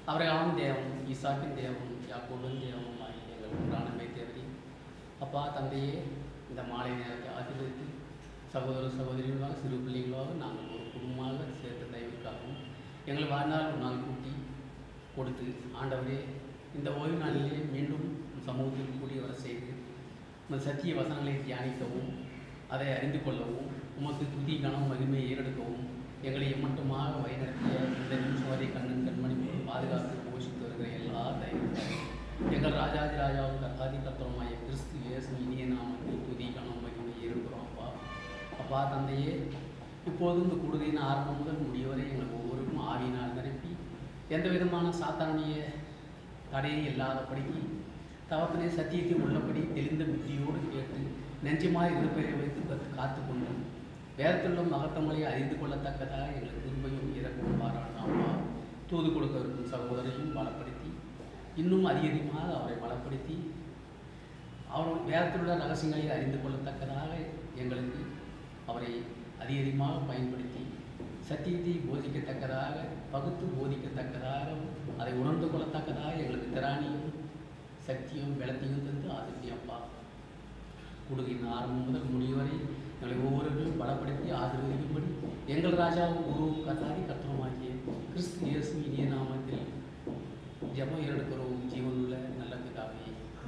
அவர்களாம் தேவம் ஈசாக்கின் தேவம் யாக்கோபின் தேவம் ஆகிய எங்கள் ஒன்றானமே தேவரி அப்பா தந்தையே இந்த மாலை நேரத்தை ஆசீர்வதித்து சகோதர சகோதரிகளாக சிறு பிள்ளைகளாக நாங்கள் ஒரு குடும்பமாக சேர்த்த தயவுக்காகவும் எங்கள் வாழ்நாள் ஒரு நாள் கூட்டி கொடுத்து ஆண்டவரே இந்த ஓய்வு நாளிலே மீண்டும் சமூகத்தில் கூடி வர செய்து உமது சத்திய வசனங்களை தியானிக்கவும் அதை அறிந்து கொள்ளவும் உமக்கு துதி கனம் மகிமையை ஏறெடுக்கவும் எங்களை எம்மட்டுமாக வழிநடத்திய இந்த நிமிஷம் வரை கண்ணன் கண்மணி போல் பாதுகாத்து போஷித்து வருகிற எல்லா தயவுக்காகவும் எங்கள் ராஜாதி ராஜாவும் கர்த்தாதி கர்த்தருமாய கிறிஸ்து இயேசு இனிய நாமத்தில் துதி கனம் மகிமை ஏறுகிறோம் அப்பா அப்பா தந்தையே இப்போது இந்த கூடுதலின் ஆரம்பம் முதல் முடிவரை எங்கள் ஒவ்வொருக்கும் ஆவியினால் நிரப்பி எந்த விதமான சாத்தானிய தடையும் இல்லாதபடிக்கு தவத்திலே சத்தியத்தை உள்ளபடி தெளிந்த புத்தியோடு கேட்டு நெஞ்சமாய் இருப்பதை வைத்து கத்து காத்து கொண்டும் வேதத்திலுள்ள மகத்தமலை அறிந்து கொள்ளத்தக்கதாக எங்களுக்கு திரும்பியும் இறக்கும் பாராட்டாமா தூது கொடுக்க இருக்கும் சகோதரையும் பலப்படுத்தி இன்னும் அதிகமாக அவரை பலப்படுத்தி அவர் வேதத்திலுள்ள ரகசியங்களை அறிந்து கொள்ளத்தக்கதாக எங்களுக்கு அவரை அதிகமாக பயன்படுத்தி சத்தியத்தை போதிக்கத்தக்கதாக பகுத்து போதிக்கத்தக்கதாக அதை உணர்ந்து கொள்ளத்தக்கதாக எங்களுக்கு திராணியும் சக்தியும் வெளத்தையும் தந்து ஆசிரியப்பா குடுகின் ஆரம்பம் முதல் முடிவு வரை எங்களை ஒவ்வொருவரும் பலப்படுத்தி ஆசீர்வதிக்கும்படி எங்கள் ராஜாவும் குரு கர்த்தாதி கர்த்தருமாகிய கிறிஸ்து இயேசு இனிய நாமத்தில் ஜெபம் எடுக்கிறோம் ஜீவனுள்ள நல்ல பிதாவே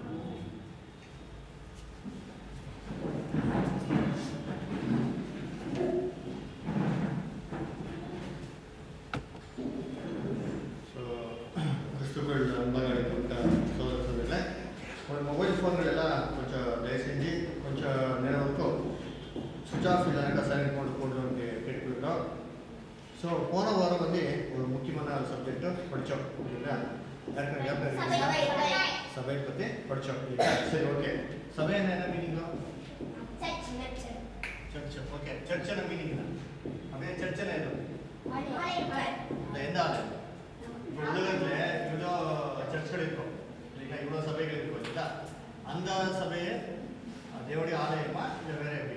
ஸோ கிறிஸ்துக்கள் அன்பாக அழைக்கப்பட்ட சோதர சோதரில் ஒரு மொபைல் ஃபோன்கள் எல்லாம் கொஞ்சம் தயவு செஞ்சு கொஞ்சம் நேரம் வரைக்கும் சுவிச் ஆஃப் இல்லைனாக்கா சைலண்ட் மோட் போடணும்னு கேட்டுக்கிறோம் ஸோ போன வாரம் வந்து ஒரு முக்கியமான சப்ஜெக்ட் படித்தோம் இல்லைங்களா யாருக்கும் ஞாபகம் இருக்குங்களா? சபை பற்றி படித்தோம் இல்லைங்களா சரி ஓகே சபை என்ன மீனிங்கோ சர்ச் ஓகே சர்ச் என்ன மீனிங் அப்படியே சர்ச் என்ன இது இந்த எந்த ஆளு இப்போ உலகத்துல இவ்வளோ சர்ச்கள் இருக்கும் இல்லைங்களா இவ்வளோ சபைகள் இருக்கும் இல்லைங்களா அந்த சபையை தேவடைய ஆலயமா இல்லை வேற எப்படி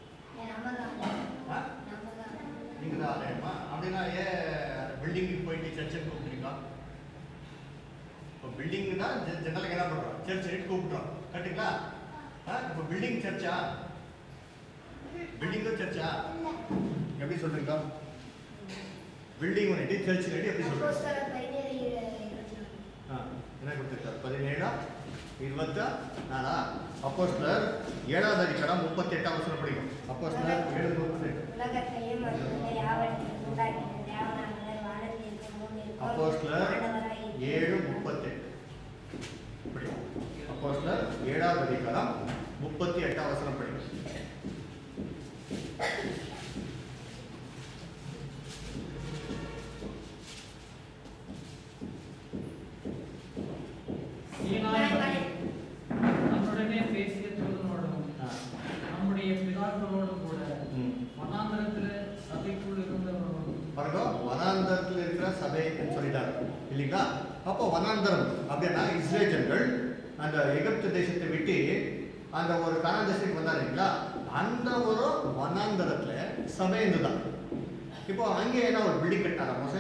ஆ? நீங்க தான் ஆலயமா அப்படின்னா ஏன் பில்டிங்குக்கு போயிட்டு சர்ச்சுன்னு கூப்பிடுறீங்க இப்போ பில்டிங் தான் ஜெனரலுக்கு என்ன பண்ணுறோம் சர்ச் ரேட் கூப்பிடுறோம் கரெக்டுங்களா ஆ இப்போ பில்டிங் சர்ச்சா பில்டிங்கும் சர்ச்சா எப்படி சொல்றீங்க பில்டிங் பண்ணிட்டு சர்ச் ரெடி எப்படி சொல்றீங்க ஆ, என்ன கொடுத்துருக்காரு பதினேழா இருபத்த நாலா அப்போஸ்லர் ஏழாவது அதிகாரம் முப்பத்தி எட்டாம் வசனம் படிக்கும் அப்போஸ்லர் ஏழு முப்பத்தெட்டு உலகத்தையும் அதுக்குள்ள யாவற்றையும் உண்டாக்கின தேவனானவர் வானத்தில் இருக்கும் பூமியில் இருக்கும் அப்போஸ்லர் ஆண்டவராகிய ஏழு முப்பத்தெட்டு படிக்கும் அப்போஸ்லர் ஏழாவது அதிகாரம் முப்பத்தி எட்டாம் வசனம் படிக்கும் ஈனாய் நம்முடனே பேசிய தூதனோடும் ஆ, நம்முடைய பிதாக்களோடும் கூட ம். வனாந்தரத்தில் சபைக்குள் இருந்தவர்களும் பாருங்க வனாந்தரத்தில் இருக்கிற சபைன்னு சொல்லிட்டாரு இல்லைங்களா அப்போ வனாந்தரம் அப்படின்னா இஸ்ரேஜர்கள் அந்த எகிப்து தேசத்தை விட்டு அந்த ஒரு கானான் தேசத்துக்கு வந்தாரு இல்லைங்களா அந்த ஒரு வனாந்தரத்துல சபை இருந்துதான் இப்போ அங்கே என்ன ஒரு பில்டிங் கட்டினாரா மோச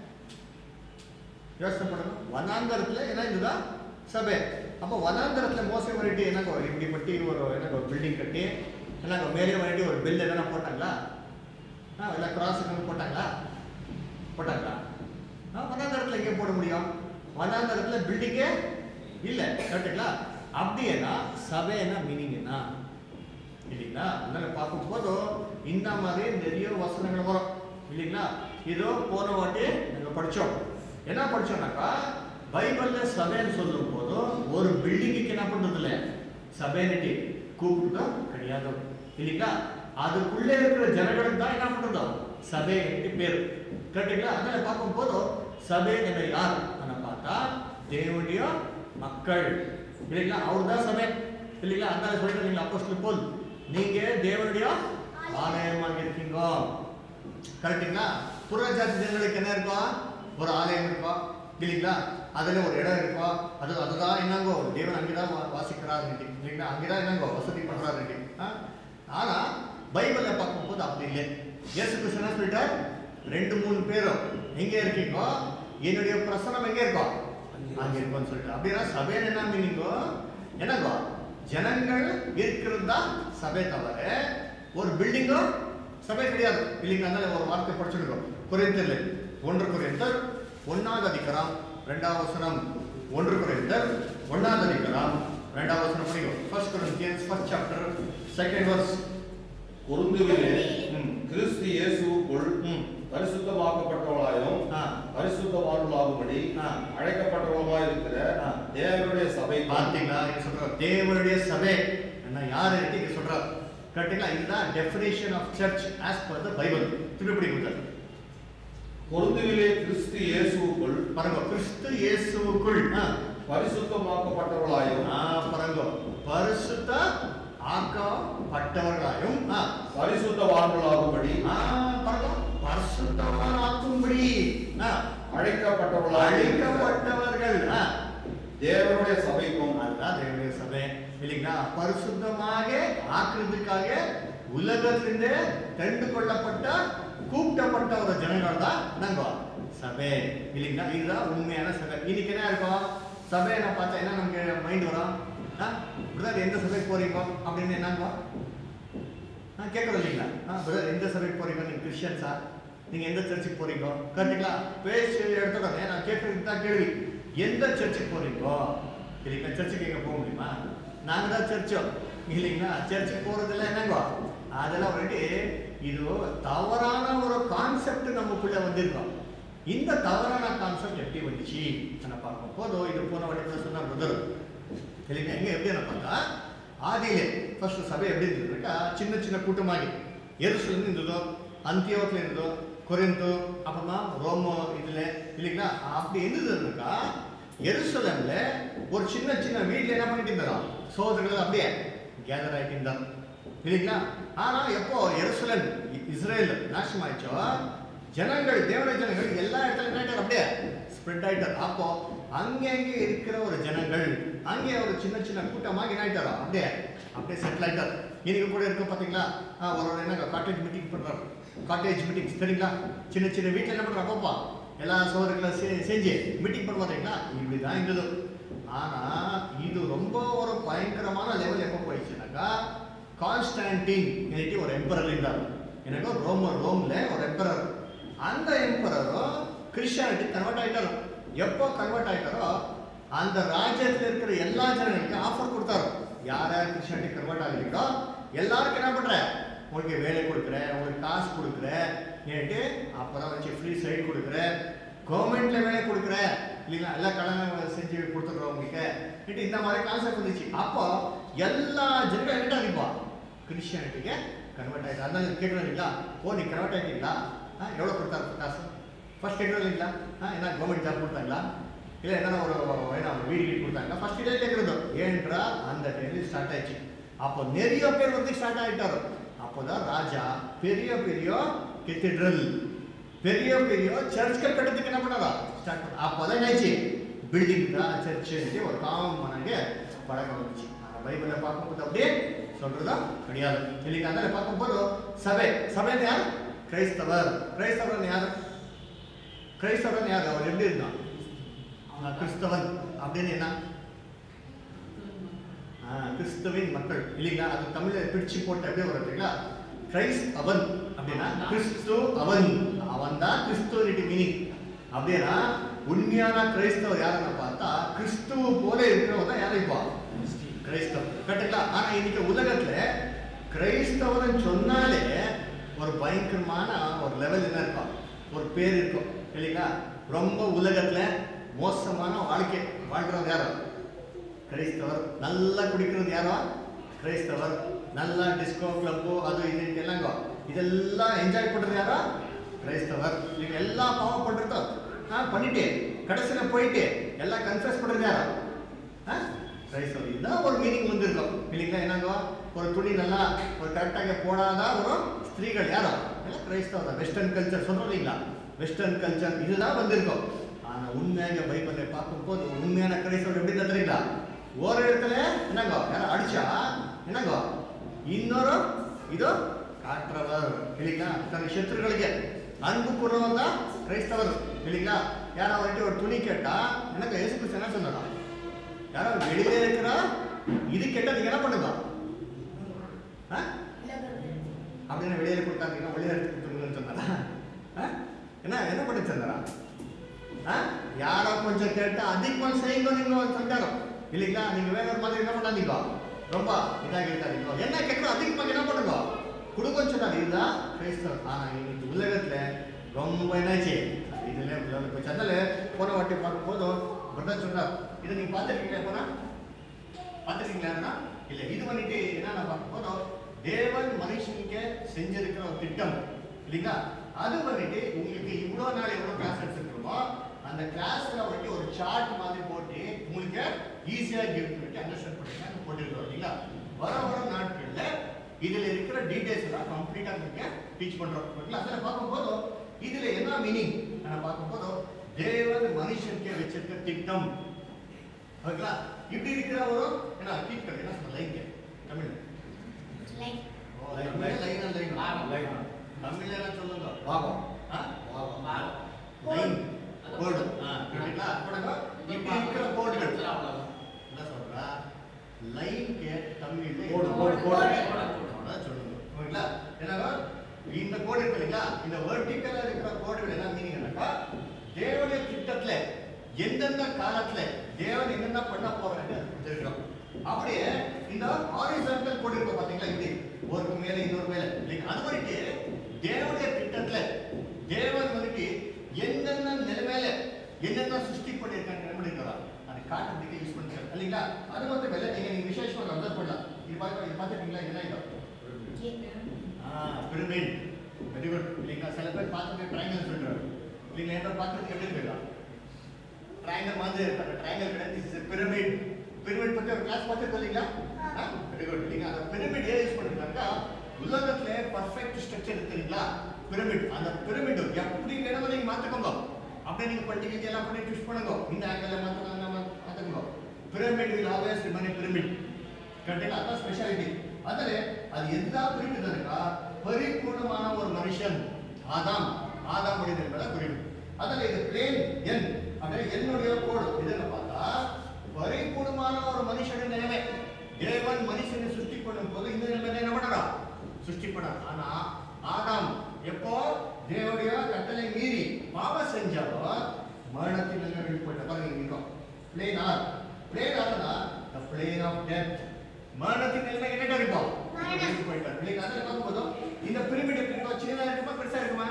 யோசனை பண்ணுங்க வனாந்தரத்துல என்ன இருந்ததா சபை அப்போ வனாந்தரத்துல மோசை பண்ணிட்டு என்னங்க இப்படி பட்டி ஒரு என்னங்க ஒரு பில்டிங் கட்டி என்னங்க மேலே பண்ணிட்டு ஒரு பில் எதனா போட்டாங்களா ஆ இல்லை கிராஸ் போட்டாங்களா போட்டாங்களா ஆ வனாந்தரத்தில் எங்கே போட முடியும் வனாந்தரத்தில் பில்டிங்கே இல்லை கரெக்டுங்களா அப்படின்னா சபை என்ன மீனிங் என்ன இல்லைங்களா அதனால பார்க்கும்போது இந்த மாதிரி நிறைய வசனங்கள் வரும் இல்லைங்களா இதோ போன வாட்டி நாங்கள் படித்தோம் என்ன படிச்சோம்னாக்கா பைபிள்ல சபைன்னு சொல்லும் போது ஒரு பில்டிங்குக்கு என்ன பண்றது இல்லை சபைனிட்டி கூப்பிட்டு கிடையாது இல்லைங்களா அதுக்குள்ளே இருக்கிற ஜனங்களுக்கு தான் என்ன பண்றதோ சபை பேர் கரெக்டுங்களா அதனால பார்க்கும்போது சபை என்ன யார் அதை பார்த்தா தேவனுடைய மக்கள் இல்லைங்களா அவர் தான் சபை இல்லைங்களா அதனால சொல்லிட்டு நீங்க அப்போ போல் நீங்க தேவனுடைய ஆலயமாக இருக்கீங்க கரெக்டுங்களா புறஜாதி ஜனங்களுக்கு என்ன இருக்கும் ஒரு ஆலயம் இருக்கும் இல்லைங்களா அதுல ஒரு இடம் இருக்கும் அது அதுதான் என்னங்கோ தேவன் அங்கேதான் வா- வாசிக்கிறாரு இல்லைங்களா அங்கேதான் என்னங்கோ வசதி பண்றாரு ஆ? ஆனா பைபிளை பார்க்கும்போது அப்படி இல்லை இயேசு கிறிஸ்து என்ன சொல்லிட்டார் ரெண்டு மூணு பேரும் எங்க இருக்கீங்க என்னுடைய பிரசனம் எங்க இருக்கும் அங்க இருக்கும்னு சொல்லிட்டு அப்படின்னா சபைன்னு என்ன மீனிங்கோ என்னங்கோ ஜனங்கள் இருக்கிறது தான் சபை தவிர ஒரு பில்டிங்கோ சபை கிடையாது இல்லைங்க அதனால ஒரு வார்த்தை படிச்சுடுங்க குறைந்தல் ஒன்று குறைந்தல் ஒன்னாவது அதிகாரம் ரெண்டாவது வசனம் ஒன்று குறைந்தல் ஒன்னாவது அதிகாரம் ரெண்டாவது வசனம் படிக்கும் first Corinthians first chapter second verse கொருந்துவிலே ம். கிறிஸ்து இயேசுவுக்குள் ம். பரிசுத்தமாக்கப்பட்டவளாயும் ஆ. பரிசுத்தவான்களாகும்படி ஆ. அழைக்கப்பட்டவளுமாய் இருக்கிற ஆ. தேவனுடைய சபை பார்த்தீங்களா இங்க சொல்றார் தேவனுடைய சபை என்ன யாரு இங்க சொல்றார் கரெக்டுங்களா இதுதான் definition of church as per the Bible திருப்பி கொடுத்தாரு கொருந்துவிலே கிறிஸ்து இயேசுவுக்குள் பாருங்க கிறிஸ்து இயேசுவுக்குள் ஆ, பரிசுத்தமாக்கப்பட்டவளாயும் ஆ, பாருங்க பரிசுத்த ஆக்கப்பட்டவர்களாயும் ஆ, பரிசுத்தவான்களாகும்படி ஆ, பாருங்க பரிசுத்தவானாக்கும்படி ஆ, அழைக்கப்பட்டவளாய் இருக்கிற அழைக்கப்பட்டவர்கள் ஆ, தேவனுடைய சபைக்கும் அதுதான் தேவனுடைய சபை இல்லைங்களா பரிசுத்தமாக ஆக்குறதுக்காக உலகத்திலிருந்து தெரிந்து கொள்ளப்பட்ட கூப்பிட்டப்பட்ட ஒரு ஜனங்கள் தான் நாங்க சபை இல்லைங்களா இதுதான் உண்மையான சபை இன்னைக்கு என்ன இருக்கும் சபையை நான் பார்த்தா என்ன நமக்கு மைண்ட் வரும் ஆ பிரதர் எந்த சபைக்கு போறீங்க அப்படின்னு என்னங்க ஆ கேட்குறோம் இல்லைங்களா ஆ பிரதர் எந்த சபைக்கு போறீங்க நீங்க கிறிஸ்டியன்ஸா நீங்க எந்த சர்ச்சுக்கு போறீங்க கரெக்டுங்களா பேசி எடுத்துக்கோங்க நான் கேட்கறது தான் கேள்வி எந்த சர்ச்சுக்கு போறீங்கோ இல்லைங்களா சர்ச்சுக்கு எங்க போக முடியுமா நாங்க தான் சர்ச்சோ இல்லைங்களா சர்ச்சுக்கு போறதெல்லாம் என்னங்கோ அதெல்லாம் வந்துட்டு இது தவறான ஒரு கான்செப்ட் நமக்குள்ள வந்திருக்கோம் இந்த தவறான கான்செப்ட் எப்படி வந்துச்சு நான் பார்க்கும் போதும் இது போன வாட்டி கூட சொன்னார் பிரதர் இல்லைங்க எங்க எப்படி என்ன பார்த்தா ஆதியிலே ஃபர்ஸ்ட் சபை எப்படி இருந்ததுனாக்கா சின்ன சின்ன கூட்டமாகி எருசலேம் இருந்ததோ அந்தியோத்தில் இருந்ததோ கொரிந்தோ அப்புறமா ரோமோ இதுல இல்லைங்களா அப்படி இருந்ததுனாக்கா எருசலேம்ல ஒரு சின்ன சின்ன வீட்ல என்ன பண்ணிட்டு இருந்தாராம் சோதரர்கள் அப்படியே கேதர் ஆகிட்டு இருந்தார் இல்லைங்களா ஆனா எப்போ எருசலேம் இ- இஸ்ரேல் நாசம் ஆயிடுச்சோ ஜனங்கள் தேவனுடைய ஜனங்கள் எல்லா இடத்துல என்ன ஆயிட்டார் அப்படியே ஸ்ப்ரெட் ஆயிட்டார் அப்போ அங்கங்கே இருக்கிற ஒரு ஜனங்கள் அங்கே ஒரு சின்ன சின்ன கூட்டமாக என்ன ஆயிட்டாரோ அப்படியே அப்படியே செட்டில் ஆயிட்டார் இன்னைக்கு கூட இருக்க பார்த்தீங்களா ஆ, ஒரு ஒரு என்ன காட்டேஜ் மீட்டிங் பண்றாரு காட்டேஜ் மீட்டிங்ஸ் தெரியுங்களா சின்ன சின்ன வீட்டில் என்ன பண்றா பாப்பா எல்லா சோதர்களை செஞ்சு மீட்டிங் பண்ணுவாருங்களா இப்படிதான் இருந்தது ஆனா இது ரொம்ப ஒரு பயங்கரமான லெவல் எப்போ போயிடுச்சுனாக்கா கான்ஸ்டான்டின் என்னட்டு ஒரு எம்பரர் இருந்தார் எனக்கு ரோமர் ரோம்ல ஒரு எம்பரர் அந்த எம்பரரும் கிறிஸ்டியானிட்டி கன்வெர்ட் ஆயிட்டாரு எப்போ கன்வெர்ட் ஆயிட்டாரோ அந்த ராஜ்யத்துல இருக்கிற எல்லா ஜனங்களுக்கும் ஆஃபர் கொடுத்தாரு யார் யார் கிறிஸ்டியானிட்டி கன்வெர்ட் ஆகிறீங்களோ எல்லாருக்கும் என்ன பண்ற உங்களுக்கு வேலை கொடுக்குறேன் உங்களுக்கு காசு கொடுக்குறேன் ஏன்ட்டு அப்பதான் வச்சு ஃப்ரீ சைட் கொடுக்குறேன் கவர்மெண்ட்ல வேலை கொடுக்குறேன் இல்லைங்களா எல்லா கடன் செஞ்சு கொடுத்துட்றோம் உங்களுக்கு ஏன்ட்டு இந்த மாதிரி கான்செப்ட் வந்துச்சு அப்போ எல்லா ஜனங்களும் என்ன அறிப்பா கிறிஸ்டியானிட்டிக்கு கன்வெர்ட் ஆயிட்டு அதனால கேட்கணும் இல்லைங்களா ஓ நீ கன்வெர்ட் ஆகிட்டீங்களா ஆ எவ்வளோ கொடுத்தாரு காசு ஃபர்ஸ்ட் கேட்கணும் இல்லைங்களா ஆ என்ன கவர்மெண்ட் ஜாப் கொடுத்தாங்களா இல்லை என்ன ஒரு என்ன ஒரு வீடு வீடு கொடுத்தாங்க ஃபர்ஸ்ட் இதே கேட்குறது ஏன்றா அந்த டைம்ல ஸ்டார்ட் ஆயிடுச்சு அப்போ நிறைய பேர் வந்து ஸ்டார்ட் ஆயிட்டாரு அப்போதான் ராஜா பெரிய பெரிய கெத்திட்ரல் பெரிய பெரிய சர்ச்கள் கட்டுறதுக்கு என்ன பண்ணாரா ஸ்டார்ட் பண்ண அப்போதான் என்னாச்சு பில்டிங் தான் சர்ச்சு ஒரு காமனாக பழக்கம் வந்துச்சு ஆனா பைபிளை பார்க்கும்போது அப்படியே சொல்றதா கிடையாது இல்லைங்க அதனால பார்க்கும்போது சபை சபைன்னு யார் கிரைஸ்தவர் கிரைஸ்தவர் யார் கிரைஸ்தவன் யார் அவர் எப்படி இருந்தான் அவன் கிறிஸ்தவன் அப்படின்னு என்ன ஆ, கிறிஸ்துவின் மக்கள் இல்லைங்களா அது தமிழ்ல பிடிச்சு போட்டு அப்படியே வருதுங்களா கிரைஸ்ட் அவன் அப்படின்னா கிறிஸ்து அவன் அவன் தான் கிறிஸ்துவனிட்டி மீனிங் அப்படின்னா உண்மையான கிரைஸ்தவர் யாருன்னு பார்த்தா கிறிஸ்துவ போல இருக்கிறவங்க தான் யாரும் இப்போ கிரைஸ்தவர் கரெக்டுங்களா ஆனா இன்னைக்கு உலகத்துல கிரைஸ்தவர்னு சொன்னாலே ஒரு பயங்கரமான ஒரு லெவல் என்ன இருக்கும் ஒரு பேர் இருக்கும் இல்லைங்களா ரொம்ப உலகத்துல மோசமான வாழ்க்கை வாழ்றவங்க யாரோ கிரைஸ்தவர் நல்லா குடிக்கிறது யாரோ கிரைஸ்தவர் நல்லா டிஸ்கோ கிளப்போ அது இது எல்லாங்க இதெல்லாம் என்ஜாய் பண்றது யாரோ கிரைஸ்தவர் நீங்க எல்லா பாவம் பண்றதோ ஆ பண்ணிட்டு கடைசியில போயிட்டு எல்லாம் கன்ஃபஸ் பண்றது யாரோ ஆ? கிரைஸ்தவர் இதுதான் ஒரு மீனிங் வந்திருக்கும் இல்லைங்களா என்னங்க ஒரு துணி நல்லா ஒரு கரெக்டாக போடாத ஒரு ஸ்திரீகள் யாரோ எல்லாம் கிரைஸ்தவர் தான் வெஸ்டர்ன் கல்ச்சர் சொல்றீங்களா வெஸ்டர்ன் கல்ச்சர் இதுதான் வந்திருக்கும் ஆனா உண்மையாக பைபிளை பார்க்கும்போது உண்மையான கிரைஸ்தவர் எப்படி தான் தெரியுங்களா ஒரு இடத்துல என்னங்க யாரோ அடிச்சா என்னங்க இன்னொரு இதோ காட்டுறவர் இல்லைங்களா தன் சத்துருಗಳಿಗೆ அன்பு கூறுறவர் தான் கிரைஸ்தவர் இல்லைங்களா யாரோ வந்துட்டு ஒரு துணி கேட்டா எனக்கு இயேசு கிறிஸ்து என்ன சொன்னாரா யாரோ வெளியில இருக்கிறா இது கேட்டா நீங்க என்ன பண்ணுங்க ஆ? அப்படின்னு வெளியில கொடுத்தாங்க வெளியில எடுத்து கொடுத்துருங்கன்னு சொன்னாரா ஆ? என்ன என்ன பண்ணி சொன்னாரா ஆ? யாரோ கொஞ்சம் கேட்டா அதிகமா செய்யுங்க நீங்க சொல்லிட்டாரோ இல்லைங்களா நீங்க வேற ஒரு மாதிரி என்ன பண்ணாதீங்க ரொம்ப இதாக இருக்காதீங்க என்ன கேட்கறோம் அதிகமாக என்ன பண்ணுங்க கொடுங்கன்னு சொன்னாரு இதுதான் கிறிஸ்தவம் ஆனா இன்னைக்கு உலகத்துல ரொம்ப என்னாச்சு இதுல இப்போ சென்னல் போன வாட்டி பார்க்கும்போது பிரதர் சொன்னார் இதை நீங்க பார்த்துருக்கீங்களா போனா பார்த்துருக்கீங்களா இல்ல இது வந்துட்டு என்ன நான் பார்க்கும்போது தேவன் மனுஷனுக்கு செஞ்சிருக்கிற ஒரு திட்டம் இல்லைங்களா அது வந்துட்டு உங்களுக்கு இவ்வளோ நாள் எவ்வளோ கிளாஸ் எடுத்துருக்கோமோ அந்த கிளாஸ்ல வந்துட்டு ஒரு சார்ட் மாதிரி போட்டு உங்களுக்கு ஈஸியாக கிவ் பண்ணிட்டு அண்டர்ஸ்டாண்ட் பண்ணிட்டு போட்டுருக்கோம் இல்லைங்களா வர வர நாட்கள்ல இதுல இருக்கிற டீடைல்ஸ் எல்லாம் கம்ப்ளீட்டா உங்களுக்கு டீச் பண்றோம் ஓகேங்களா அதில் பார்க்கும்போது இதுல என்ன மீனிங் நான் பார்க்கும்போது தேவன் மனுஷனுக்கு வச்சிருக்க திட்டம் ஓகேங்களா இப்படி இருக்கிற ஒரு என்ன கீப் கட்டு என்ன சொல்ல like Tamil like oh line line line பாகம். லைன் தமிழ்ல என்ன சொல்லுங்க பாகம். ஆ பாகம். லைன் கோடு ஆ கேட்டீங்களா போடுங்க இப்படி இருக்கிற கோடுகள் அவ்வளவுதான். என்ன சொல்றா லைன்க்கு தமிழ்ல கோடு, என்ன கோடு, கோடு. அவ்வளவுதான் சொல்லுங்க ஓகேங்களா என்னன்னா இந்த கோடு இருக்கு இல்லைங்களா இந்த வெர்டிக்கலா இருக்கிற கோடுகள் என்ன மீனிங் என்னக்கா தேவனுடைய திட்டத்துல எந்தெந்த காலத்துல தேவன் என்னென்ன பண்ண போறான்னு தெரியும் அப்படியே இந்த ஹாரிசான்டல் கோடு இருக்கு பாத்தீங்களா இப்படி ஒருக்கு மேல இன்னொரு மேல இல்லைங்க அது வந்துட்டு தேவனுடைய திட்டத்துல தேவன் வந்துட்டு எந்தெந்த நிலைமையில என்னென்ன சிருஷ்டி பண்ணியிருக்காங்க நம்பிடுங்களா அது காட்டுறதுக்கு யூஸ் பண்ணிருக்காங்க இல்லைங்களா அது மட்டும் இல்லை நீங்க நீங்க விசேஷமா அப்சர்வ் பண்ணலாம் இது பார்த்து இது பார்த்துருக்கீங்களா என்ன இது பிரமிட் வெரி குட் இல்லைங்களா சில பேர் பார்த்துட்டு ட்ரையாங்கல் சொல்றாரு இல்லைங்களா என்ன பார்க்கறதுக்கு எப்படி இருக்கா ட்ரையாங்கல் மாதிரி இருக்காங்க ட்ரையாங்கல் கிடையாது இட்ஸ் பிரமிட் பிரமிட் பத்தி ஒரு கிளாஸ் பார்த்துருக்கோம் இல்லைங்களா வெரி குட் இல்லைங்களா அந்த பிரமிட் ஏன் யூஸ் பண்ணிருக்காங்க உலகத்துல பர்ஃபெக்ட் ஸ்ட்ரக்சர் இருக்கு இல்லைங்களா பிரமிட் அந்த பிரமிட் எப்படி வேணுமோ நீங்க மாத்துக்கோங்க அப்படியே நீங்க பண்டிகை எல்லாம் பண்ணி ட்விஸ்ட் பண்ணுங்க இந்த ஆங்கிள் மாத்துக்கோங்க மாத்துக்கோங்க pyramid will always remain pyramid கரெக்டுங்களா அதான் ஸ்பெஷாலிட்டி அதில் அது எந்த குறிப்பிட்டதுக்கா பரிபூர்ணமான ஒரு மனுஷன் ஆதாம் ஆதாம் முடிவு என்பதை குறிப்பு அதில் இது பிளேன் எண் அப்படியே என்னுடைய கோடு இதுன்னு பார்த்தா பரிபூர்ணமான ஒரு மனுஷனின் நிலைமை தேவன் மனுஷனை சுஷ்டி பண்ணும் போது இந்த நிலைமை என்ன பண்றா சுஷ்டி பண்ணார் ஆனா ஆதாம் எப்போ தேவனுடைய கட்டளை மீறி பாவம் செஞ்சாலோ மரணத்தின் நிலைமை போயிட்ட பாருங்க இங்க பிளேன் ஆர் பிளேன் ஆர்னா த பிளேன் ஆஃப் டெத் மரணத்தின் நிலைமை என்ன இருக்கும் மரணம். போயிட்டார் இல்லைங்க அதில் பார்க்கும்போது இந்த பிரமிட் எப்படி இருக்கும் சின்னதா இருக்குமா பெருசா இருக்குமா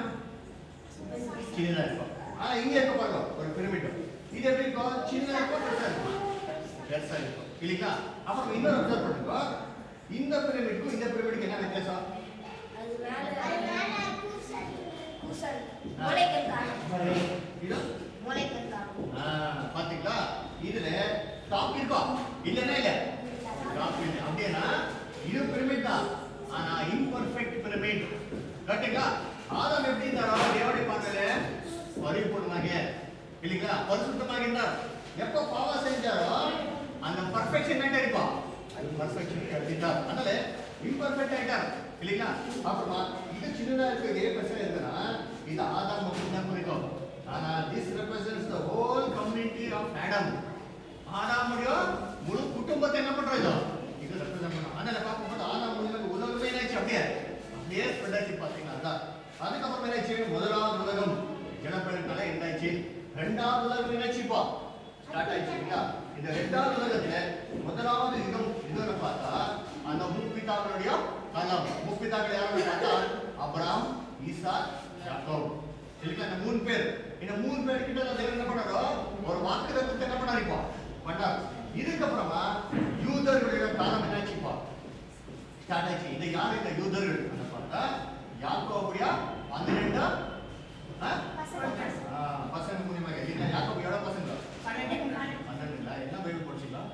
சின்னதா இருக்கும் ஆனா இங்க இருக்க பாருங்க ஒரு பிரமிட் இது எப்படி இருக்கும் சின்னதா இருக்கும் பெருசா இருக்குமா பெருசா இருக்கும் இல்லைங்களா அப்புறம் இன்னொரு அப்சர்வ் பண்ணுங்க இந்த பிரமிட்க்கும் இந்த பிரமிடுக்கு என்ன வித்தியாசம் அது மேல கூசல் மூளைக்கல் காணும் இது மூளைக்கல் காணும் ஆ, பாத்தீங்களா இதுல டாப் இருக்கும் இல்லைன்னா இல்ல டாப் இல்லை அப்படின்னா இது பிரமிட் தான் ஆனா இம்பர்ஃபெக்ட் பிரமிட் கரெக்டுங்களா ஆதாம் எப்படி இருந்தாரோ தேவனுடைய பார்க்கல பரிபூர்ணமாக இல்லைங்களா பரிசுத்தமாக இருந்தார் எப்போ பாவம் செஞ்சாரோ அந்த பர்ஃபெக்ஷன் என்ன இருக்கும் பர்ஃபெக்ஷன் கிடைச்சிட்டார் அதனால இம்பர்ஃபெக்ட் ஆயிட்டார் இல்லைங்களா அப்புறமா இது சின்னதா இருக்கு இதே பிரச்சனை இருக்குன்னா இது ஆதாம் மட்டும் தான் குறிக்கும் ஆனா this represents the whole community of Adam ஆதாமுடைய முழு குடும்பத்தை என்ன பண்றது இது ரெப்ரசன்ட் பண்ணும் அதனால பார்க்கும்போது ஆதாம் முடிவு உலகமே என்னாச்சு அப்படியே அப்படியே ஸ்ப்ரெட் ஆச்சு பார்த்தீங்கன்னா அதான் அதுக்கப்புறம் என்னாச்சு முதலாவது உலகம் ஜனப்பெருக்கெல்லாம் என்னாச்சு ரெண்டாவது உலகம் என்னாச்சுப்பா ஸ்டார்ட் ஆயிடுச்சு இல்லைங்களா இந்த ரெண்டாவது உலகத்துல முதலாவது யுகம் இதுன்னு பார்த்தா அந்த முப்பிதாக்களுடைய காலம் முப்பிதாக்கள் யாருன்னு பார்த்தா அப்ராம் ஈசா யாக்கோப் இல்லைங்களா இந்த மூணு பேர் இந்த மூணு பேர் கிட்ட அந்த தேவன் என்ன பண்ணாரோ ஒரு வாக்குதத்தத்தை என்ன பண்ணாரு இப்போ பண்ணார் இதுக்கப்புறமா யூதர்களுடைய காலம் என்னாச்சுப்பா ஸ்டார்ட் ஆச்சு இது யார் இந்த யூதர்கள் அப்படின்னு பார்த்தா யாக்கோபுடைய பன்னிரெண்டு ஆ? ஆ, பசங்க மூலியமாக இல்லைங்களா யாக்கோபு எவ்வளோ பசங்க பன்னெண்டு பன்னெண்டுங்களா என்ன பைபிள் படிச்சீங்களா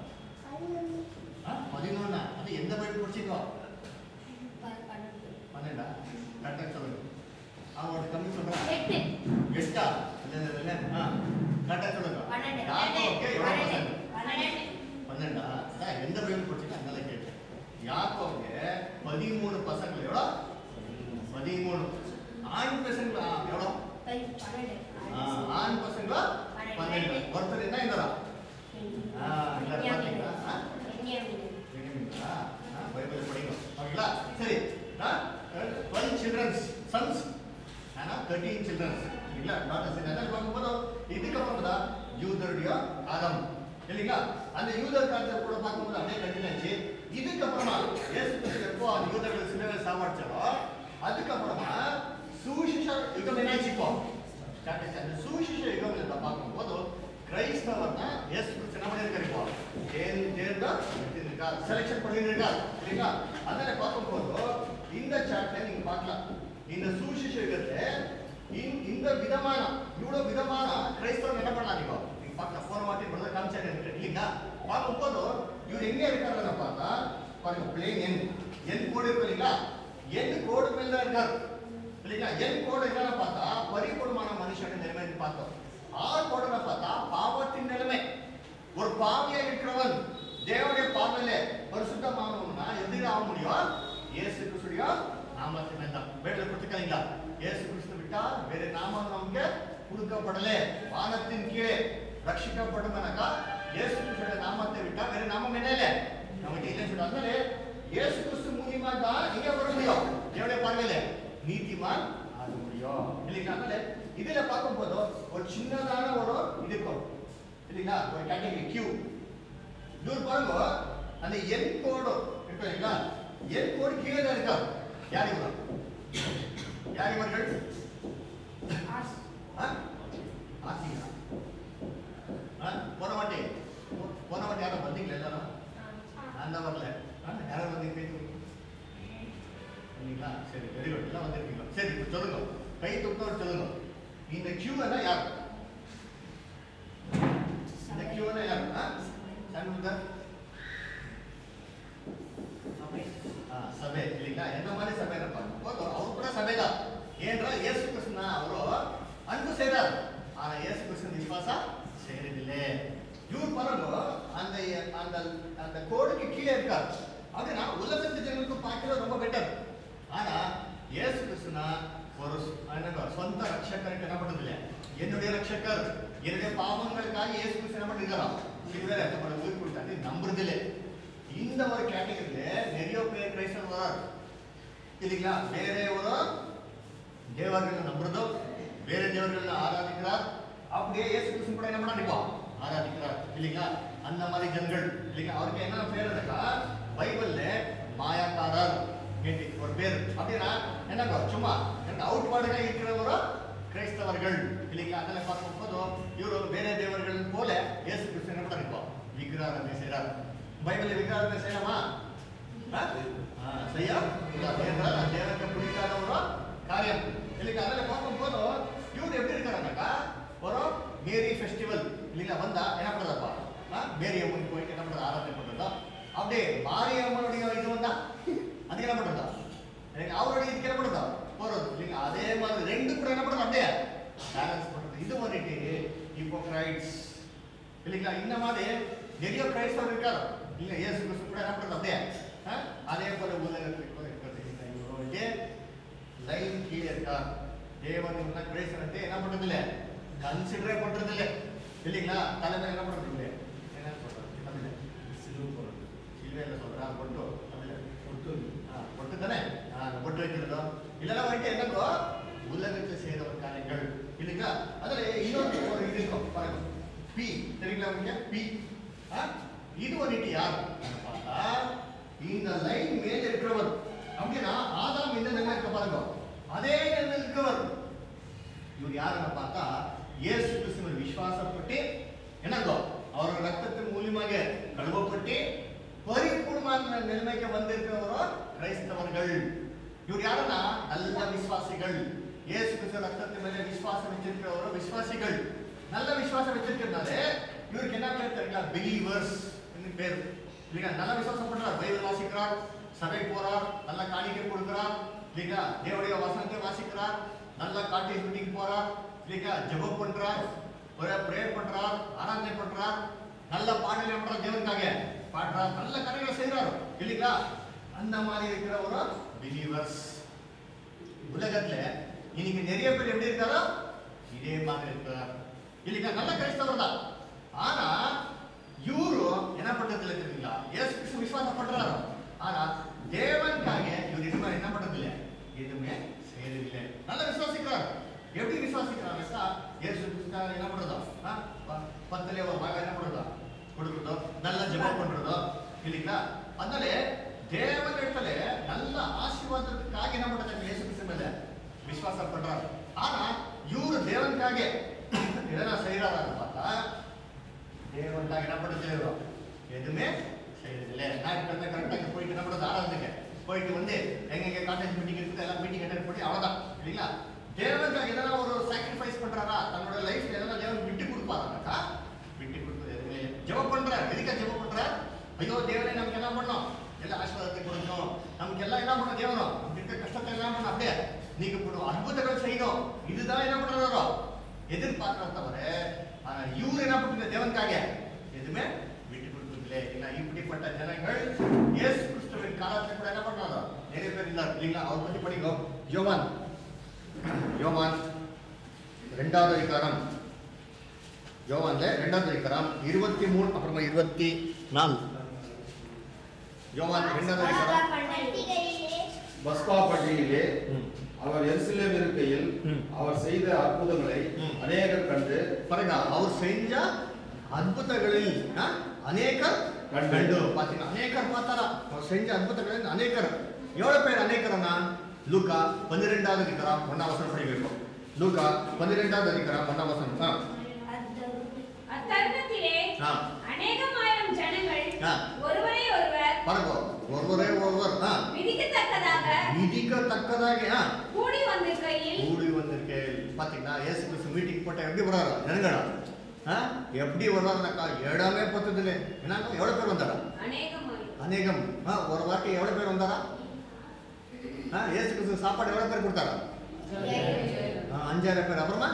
ஆ பதினொன்னா அது எந்த பைபிள் படிச்சீங்களோ பன்னெண்டு பன்னெண்டா கரெக்டாக சொல்லுங்க அவங்களோட கம்மி சொல்றேன் எட்டு எட்டா இல்ல இல்ல இல்ல ஆ கரெக்டாக சொல்லுங்க பன்னெண்டு யாக்கோபுக்கு எவ்வளோ பன்னெண்டு பசங்க பன்னெண்டு பன்னெண்டா அதான் எந்த பைபிள் படிச்சீங்க அதனால கேட்டேன் யாக்கோபுக்கு பதிமூணு பசங்க எவ்வளோ பதிமூணு ஆண் பசங்க எவ்வளோ கை பன்னெண்டு ஆ, ஆண் பசங்க பன்னெண்டு ஒருத்தர் என்ன இருந்தாரா ஆ, எல்லாரும் பார்த்தீங்களா? ஆ? தெரியுங்களா? ஆ, பைபிள் படிங்க ஓகேங்களா சரி டுவெல் சில்ட்ரன்ஸ் சன்ஸ் ஆனா தேர்ட்டீன் சில்ட்ரன்ஸ் இல்லைங்களா டாட்டர்ஸ் என்ன பார்க்கும்போது இதுக்கப்புறம் தான் யூதருடைய ஆதம் இல்லைங்களா அந்த யூதர் காலத்தில் கூட பார்க்கும்போது அப்படியே கண்டினியூ ஆச்சு இதுக்கப்புறமா இயேசு கிறிஸ்து எப்போ அந்த யூதர்கள் சிலுவையில் சாவடிச்சாரோ அதுக்கப்புறமா சுவிசேஷ யுகம் என்னாச்சு இப்போ ஸ்டார்ட் ஆச்சு அந்த சுவிசேஷ யுகம் நம்ம பார்க்கும்போது கிரைஸ்தவர்னா இயேசு கிறிஸ்து என்ன பண்ணியிருக்காரு இப்போ தேர்ந்து தேர்ந்தா எடுத்திருக்கார் செலெக்ஷன் பண்ணியிருக்கார் இல்லைங்களா அதனால பார்க்கும்போது இந்த சார்ட்டை நீங்க பார்க்கலாம் இந்த சுவிசேஷ யுகத்தை இந்த- இந்த விதமான இவ்வளவு விதமான கிரைஸ்தவர் என்ன பண்ணலாம் இப்போ நீங்க பார்க்கலாம் போன வாட்டி பிரதர் காமிச்சாரு எனக்கு இல்லைங்களா பார்க்கும்போது இவர் எங்க இருக்காருன்னு பார்த்தா பாருங்க பிளேன் என் என் கோடு இருக்கு இல்லைங்களா என் கோடு மேல தான் இருக்காரு இல்லைங்களா என் கோடு என்னன்னு பார்த்தா பரிபூர்ணமான மனுஷன் நிலைமை பார்த்தோம் ஆர் கோடுல பார்த்தா பாவத்தின் நிலைமை ஒரு பாவியா இருக்கிறவன் தேவனுடைய பார்வையில பரிசுத்தமானவன்னா எதிர ஆக முடியும் இயேசு கிறிஸ்துடைய நாமத்தின் தான் வேலை கொடுத்துக்காதீங்களா இயேசு கிறிஸ்து விட்டா வேற நாமம் நமக்கு கொடுக்கப்படல வானத்தின் கீழே ரட்சிக்கப்படும்னாக்கா இயேசு கிறிஸ்துடைய நாமத்தை விட்டா வேற நாமம் என்ன இல்லை நமக்கு இல்லைன்னு சொல்றாங்க அதனால இயேசு கிறிஸ்து மூலியமா தான் நீங்க வர முடியும் தேவனுடைய பார்வையில நீதிமான் ஆக முடியும் இல்லைங்களா அதனால இதுல பார்க்கும்போது ஒரு சின்னதான ஒரு இது இருக்கும் இல்லைங்களா ஒரு கேட்டகரி கியூ இது ஒரு பாருங்க அந்த என் கோடு இருக்கு இல்லைங்களா என் கோடு கீழே தான் இருக்கா யார் இவங்க யார் இவர்கள் ஆ? ஆசிங்களா ஆ? போன வாட்டி போன வாட்டி யாரும் வந்தீங்களா எல்லாரும் நான் தான் வரல ஆ? யாரும் வந்தீங்க கை தூக்குங்க. வந்தீங்களா சரி வெரி குட் எல்லாம் வந்திருக்கீங்களா சரி இப்ப சொல்லுங்க கை தூக்கினவர் சொல்லுங்க இந்த கியூ எல்லாம் யார் இந்த கியூ எல்லாம் யார் ஆ? சண்முகர் ஆ, சபை இல்லைங்களா எந்த மாதிரி சபை இருப்பாங்க போதும் அவர் கூட சபை தான் ஏனென்றால் இயேசு கிருஷ்ணா அவரோ அன்பு செய்தார் ஆனா இயேசு கிருஷ்ணன் விசுவாசா செய்யறதில்லை இவர் பாருங்க அந்த அந்த அந்த கோடுக்கு கீழே இருக்கார் அப்படின்னா உலகத்து ஜனங்களுக்கு பார்க்கிறது ரொம்ப பெட்டர் ஆனா இயேசு கிருஷ்ணா ஒரு ஸ்- என்னங்க சொந்த ரட்சகருக்கு என்ன பண்றது இல்ல என்னுடைய ரட்சகர் என்னுடைய பாவங்களுக்காக இயேசு கிறிஸ்து என்ன பண்ணிருக்காராம் சிலுவையில் ரத்தப்பட உயிர் கொடுத்தாரு நம்புறது இல்லை இந்த ஒரு கேட்டகரியில நிறைய பேர் கிரைஸ்தவர் வரார் இல்லைங்களா வேற ஒரு தேவர்கள் நம்புறதோ வேற தேவர்கள் ஆராதிக்கிறார் அப்படியே இயேசு கிறிஸ்து கூட என்ன பண்ணா நிப்பா ஆராதிக்கிறார் இல்லைங்களா அந்த மாதிரி ஜனங்கள் இல்லைங்களா அவருக்கு என்ன பேர் இருக்கா பைபிள்ல மாயாக்காரர் கேட்டி ஒரு பேர் அப்படின்னா என்னங்க சும்மா எனக்கு அவுட்வார்டுగా இருக்கிறவரோ கிரைஸ்தவர்கள் இல்லைங்களா அதில் பார்க்கும்போது இவர் வேற தேவர்கள் போல இயேசு கிறிஸ்து என்ன பண்ணா நிப்பா விக்கிராரத்தை செய்கிறார் பைபிள் விக்கிராரத்தை செய்யலாமா ஆ? ஆ, செய்ய கூடாது. என்றால் அது தேவனுக்கு பிடிக்காத ஒரு காரியம் இல்லைங்க அதில் பார்க்கும்போது இவர் எப்படி இருக்காருனாக்கா ஒரு மேரி ஃபெஸ்டிவல் இல்லைங்களா வந்தா என்ன பண்ணுறதப்பா மேரி அம்மன் போயிட்டு என்ன பண்ணுறது ஆராதனை பண்ணுறதா அப்படியே மாரியம்மனுடைய இது வந்தா அதுக்கு என்ன பண்ணுறதா எனக்கு அவருடைய இதுக்கு என்ன பண்ணுறதா போகிறது இல்லைங்க அதே மாதிரி ரெண்டு கூட என்ன பண்ணுறது அப்படியே பேலன்ஸ் பண்ணுறது இது வந்துட்டு இப்போ கிரைட்ஸ் இல்லைங்களா இந்த மாதிரி நிறைய கிரைஸ்தவர் இருக்காரு இல்ல இயேசு கிறிஸ்து கூட என்ன பண்றது அப்படியே ஆ? அதே போல உலகத்தில் கூட இருக்கிறது இந்த இவருடைய லைன் கீழே இருக்கார் தேவன் இவங்க கிரைஸ்தவத்தை என்ன பண்றது இல்ல கன்சிடரே பண்றது இல்ல இல்லைங்களா தலைமை என்ன பண்றது இல்ல என்ன சொல்றது தமிழ்ல சிலுவையில சொல்றா பொட்டு தமிழ்ல பொட்டு ஆ, பொட்டு தானே ஆ, அந்த பொட்டு வைக்கிறதோ இல்லைன்னா வந்துட்டு என்னங்கோ உலகத்தில் செய்த ஒரு காரியங்கள் இல்லைங்களா அதுல இன்னொரு ஒரு இது இருக்கும் பாருங்க பி தெரியுங்களா உங்களுக்கு பி ஆ? இது வந்துட்டு யார் பார்த்தா இந்த லைன் மேல இருக்கிறவர் அப்படின்னா ஆதாம் எந்த நிலைமை இருக்க பாருங்க அதே நிலைமை இருக்கிறவர் இவர் யாருன்னு பார்த்தா இயேசு கிறிஸ்துவின் விசுவாசப்பட்டு என்னங்கோ அவர் ரத்தத்தின் மூலியமாக கழுவப்பட்டு பரிபூர்ணமான நிலைமைக்கு வந்திருக்கிறவரோ கிரைஸ்தவர்கள் இவர் யாருன்னா நல்ல விசுவாசிகள் இயேசு கிறிஸ்து ரத்தத்தின் மேலே விசுவாசம் வச்சிருக்கிறவரோ விசுவாசிகள் நல்ல விசுவாசம் வச்சிருக்கிறதுனால இவருக்கு என்ன பேர் தெரியுங்களா பிலீவர்ஸ் பேர் இல்லைங்களா நல்ல விசுவாசம் பண்றார் பைபிள் வாசிக்கிறார் சபை போறார் நல்ல காணிக்கை கொடுக்கிறார் இல்லைங்களா தேவனுடைய வசனத்தை வாசிக்கிறார் நல்ல காட்டேஜ் மீட்டிங் போறார் இல்லைங்களா ஜெபம் பண்றார் ஒரு ப்ரேயர் பண்றார் ஆராதனை பண்றார் நல்ல பாடல் பண்றார் தேவனுக்காக பாடுறார் நல்ல காரியங்களை செய்றார் இல்லைங்களா அந்த மாதிரி இருக்கிற ஒரு பிலீவர்ஸ் உலகத்துல இன்னைக்கு நிறைய பேர் எப்படி இருக்காரோ இதே மாதிரி இருக்கிறார் இல்லைங்க நல்ல கிறிஸ்தவர் தான் ஆனா இவரு என்ன பண்றது இல்லை தெரியுங்களா இயேசு கிறிஸ்து விசுவாசம் பண்றாரு ஆனா தேவனுக்காக இவர் இது மாதிரி என்ன பண்றது இல்லை எதுவுமே செய்யறதில்லை நல்லா விசுவாசிக்கிறார் எப்படி விசுவாசிக்கிறாருக்கா இயேசு கிறிஸ்துக்காக என்ன பண்றதோ ஆ? ப- பத்துல ஒரு பாகம் என்ன பண்றதோ கொடுக்குறதோ நல்ல ஜெபம் பண்றதோ இல்லைங்களா அதனால தேவன் இடத்துல நல்ல ஆசீர்வாதத்துக்காக என்ன பண்றாங்க இயேசு கிறிஸ்து மேல விசுவாசம் பண்றாரு ஆனா இவரு தேவனுக்காக எதனா செய்யறாரு பார்த்தா தேவனுக்காக என்ன பண்ண செய்யறோம் எதுவுமே செய்யறதில்லை நான் இப்ப கரெக்டாக போயிட்டு என்ன பண்ணுறது ஆராதுங்க போயிட்டு வந்து எங்கெங்க கான்டாக்ட் மீட்டிங் இருக்குது எல்லாம் மீட்டிங் அட்டன் பண்ணி அவ்வளோதான் இல்லைங்களா தேவனுக்காக எதனா ஒரு சாக்ரிஃபைஸ் பண்றாரா தன்னோட லைஃப்ல எதனா தேவன் விட்டு கொடுப்பாராக்கா விட்டு கொடுக்குறது எதுவுமே இல்லை ஜெபம் பண்றார் எதுக்கா ஜெபம் பண்றார் ஐயோ தேவனே நமக்கு என்ன பண்ணோம் எல்லா ஆசீர்வாதத்தை கொடுக்கணும் நமக்கு எல்லாம் என்ன பண்ண தேவனும் நமக்கு இருக்க கஷ்டத்தை எல்லாம் பண்ண அப்படியே நீங்க போடும் அற்புதங்கள் செய்யணும் இதுதான் என்ன பண்றாரோ எதிர்பார்க்கறத தவிர ஆனா இவர் என்ன பண்றது தேவனுக்காக எதுவுமே விட்டு கொடுக்கறதில்லை ஏன்னா இப்படிப்பட்ட ஜனங்கள் இயேசு கிறிஸ்துவின் காலத்துல கூட என்ன பண்ணாரோ நிறைய பேர் இருந்தார் இல்லைங்களா அவர் பத்தி படிங்க யோவான் யோவான் ரெண்டாவது அதிகாரம் யோவான்ல ரெண்டாவது அதிகாரம் இருபத்தி மூணு அப்புறமா இருபத்தி நாலு யோவான் ரெண்டாவது அதிகாரம் பண்டிகையிலே பஸ்கா பண்டிகையிலே ம். அவர் எருசலேம் இருக்கையில் ம். அவர் செய்த அற்புதங்களை ம். அநேகர் கண்டு பாருங்க அவர் செஞ்ச அற்புதங்களில் ஆ, அநேகர் கண்டு. கண்டு பாத்தீங்கன்னா அநேகர் பார்த்தாரா அவர் செஞ்ச அற்புதங்களில் அநேகர் எவ்வளவு பேர் அநேகர்னா லூக்கா பன்னிரெண்டாவது அதிகாரம் ஒன்னாம் வசனம் படிக்கிறோம் லூக்கா பன்னிரெண்டாவது அதிகாரம் ஒன்னாம் வசனம் ஆ, அத்தருணத்திலே ஆ. அநேகமாயிரம் ஜனங்கள் ஆ. ஒருவரை ஒருவர் பாருங்க ஒருவரே ஒருவர் ஆ, விதிக்கத்தக்கதாக விதிக்கத்தக்கதாக ஆ, கூடி வந்திருக்கையில் கூடி வந்திருக்கேன் பாத்தீங்கன்னா இயேசு கிறிஸ்து மீட்டிங் போட்ட எப்படி வர்றாரு ஜனங்களா ஆ, எப்படி வர்றாருனாக்கா இடமே பத்ததில்லை ஏன்னா எவ்வளவு பேர் வந்தாரா அநேகமாயிரம் அநேகம் ஆ, ஒரு வாட்டி எவ்வளவு பேர் வந்தாரா ஆ, இயேசு கிறிஸ்து சாப்பாடு எவ்வளவு பேர் கொடுத்தாரா ஆ, அஞ்சாயிரம் பேர் அப்புறமா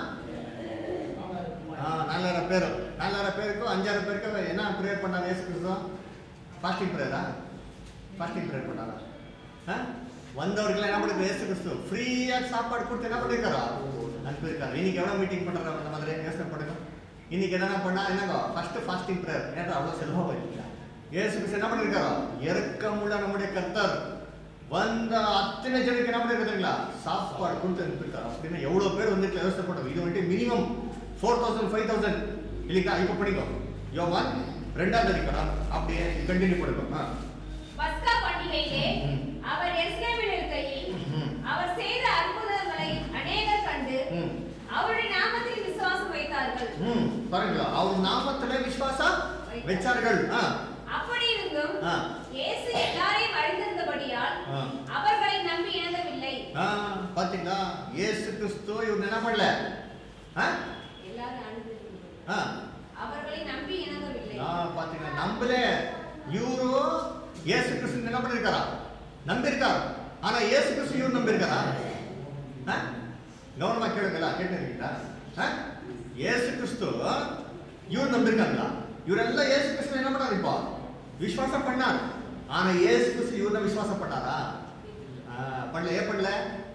ஆ, நாலாயிரம் பேர் நாலாயிரம் பேருக்கும் அஞ்சாயிரம் பேருக்கும் என்ன ப்ரேயர் பண்ணாரு இயேசு கிறிஸ்து ஃபாஸ்டிங் ப்ரேயரா ஃபாஸ்டிங் ப்ரேயர் பண்ணாரா ஆ? வந்தவர்கள் என்ன பண்ணுறது இயேசு கிறிஸ்து ஃப்ரீயாக சாப்பாடு கொடுத்து என்ன பண்ணிருக்காரா அனுப்பியிருக்காரு இன்னைக்கு எவ்வளோ மீட்டிங் பண்ணுறாரு அந்த மாதிரி யோசனை பண்ணுங்க இன்னைக்கு என்னென்ன பண்ணா என்னங்க ஃபர்ஸ்ட் ஃபாஸ்டிங் ப்ரேயர் ஏன்னா அவ்வளோ செல்வம் இல்லையா இயேசு கிறிஸ்து என்ன பண்ணிருக்காரா இறக்கமுள்ள நம்முடைய கர்த்தர் வந்த அத்தனை ஜனக்கு என்ன பண்ணிருக்காங்களா சாப்பாடு கொடுத்து அனுப்பியிருக்காரு அப்படின்னா எவ்வளோ பேர் வந்துட்டு யோசனை பண்ணுறோம் இது வந்துட்டு minimum four thousand five thousand இல்லைங்களா இப்போ படிக்கும் யோவான் ரெண்டாவது அதிகாரம் அப்படியே கண்டினியூ பண்ணுங்க ஆ பஸ்கா பண்டிகையிலே ம். அவர் எருசலேமில் இருக்கையில் ம். அவர் செய்த அற்புதங்களை அநேகர் கண்டு ம். அவருடைய நாமத்தில் விசுவாசம் வைத்தார்கள் ம் பாருங்க அவர் நாமத்திலே விசுவாசம் வச்சார்கள் ஆ அப்படி இருந்தும் ஆ. இயேசு எல்லாரையும் அறிந்திருந்தபடியால் ஆ. அவர்களை நம்பி இணங்கவில்லை ஆ பாத்தீங்களா இயேசு கிறிஸ்து இவங்க என்ன பண்ணல ஆ எல்லாரும் அறிந்திருந்தபடி ஆ அவர்களை நம்பி இணங்கவில்லை ஆ பாத்தீங்களா நம்பலே இவரு இயேசு கிறிஸ்து என்ன பண்ணிருக்காரா நம்பியிருக்காரு ஆனா இயேசு கிறிஸ்து இவரு நம்பியிருக்காரா ஆ? கவனமா கேளுங்களா கேட்டுருக்கீங்களா ஆ? இயேசு கிறிஸ்து இவர் நம்பியிருக்காங்களா இவரெல்லாம் இயேசு கிறிஸ்து என்ன பண்ணாரு இப்போ விசுவாசம் பண்ணார் ஆனா இயேசு கிறிஸ்து இவரை விசுவாசம் பண்ணாரா ஆ, பண்ணல ஏன் பண்ணல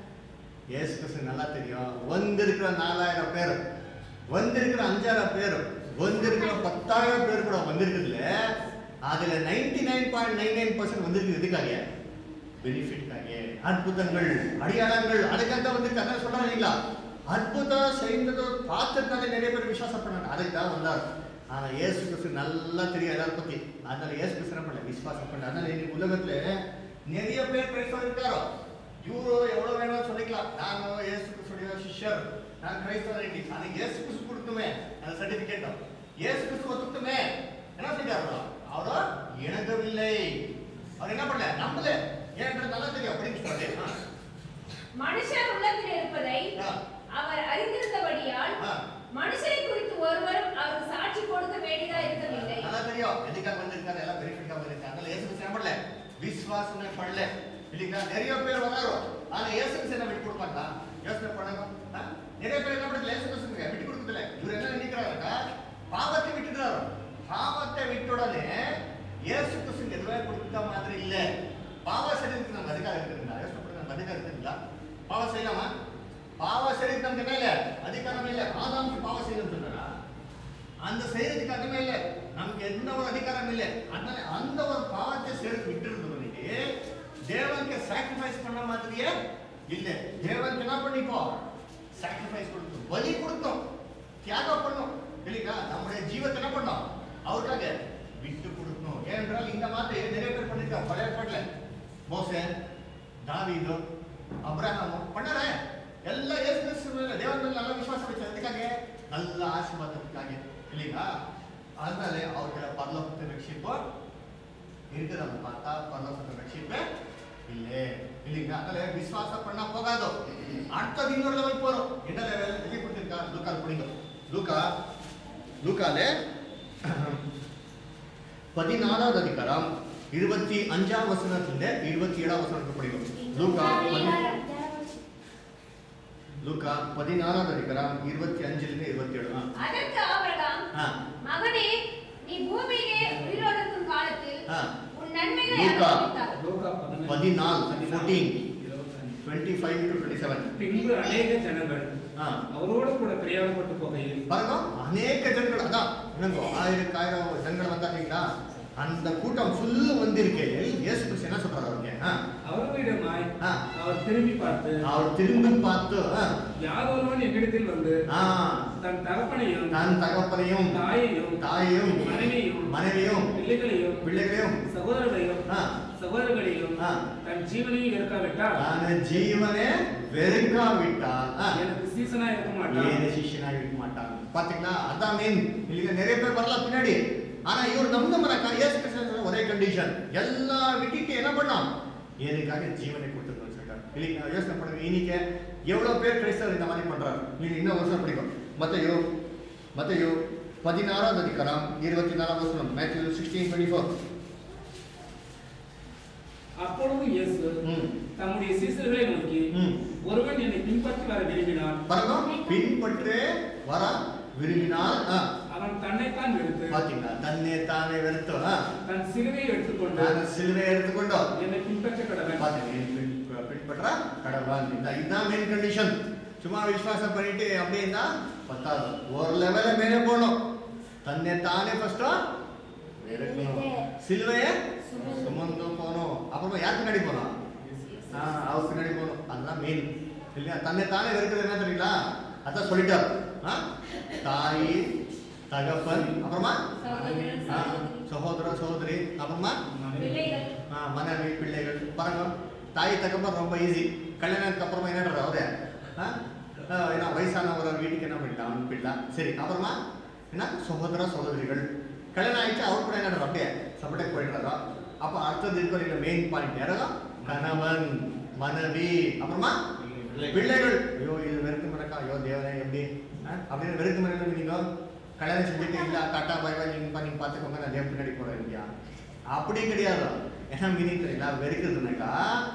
இயேசு கிறிஸ்து நல்லா தெரியும் வந்திருக்கிற நாலாயிரம் பேர் வந்திருக்கிற அஞ்சாயிரம் பேர் வந்திருக்கிற பத்தாயிரம் பேர் கூட வந்திருக்குதுல அதுல ninety nine point nine nine percent வந்திருக்கு எதுக்காக பெனிஃபிட்காக அற்புதங்கள் அடையாளங்கள் அதுக்காக தான் வந்திருக்கு அதான் சொல்றாங்க இல்லைங்களா அற்புதம் செய்தது பார்த்துட்டாலே நிறைய பேர் விசுவாசம் பண்ணாங்க அதுக்கு தான் வந்தார் ஆனா இயேசு கிறிஸ்து நல்லா தெரியும் எல்லாரும் பத்தி அதனால இயேசு கிறிஸ்து என்ன பண்ணல விசுவாசம் பண்ணல அதனால இன்னைக்கு உலகத்துல நிறைய பேர் கிறிஸ்தவர் இருக்காரோ இவரு எவ்வளவு வேணாலும் சொல்லிக்கலாம் நான் இயேசு கிறிஸ்துடைய சிஷ்யர் நான் கிரைஸ்தவர் இன்னைக்கு ஆனா இயேசு கிறிஸ்து கொடுத்துமே அந்த சர்டிபிகேட் இயேசு கிறிஸ்து ஒத்துக்குமே என்ன செஞ்சாரு அவரோ இணங்கவில்லை அவர் என்ன பண்ணல நம்பல ஏன்றது நல்லா தெரியும் அப்படின்னு சொல்றேன் மனுஷர் உள்ளத்தில் இருப்பதை ஆ. அவர் அறிந்திருந்தபடியால் ஆ. மனுஷரை குறித்து ஒருவரும் அவருக்கு சாட்சி கொடுக்க வேண்டியதா இருக்கவில்லை நல்லா தெரியும் எதுக்காக வந்திருக்காரு எல்லாம் பெனிஃபிட்காக வந்திருக்காரு அதனால இயேசு கிறிஸ்து என்ன பண்ணல விசுவாசமே பண்ணல இல்லைங்களா நிறைய பேர் வராரோ ஆனா இயேசு கிறிஸ்து என்ன விட்டு கொடுப்பாங்களா யோசனை பண்ணுங்க ஆ? நிறைய பேர் என்ன பண்ணல இயேசு கிறிஸ்து விட்டு கொடுக்கல இவர் என்ன நினைக்கிறாருக்கா பாவத்தை விட்டுடுறாரு பாவத்தை விட்டுடனே இயேசு கிறிஸ்து எதுவே கொடுத்த மாதிரி இல்ல பாவ சரீரத்துக்கு நம்ம அதிகாரம் இருக்குதுங்களா யோசனை பண்ணுங்க நம்ம அதிகாரம் இருக்குதுங்களா பாவம் செய்யலாமா பாவ சரீரத்துக்கு நமக்கு என்ன இல்ல அதிகாரம் இல்ல அந்த செய்யறதுக்கு அதுமே இல்லை நமக்கு எந்த ஒரு அதிகாரம் இல்லை அதனால அந்த ஒரு பாவத்தை சேர்த்து விட்டுருந்தவனுக்கு தேவனுக்கு சாக்ரிஃபைஸ் பண்ண மாதிரியே இல்லை தேவனுக்கு என்ன பண்ணிக்கோ சாக்ரிஃபைஸ் கொடுத்தோம் பலி கொடுத்தோம் தியாகம் பண்ணோம் இல்லைங்களா நம்முடைய ஜீவத்தை என்ன பண்ணோம் அவருக்காக விட்டு கொடுக்கணும் ஏனென்றால் இந்த மாதிரி நிறைய பேர் பண்ணிருக்காங்க பழைய ஏற்பாட்டுல மோசே தாவீது அப்ரஹாமு பண்ணாரே ಎಲ್ಲ ಯೇಸು ಕ್ರಿಸ್ತು ಮೇಲೆ ದೇವರ ಮೇಲೆ நல்ல ವಿಶ್ವಾಸ ವಚ್ಚ ಅದಕ್ಕಾಗಿ நல்ல ஆசீர்வாதத்துக்காக இல்லைங்களா அதனால அவர்கிட்ட பரலோகத்தை ரட்சிப்போ இருக்கிறத பார்த்தா பரலோகத்தை ரட்சிப்பே இல்லை இல்லைங்களா அதனால விசுவாச பண்ண போகாதோ அடுத்தது இன்னொரு லெவல் போறோம் என்ன லெவல் எಲ್ಲಿ கொடுத்திருக்கா லூக்கால் படிங்க லூக்கா லூக்காலே பதினாலாவது அதிகாரம் இருபத்தி அஞ்சாம் வசனத்திலிருந்து இருபத்தி ஏழாம் வசனத்துக்கு படிக்கும் லூக்கா பதி- லூக்கா பதினாலாவது அதிகாரம் இருபத்தி அஞ்சிலிருந்து இருபத்தி ஏழு ஆ. அதற்கு ஆபிரகாம் ஆ மகனே நீ பூமியிலே உயிரோடுக்கும் காலத்தில் ஆ. உன் நன்மைகளை லூக்கா. அனுபவித்தாய் லூக்கா பதினஞ்சு, பதினாலு, பதினாலு, 14. இருபத்தஞ்சு. Twenty five to twenty seven பின்பு அநேக ஜனங்கள் ஆ அவரோடு கூட பிரயாணப்பட்டு போகையில் பாருங்க அநேக ஜனங்கள் அதான் என்னங்கோ ஆயிரக்கு ஆயிரம் ஜனங்கள் வந்தாங்களா அந்த கூட்டம் ஃபுல்லு வந்திருக்கையில் இயேசு கிறிஸ்து என்ன சொல்றாரு அவங்க ஆ, அவர்களிடமாய் ஆ. அவர் திரும்பி பார்த்து அவர் திரும்பி பார்த்து ஆ, யார் ஒருவன் என்னிடத்தில் வந்து ஆ, தன் தகப்பனையும் தன் தகப்பனையும் தாயையும் தாயையும் மனைவியும் மனைவியும் பிள்ளைகளையும் பிள்ளைகளையும் சகோதரர்களையும் ஆ, சகோதரர்களையும் ஆ. தன் ஜீவனையும் இருக்காவிட்டால் தன் ஜீவனே வெறுக்காவிட்டால் ஆ, எனக்கு சீசனா இருக்க மாட்டான் ஏழு சிஷ்யனாக இருக்க மாட்டாங்க பாத்தீங்களா அதான் மெயின் இல்லைங்க நிறைய பேர் வரலாம் பின்னாடி ஆனா இவர் நம்பினமனாக்கா இயேசு கிறிஸ்து ஒரே கண்டிஷன் எல்லாம் விட்டுட்டு என்ன பண்ணாம் எனக்காக ஜீவனை கொடுத்துருக்கோம் சொல்லிட்டார் இல்லைங்க யோசனை பண்ணுங்க இன்னைக்கு எவ்வளவு பேர் கிறிஸ்தவர் இந்த மாதிரி பண்றாரு நீங்க இன்னும் வருஷம் படிக்கும் மத்தையோ மத்தையோ பதினாறாவது அதிகாரம் இருபத்தி நாலாம் வருஷம் மேத்யூ சிக்ஸ்டீன் டுவெண்ட்டி ஃபோர் அப்பொழுது இயேசு ம் தம்முடைய சீசர்களை நோக்கி ம் ஒருவன் என்னை பின்பற்றி வர விரும்பினான் பாருங்க பின்பற்றே வர விரும்பினால் ஆ, அவன் தன்னைத்தான் வெறுத்து பாத்தீங்களா தன்னை தானே வெறுத்து ஆ, தன் சிலுவையை எடுத்துக்கொண்டு நான் சிலுவை எடுத்துக்கொண்டோம் என்னை பின்பற்ற கடவன் பாத்தீங்க பின்பற்றா கடவுள் இந்த இதுதான் மெயின் கண்டிஷன் சும்மா விசுவாசம் பண்ணிட்டு அப்படியே இருந்தா பத்தாது ஒரு லெவல மேலே போகணும் தன்னை தானே ஃபர்ஸ்டா சிலுவையை சுமந்து போகணும் அப்புறமா யார் பின்னாடி போகணும் ஆ, அவர் பின்னாடி போகணும் அதுதான் மெயின் இல்லையா தன்னை தானே வெறுக்கிறது என்ன தெரியுங்களா அதான் சொல்லிட்டார் ஆ? தாய் தகப்பன் அப்புறமா ஆ, சகோதர சகோதரி அப்புறமா பிள்ளைகள் ஆ, மனைவி பிள்ளைகள் பாருங்க தாய் தகப்பன் ரொம்ப ஈஸி கல்யாணத்துக்கு அப்புறமா என்ன அவரு ஆ? ஆ, ஏன்னா வயசான ஒரு வீட்டுக்கு என்ன பண்ணிட்டான் அனுப்பிடலாம் சரி அப்புறமா என்ன சகோதர சகோதரிகள் கல்யாணம் ஆயிடுச்சு அவர் கூட என்ன அப்படியே சப்பட்டே போயிடுறாரோ அப்போ அடுத்தது இருக்கிற மெயின் பாயிண்ட் யாரோ கணவன் மனைவி அப்புறமா பிள்ளைகள் ஐயோ இது வெறுத்து மடக்கா ஐயோ தேவனே எப்படி ஆ? அப்படின்னு வெறுத்து மடக்கு நீங்க கல்யாணம் செஞ்சுட்டு இல்ல டாட்டா பாய் பாய் நீங்க நீங்க பார்த்துக்கோங்க நான் தேவன் பின்னாடி போறேன் இல்லையா அப்படி கிடையாது என்ன மீனிங் தெரியல வெறுக்குதுனாக்கா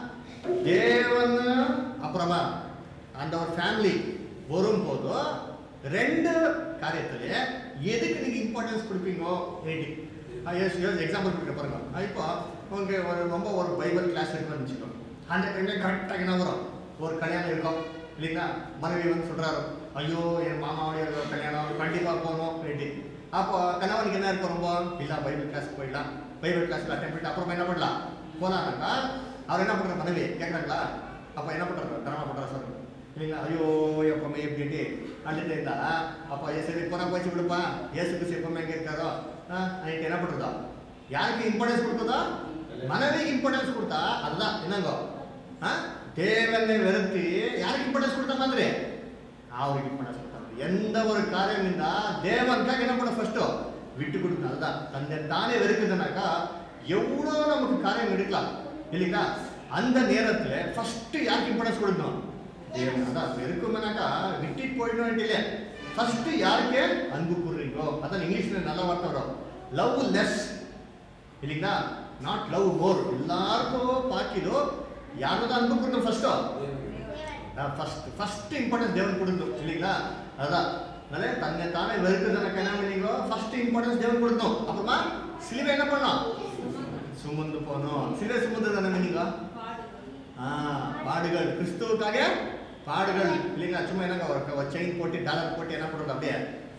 தேவன் அப்புறமா அந்த ஒரு ஃபேமிலி வரும்போது ரெண்டு காரியத்துல எதுக்கு நீங்க இம்பார்ட்டன்ஸ் கொடுப்பீங்கோ ஏடி எக்ஸாம்பிள் கொடுக்க பாருங்க ஆ, இப்போ உங்க ஒரு ரொம்ப ஒரு பைபிள் கிளாஸ் இருக்குன்னு வச்சுக்கோங்க அந்த டைம்ல கரெக்டாக என்ன வரும் ஒரு கல்யாணம் இருக்கும் இல்லைங்களா மனைவி வந்து சொல்றாரு ஐயோ என் மாமாவுடைய ஒரு கல்யாணம் கண்டிப்பா போகணும் ரெடி அப்போ கணவனுக்கு என்ன இருக்கும் ரொம்ப இல்லை பைபிள் கிளாஸ் போயிடலாம் பைபிள் கிளாஸ்ல அட்டன் பண்ணிட்டு அப்புறமா என்ன பண்ணலாம் போனாங்கக்கா அவர் என்ன பண்ற மனைவி கேட்குறாங்களா அப்போ என்ன பண்றாரு தரமா பண்றாரு சொல்லுங்க இல்லைங்களா ஐயோ எப்பவுமே எப்படின்ட்டு அழுட்டு இருந்தா அப்போ சரி போனா போச்சு விடுப்பா ஏசுக்கு எப்பவுமே எங்க இருக்காரோ ஆ, அன்னைக்கு என்ன பண்றதா யாருக்கு இம்பார்ட்டன்ஸ் கொடுத்ததா மனைவிக்கு இம்பார்ட்டன்ஸ் கொடுத்தா அதுதான் என்னங்கோ ஆ? தேவனை வெறுத்து யாருக்கு இம்பார்ட்டன்ஸ் கொடுத்த மாதிரி அவருக்கு இம்பார்ட்டன்ஸ் கொடுத்தாங்க எந்த ஒரு காரியம் இருந்தா தேவனுக்காக என்ன பண்ண ஃபர்ஸ்ட் விட்டு கொடுக்கணும் அதுதான் தன்னை தானே வெறுக்குதுனாக்கா எவ்வளோ நமக்கு காரியம் எடுக்கலாம் இல்லைங்களா அந்த நேரத்துல ஃபர்ஸ்ட் யாருக்கு இம்பார்ட்டன்ஸ் கொடுக்கணும் தேவன் அதான் வெறுக்கும்னாக்கா விட்டுட்டு போயிடணும் இல்லை ஃபர்ஸ்ட் யாருக்கு அன்பு கூறுறீங்களோ அதான் இங்கிலீஷ்ல நல்ல வார்த்தை வரும் லவ் லெஸ் இல்லைங்களா நாட் லவ் மோர் எல்லாருக்கும் பாக்கிதோ யாரும் அன்பு கொடுக்கணும் ஃபர்ஸ்டோ ஃபர்ஸ்ட் ஃபர்ஸ்ட் இம்பார்ட்டன்ஸ் தேவன் கொடுக்கணும் இல்லைங்களா அதான் அதனால தன்னை தானே வெறுக்குதுனாக்க என்ன பண்ணீங்க ஃபர்ஸ்ட் இம்பார்ட்டன்ஸ் தேவன் கொடுக்கணும் அப்புறமா சிலுவை என்ன பண்ணோம் சுமந்து போகணும் சிலுவை சுமந்து தானே பண்ணீங்க ஆ பாடுகள் கிறிஸ்துவுக்காக பாடுகள் இல்லைங்களா சும்மா என்னங்க ஒரு செயின் போட்டு டாலர் போட்டு என்ன பண்ணுறது அப்படியே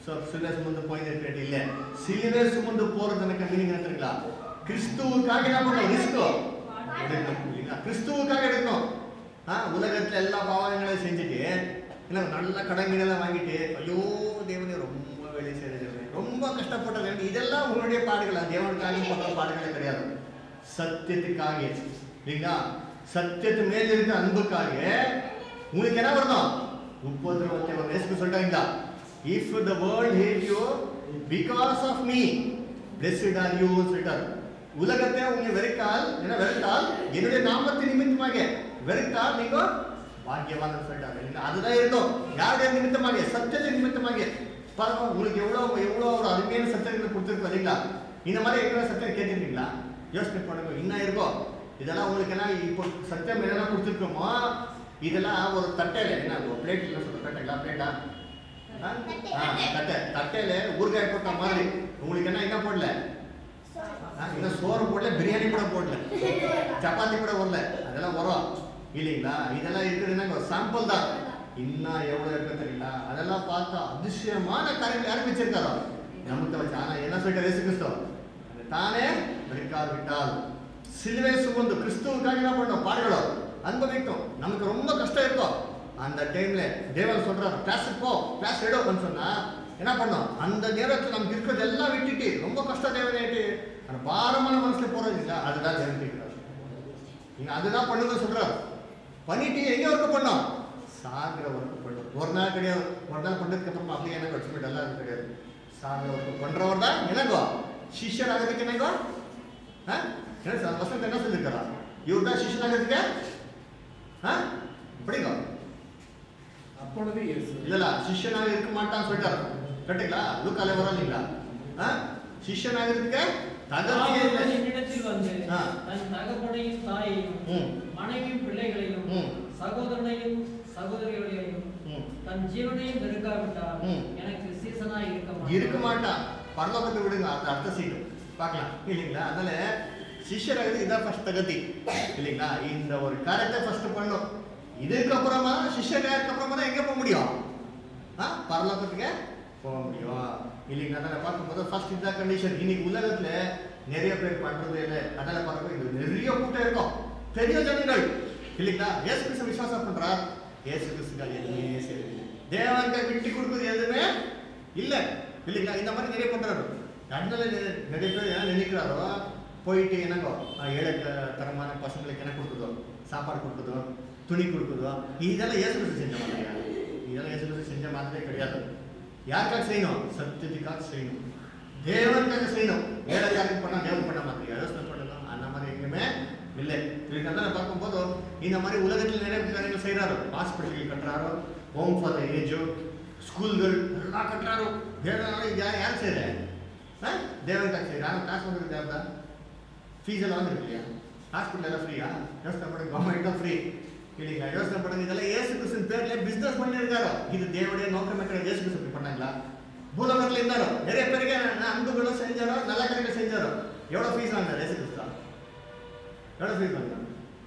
ஸோ சிலுவை சுமந்து போயிருக்கேன் இல்லை சிலுவை சுமந்து போறது எனக்கு மீனிங் என்ன தெரியுங்களா கிறிஸ்துவுக்காக என்ன பண்ணணும் ரிஸ்க் எடுக்கணும் இல்லைங்களா கிறிஸ்துவுக்காக எடுக்கணும் ஆ உலகத்துல எல்லா பாவங்களையும் செஞ்சுட்டு இல்லை நல்ல கடன்களெல்லாம் வாங்கிட்டு ஐயோ தேவனே ரொம்ப வேலை செய்யறது ரொம்ப கஷ்டப்பட்டது இதெல்லாம் உங்களுடைய பாடுகளா தேவனுக்காக பண்ற பாடுகளே கிடையாது சத்தியத்துக்காக இல்லைங்களா சத்தியத்து மேல இருக்க அன்புக்காக உங்களுக்கு என்ன வரணும் உபதிரவத்தை ஒரு நேசுக்கு சொல்லிட்டாங்களா if the world hate you because of me blessed are you சொல்லிட்டார் உலகத்தை உங்களை வெறுத்தால் என்ன வெறுத்தால் என்னுடைய நாமத்தின் நிமித்தமாக வெறுத்தால் நீங்க பாக்கியவான் சொல்லிட்டாங்க இல்லைங்களா? அதுதான் இருந்தோம் யாருடைய நிமித்தமாக சத்தியத்தின் நிமித்தமாக பாருங்க உங்களுக்கு எவ்வளவு எவ்வளவு ஒரு அருமையான சத்தியங்களை கொடுத்துருக்கோம் இல்லைங்களா இந்த மாதிரி எவ்வளவு சத்தியம் கேட்டிருக்கீங்களா யோசனை பண்ணுங்க இன்னும் இருக்கும் இதெல்லாம் உங்களுக்கு எல்லாம் இப்போ சத்தியம் என்னெல்லாம் கொடுத்துருக்கோமோ இதெல்லாம் ஒரு தட்டையில என்ன ஒரு பிளேட் இல்லை சொல்ற தட்டைங்களா பிளேட்டா தட்டை தட்டையில ஊறுகாய் போட்ட மாதிரி உங்களுக்கு என்ன என்ன போடல ஆ, இன்னும் சோறு போடல பிரியாணி கூட போடல சப்பாத்தி கூட வரல அதெல்லாம் வரும் இல்லைங்களா இதெல்லாம் இருக்குதுன்னா ஒரு சாம்பிள் தான் இன்னும் எவ்வளவு இருக்கு தெரியுங்களா அதெல்லாம் பார்த்தா அதிசயமான காரியங்கள் யாரும் வச்சிருக்காரோ நமக்கு வச்சு ஆனா என்ன சொல்லிட்டு இயேசு கிறிஸ்து தானே வெறுக்காது விட்டால் சிலுவை சுமந்து கிறிஸ்துவுக்காக என்ன பண்ணோம் பாடுகளோ அனுபவிக்கும் நமக்கு ரொம்ப கஷ்டம் இருக்கும் அந்த டைம்ல தேவன் சொல்றாரு கிளாஸுக்கு போ கிளாஸ் எடுன்னு சொன்னா என்ன பண்ணோம் அந்த நேரத்துல நமக்கு இருக்கிறது எல்லாம் விட்டுட்டு ரொம்ப கஷ்ட தேவனாயிட்டு அந்த பாரமான மனசுல போறது இல்லைங்களா அதுதான் தேவன் கேட்கிறார் நீங்க அதுதான் பண்ணுங்க சொல்றாரு பண்ணிட்டு எங்க ஒர்க் பண்ணோம் சாகிற ஒர்க் பண்ணும் ஒரு நாள் கிடையாது ஒரு நாள் பண்ணதுக்கு அப்புறமா அப்படியே எனக்கு வச்சுக்கிட்டு எல்லாம் அது கிடையாது சாகிற ஒர்க் பண்றவர் தான் எனக்கோ சிஷ்யர் ஆகிறதுக்கு எனக்கோ ஆ? என்ன சார் வசந்த் என்ன சொல்லியிருக்காரா இவர் தான் சிஷ்யன் ஆகிறதுக்கு ஆ அப்படிங்க அப்பொழுது இயேசு இல்லல சிஷ்யனாக இருக்க மாட்டான்னு சொல்லிட்டாரு கரெக்டுங்களா லூக்கால வர இல்லைங்களா ஆ சிஷ்யனாக இருக்க தகுதியே இல்லை அவன் என்னிடத்தில் வந்து ஆ. தன் தகப்பனையும் தாயையும் ம். மனைவியும் பிள்ளைகளையும் ம். சகோதரனையும் சகோதரிகளையும் ம். தன் ஜீவனையும் வெறுக்காவிட்டால் ம். எனக்கு சீசனாய் இருக்க மாட்டான். இருக்க மாட்டான் பரலோகத்தை விடுங்க அந்த அடுத்த சீட்டு பார்க்கலாம் இல்லைங்களா அதனால சிஷ்யராகிறது இதான் ஃபர்ஸ்ட் தகுதி இல்லைங்களா இந்த ஒரு காரியத்தை ஃபர்ஸ்ட் பண்ணும் இதுக்கப்புறமா சிஷ்யராக அப்புறமா தான் எங்க போக முடியும் ஆ பரலோகத்துக்கு போக முடியும் இல்லைங்களா அதனால பார்க்கும்போது ஃபர்ஸ்ட் இதுதான் கண்டிஷன் இன்னைக்கு உலகத்துல நிறைய பேர் பண்றது இல்லை அதனால பார்க்கும்போது இது நிறைய கூட்டம் இருக்கும் பெரிய ஜனங்கள் இல்லைங்களா ஏசு கிறிஸ்து விசுவாசம் பண்றார் ஏசு கிறிஸ்துக்காக எதுவுமே செய்யறது தேவனுக்கு விட்டு கொடுக்குறது எதுவுமே இல்லை இல்லைங்களா இந்த மாதிரி நிறைய பண்றாரு அதனால நெ- நிறைய பேர் என்ன நினைக்கிறாரோ போயிட்டு என்னங்கோ அஹ் ஏழை த- தரமான பசங்களுக்கு என்ன கொடுக்குதோ சாப்பாடு கொடுக்குதோ துணி கொடுக்குதோ இதெல்லாம் இயேசு கிறிஸ்து செஞ்ச மாதிரியா இதெல்லாம் இயேசு கிறிஸ்து செஞ்ச மாதிரியே கிடையாது யாருக்காக செய்யணும் சத்தியத்துக்காக செய்யணும் தேவனுக்காக செய்யணும் வேலைக்காரங்க பண்ணா தேவன் பண்ண மாதிரியா யோசனை பண்ணணும் அந்த மாதிரி எங்குமே இல்லை இதுக்கு தான் பார்க்கும்போது இந்த மாதிரி உலகத்தில் நிறைய காரியங்கள் செய்கிறாரு ஹாஸ்பிட்டல் கட்டுறாரோ ஹோம் ஃபார் த ஏஜோ ஸ்கூல்கள் எல்லாம் கட்டுறாரு தேவனால இது யார் யார் செய்கிறேன் தேவனுக்காக செய்கிறாங்க காசு பண்ணுறது தேவன் தான் ஃபீஸ் எல்லாம் வந்து இல்லையா ஹாஸ்பிட்டல் எல்லாம் ஃப்ரீயா யோசனை பண்ணுங்க கவர்மெண்ட் தான் ஃப்ரீ இல்லைங்களா யோசனை பண்ணுங்க இதெல்லாம் ஏசு கிறிஸ்தன் பேர்ல பிசினஸ் பண்ணியிருக்காரோ இது தேவனுடைய நோக்கம் கிடையாது ஏசு கிறிஸ்து இப்படி பண்ணாங்களா பூலகத்தில் இருந்தாரோ நிறைய பேருக்கு நான் அன்புகளும் செஞ்சாரோ நல்ல காரியங்கள் செஞ்சாரோ எவ்வளோ ஃபீஸ் வாங்கினார் ஏசு கிறிஸ்தா எவ்வளோ ஃபீஸ் வாங்கினார்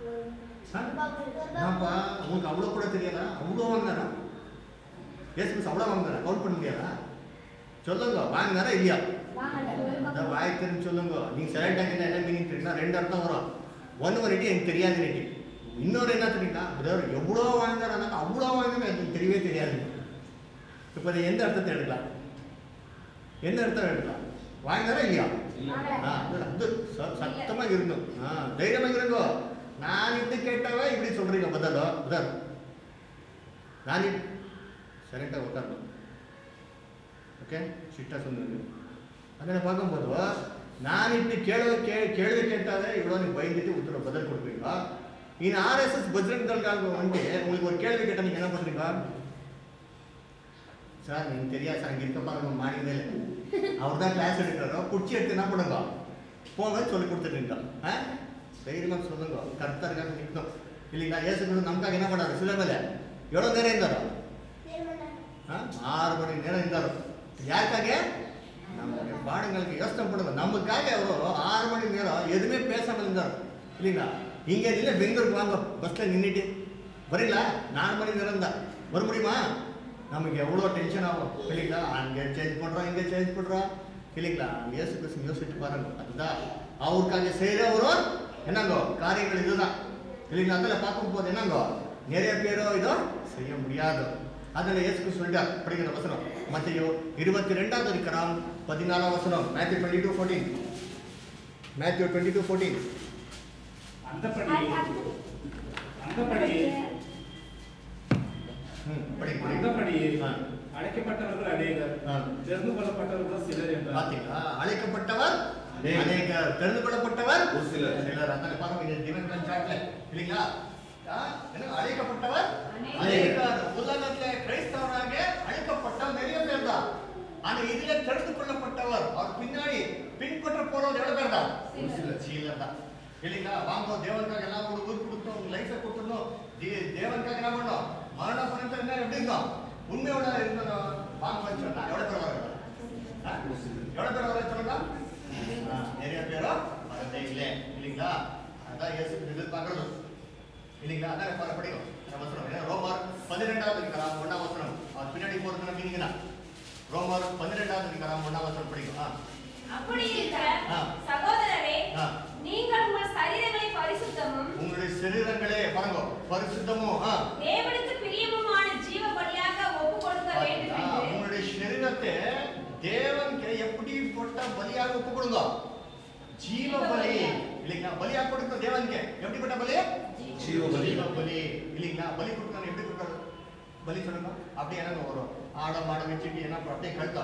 ஆப்பா உங்களுக்கு அவ்வளோ கூட தெரியாதா அவ்வளோ வாங்கினாரா ஏசு கிறிஸ்து அவ்வளோ வாங்கினாரா கவுண்ட் பண்ண முடியாதா சொல்லுங்க வாங்கினாரா இல்லையா அந்த வாய் தெரிஞ்சு சொல்லுங்க நீங்க செலக்ட் ஆகினா என்ன மீனிங் தெரியுமா ரெண்டு அர்த்தம் வரும் ஒன்று வரைக்கும் எனக்கு தெரியாது ரெட்டி இன்னொரு என்ன தெரியுங்களா அதாவது எவ்வளோ வாங்குறாங்க அவ்வளோ வாங்குறாங்க எனக்கு தெரியவே தெரியாது இப்போ இதை எந்த அர்த்தத்தை எடுக்கலாம் என்ன அர்த்தம் எடுக்கலாம் வாங்கினாரா இல்லையா ஆ, அது- அது ச- சத்தமா இருந்தோம் ஆ தைரியமா இருங்கோ நான் இப்படி கேட்டவ இப்படி சொல்றீங்க பதிலோ உதார் நான் இப்- சைலண்டா உட்காரணும் ஓகே சிட்டா சொன்னது ಅದನ್ನು பார்க்கும்போது நான் இப்படி கேள்வி கே கேள்வி கேட்டாலே இவ்வளோ நீ பயந்துட்டு உத்தர பதில் கொடுப்பீங்க இன் ஆர்எஸ்எஸ் பஜ்ரங் தள்காக வந்துட்டு உங்களுக்கு ஒரு கேள்வி கேட்டால் நீங்கள் என்ன பண்ணுறீங்க சார் எனக்கு தெரியாது சார் இங்கே இருக்க பாருங்க மாடினதே இல்லை அவர் தான் கிளாஸ் எடுக்கிறாரோ குச்சி எடுத்து என்ன பண்ணுங்க போங்க சொல்லி கொடுத்துருங்க ஆ தைரியமாக சொல்லுங்க கர்த்தருக்காக நிற்கும் இல்லைங்களா ஏசு கூட நமக்காக என்ன பண்ணாரு சில மேலே எவ்வளோ நேரம் இருந்தாரோ ஆ? ஆறு மணி நேரம் இருந்தாரு யாருக்காக நம்மளுடைய பாடங்களுக்கு யோசனை பண்ணுங்க நமக்காக எவ்வளோ ஆறு மணி நேரம் எதுவுமே பேசாமல் இருந்தார் இல்லைங்களா இங்கே இல்லை பெங்களூருக்கு வாங்க பஸ்ஸில் நின்றுட்டு வரீங்களா நாலு மணி நேரம் தான் வர முடியுமா நமக்கு எவ்வளோ டென்ஷன் ஆகும் இல்லைங்களா அங்கே சேஞ்ச் பண்ணுறோம் இங்கே சேஞ்ச் பண்ணுறோம் இல்லைங்களா இயேசு கிறிஸ்து யோசிச்சு பாருங்க அதுதான் அவருக்காக செய்கிறவரோ என்னங்கோ காரியங்கள் இதுதான் இல்லைங்களா அதில் பார்க்கும்போது என்னங்கோ நிறைய பேரோ இதோ செய்ய முடியாது அதில் இயேசு கிறிஸ்து சொல்லிட்டார் படிக்கிற வசனம் மத்தையோ இருபத்தி ரெண்டாவது அதிகாரம் பதினாலாம் வசனம் Matthew twenty two fourteen Matthew twenty two fourteen அந்தப்படி அந்தப்படி ம் படி படி அந்தப்படி ஆ. அழைக்கப்பட்டவர்கள் அநேகர் ஆ. தெரிந்து கொள்ளப்பட்டவர்கள் சிலர் என்றார் பாத்தீங்களா அழைக்கப்பட்டவர் அநேகர் தெரிந்து கொள்ளப்பட்டவர் ஒரு சிலர். சிலர் அந்த பாருங்க இங்க திவன் பஞ்சாட்ல இல்லைங்களா ஆ, என்ன அழைக்கப்பட்டவர் அநேகர். அநேகர் உலகத்துல கிரைஸ்தவராக அழைக்கப்பட்ட நிறைய பேர் தான் ஆனா இதுல தெரிந்து கொள்ளப்பட்டவர் அவர் பின்னாடி பின்பற்ற போறவர் எவ்வளவு பேர் தான் ஒரு சிலர் சிலர் தான் இல்லைங்களா வாங்க தேவனுக்காக எல்லாம் ஒரு ஊர் கொடுத்தோம் உங்க லைஃபை கொடுத்துடணும் தே- தேவனுக்காக என்ன பண்ணோம் மரண பணத்தை என்ன எப்படி இருந்தோம் உண்மையோட இருந்தோம் வாங்க சொன்னா எவ்வளவு பேர் வராங்க ஆ? எவ்வளவு பேர் வர சொல்லுங்க ஆ, நிறைய பேரோ வரதே இல்லை இல்லைங்களா அதான் இயேசு எதிர்பார்க்கறது இல்லைங்களா அதான் பாரு படிக்கும் நம்ம வசனம் ஏன்னா ரோமர் பதிரெண்டாவது அதிகாரம் ஒண்ணாம் வசனம் அவர் பின்னாடி போறது மீனிங் தான் ரோமர் பதிரெண்டாவது அதிகாரம் ஒண்ணாம் வசனம் படிக்கும் ஆ அப்படி இருக்க ஆ. சகோதரரே ஆ. நீங்கள் உங்கள் சரீரங்களை பரிசுத்தமும் உங்களுடைய சரீரங்களே பாருங்க பரிசுத்தமும் ஆ தேவனுக்கு பிரியமுமான ஜீவ பலியாக ஒப்பு கொடுக்க வேண்டும் பாத்தீங்களா? என்று உங்களுடைய சரீரத்தை தேவனுக்கு எப்படி போட்ட பலியாக ஒப்பு கொடுங்க ஜீவ பலி இல்லைங்களா பலியாக கொடுக்கணும் தேவனுக்கு எப்படிப்பட்ட பலி ஜீவ பலி. ஜீவ பலி இல்லைங்களா பலி கொடுக்கணும் எப்படி கொடுக்கறது பலி சொல்லுங்க அப்படியே என்ன வரும் ஆட மாட வச்சுட்டு என்ன பண்ணும்? அப்படியே கழுத்தா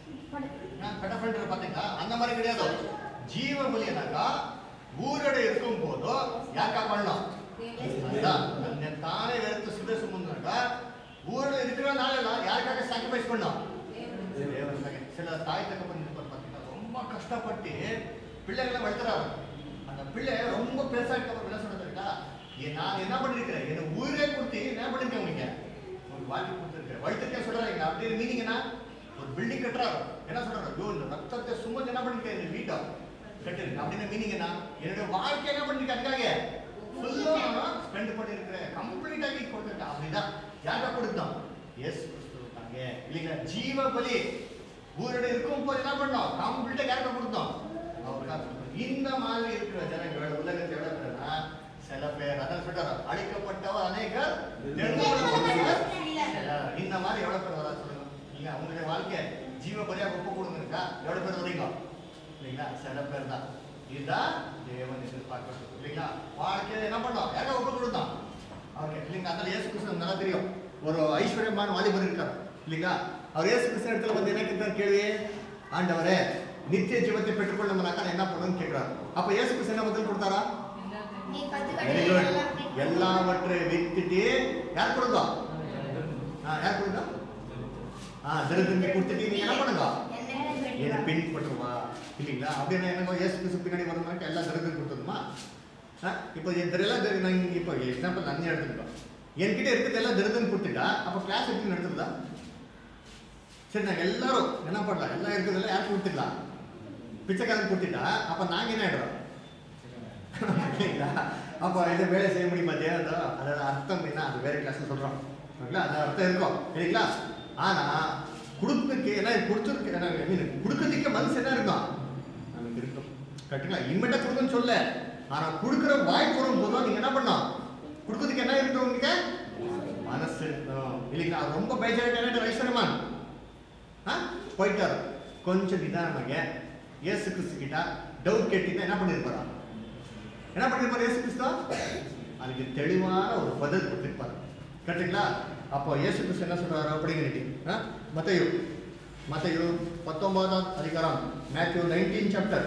கட்ட பண்ற பாத்தீங்களா அந்த மாதிரி கிடையாது ஜீவ பலி என்னக்கா ஊரோட இருக்கும் போதோ யாருக்கா பண்ணலாம் அதுதான் தன்னை தானே வெறுத்து சுத சுமந்தாக்கா ஊரோட இருக்கிற நாளெல்லாம் யாருக்காக சாக்ரிஃபைஸ் பண்ணோம் தேவனுக்காக. சில தாய் தகப்பன் இருப்பார் பாத்தீங்கன்னா ரொம்ப கஷ்டப்பட்டு பிள்ளைகளை வளர்த்துறாங்க அந்த பிள்ளை ரொம்ப பெருசா இருக்க என்ன சொல்றதுக்கா நான் என்ன பண்ணிருக்கிறேன் என்ன உயிரே கொடுத்து என்ன பண்ணிருக்கேன் உனக்கு ஒரு வாழ்க்கை கொடுத்துருக்கேன் வளர்த்துருக்கேன் சொல்றாங்க அப்படின்னு மீனிங் என்ன ஒரு பில்டிங் கட்டுறாரு என்ன சொல்றாரு ஐயோ இந்த ரத்தத்தை சுமந்து என்ன பண்ணிருக்கேன் இந்த வீட்டை கட்டிருக்கு அப்படின்னு மீனிங் என்ன என்னுடைய வாழ்க்கை என்ன பண்ணிருக்கேன் அதுக்காக ஃபுல்லா ஸ்பெண்ட் பண்ணிருக்கிறேன் கம்ப்ளீட்டாக கொடுத்துருக்கேன் அப்படிதான் யார்கிட்ட கொடுத்தோம் எஸ் கொடுத்துருக்காங்க இல்லைங்களா ஜீவ பலி ஊரோட இருக்கும் போது என்ன பண்ணோம் கம்ப்ளீட்டா யார்கிட்ட கொடுத்தோம் அவருக்காக கொடுத்தோம். இந்த மாதிரி இருக்கிற ஜனங்கள் உலகத்தை எவ்வளவு பேருனா சில பேர் அதான் சொல்றாரு அழிக்கப்பட்டவர் அநேகர் தெரிந்து கொள்ளப்பட்டவர் சிலர். இந்த மாதிரி எவ்வளவு பேர் வரா சொல்லுங்க இல்லைங்க அவங்களுடைய வாழ்க்கை ஜீவ பலியாக ஒப்பு கொடுங்க இருக்கா எவ்வளவு பேர் வரீங்க இல்லைங்களா சில பேர் தான் இதுதான் தேவன் எதிர்பார்க்கிறது இல்லைங்களா வாழ்க்கையில என்ன பண்ணோம் யாரோ ஒப்பு கொடுத்தோம் ஓகே இல்லைங்க அதில் இயேசு கிறிஸ்து நல்லா தெரியும் ஒரு ஐஸ்வர்யமான வாலிபர் இருக்கார் இல்லைங்களா அவர் இயேசு கிறிஸ்து இடத்துல வந்து என்ன கேட்கிறார் கேள்வி ஆண்டவரே நித்திய ஜீவத்தை பெற்றுக்கொள்ளணும்னாக்கா நான் என்ன பண்ணணும்னு கேட்கிறார் அப்ப இயேசு கிறிஸ்து என்ன பதில் கொடுத்தாரா நீ பத்து வெரி கடையில் குட் எல்லாவற்றை வித்துட்டு யார் கொடுத்தா ஆ யார் கொடுத்தா ஆ திருத்தம்பி கொடுத்துட்டு நீங்க என்ன பண்ணுங்க என்னை பின்பற்றுவா இல்லைங்களா அப்படின்னா என்னங்க இயேசு கிறிஸ்து பின்னாடி வரணும்னா எல்லா திருத்தம் கொடுத்ததுமா ஆ இப்போ இதெல்லாம் திரு- நான் இப்போ எக்ஸாம்பிள் நான் எடுத்துக்கிட்டோம் என்கிட்ட இருக்கிறது எல்லாம் திருத்தம் கொடுத்துட்டா அப்போ கிளாஸ் எப்படி நடத்துறதா சரி நாங்கள் எல்லாரும் என்ன பண்ணலாம் எல்லாம் இருக்கிறதெல்லாம் யாருக்கு கொடுத்துக்கலாம் பிச்சைக்காரன் கொடுத்துட்டா அப்போ நாங்கள் என்ன ஆயிடுறோம் இல்லைங்களா அப்போ இதை வேலை செய்ய முடியுமா தேவதோ அதோட அர்த்தம் என்ன அது வேற கிளாஸ்ல சொல்றோம் சரிங்களா அது அர்த்தம் இருக்கும் இல்லைங்களா ஆனா கொடுப்புக்கு என்ன கொடுத்துருக்கு என்ன மீன் கொடுக்கறதுக்கு மனசு என்ன இருக்கும் நமக்கு இருக்கும் கரெக்டுங்களா இம்மட்ட கொடுக்கணும்னு சொல்ல ஆனா கொடுக்குற வாய் போடும் போதும் நீங்க என்ன பண்ணணும் கொடுக்கறதுக்கு என்ன இருக்கும் உங்களுக்கு மனசு இருக்கணும் இல்லைங்களா ரொம்ப பேஜாயிட்டு என்ன ஐஸ்வர்யமான் ஆ போயிட்டாரு கொஞ்சம் நிதானமாக இயேசு கிறிஸ்து கிட்ட டவுட் கேட்டீங்கன்னா என்ன பண்ணிருப்பாரா என்ன பண்ணிருப்பாரு இயேசு கிறிஸ்து அதுக்கு தெளிவான ஒரு பதில் கொடுத்திருப்பாரு கரெக்டுங்களா அப்போ இயேசு கிறிஸ்து என்ன சொல்றாரு அப்படிங்கிறது ஆ மத்தையு மத்தையு பத்தொன்பதாம் அதிகாரம் மேத்யூ நைன்டீன் சாப்டர்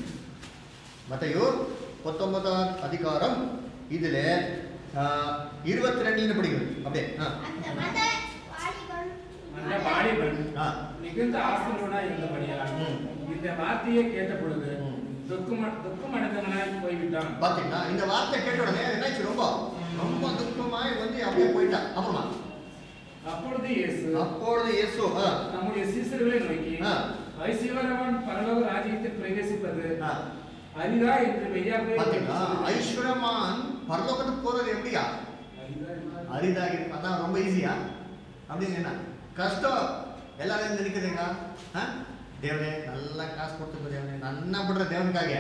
மத்தையு பத்தொன்பதாம் அதிகாரம் இதுல இருபத்தி ரெண்டுல படிக்கிறது அப்படியே ஆ அந்த மத வாலிபன் அந்த வாலிபன் ஆ மிகுந்த ஆசீர்வனா இருந்தபடியால் ம். இந்த வார்த்தையை கேட்ட பொழுது ம். துக்கம் துக்கமடைந்தவனாய் போய்விட்டான் பாத்தீங்களா இந்த வார்த்தை கேட்ட உடனே என்னாச்சு ரொம்ப ரொம்ப துக்கமாய் வந்து அப்படியே போயிட்டான் அப்புறமா அப்பொழுது இயேசு அப்பொழுது இயேசு ஆ, நம்முடைய சீசர்களை நோக்கி ஆ. ஐசிவரவன் பரலோக ராஜ்யத்தில் பிரவேசிப்பது ஆ, அரிதா என்று மெய்யாகவே பாத்தீங்களா ஐஸ்வர்யமான் பரலோகத்துக்கு போறது எப்படியா அரிதா என்று- அரிதாக இருக்கு அதான் ரொம்ப ஈஸியா அப்படின்னு என்ன கஷ்டம் எல்லாரும் என்ன நினைக்கிறீங்க ஆ தேவனே நல்லா காசு கொடுத்துக்கோ தேவனே நன்னா பண்ற தேவனுக்காக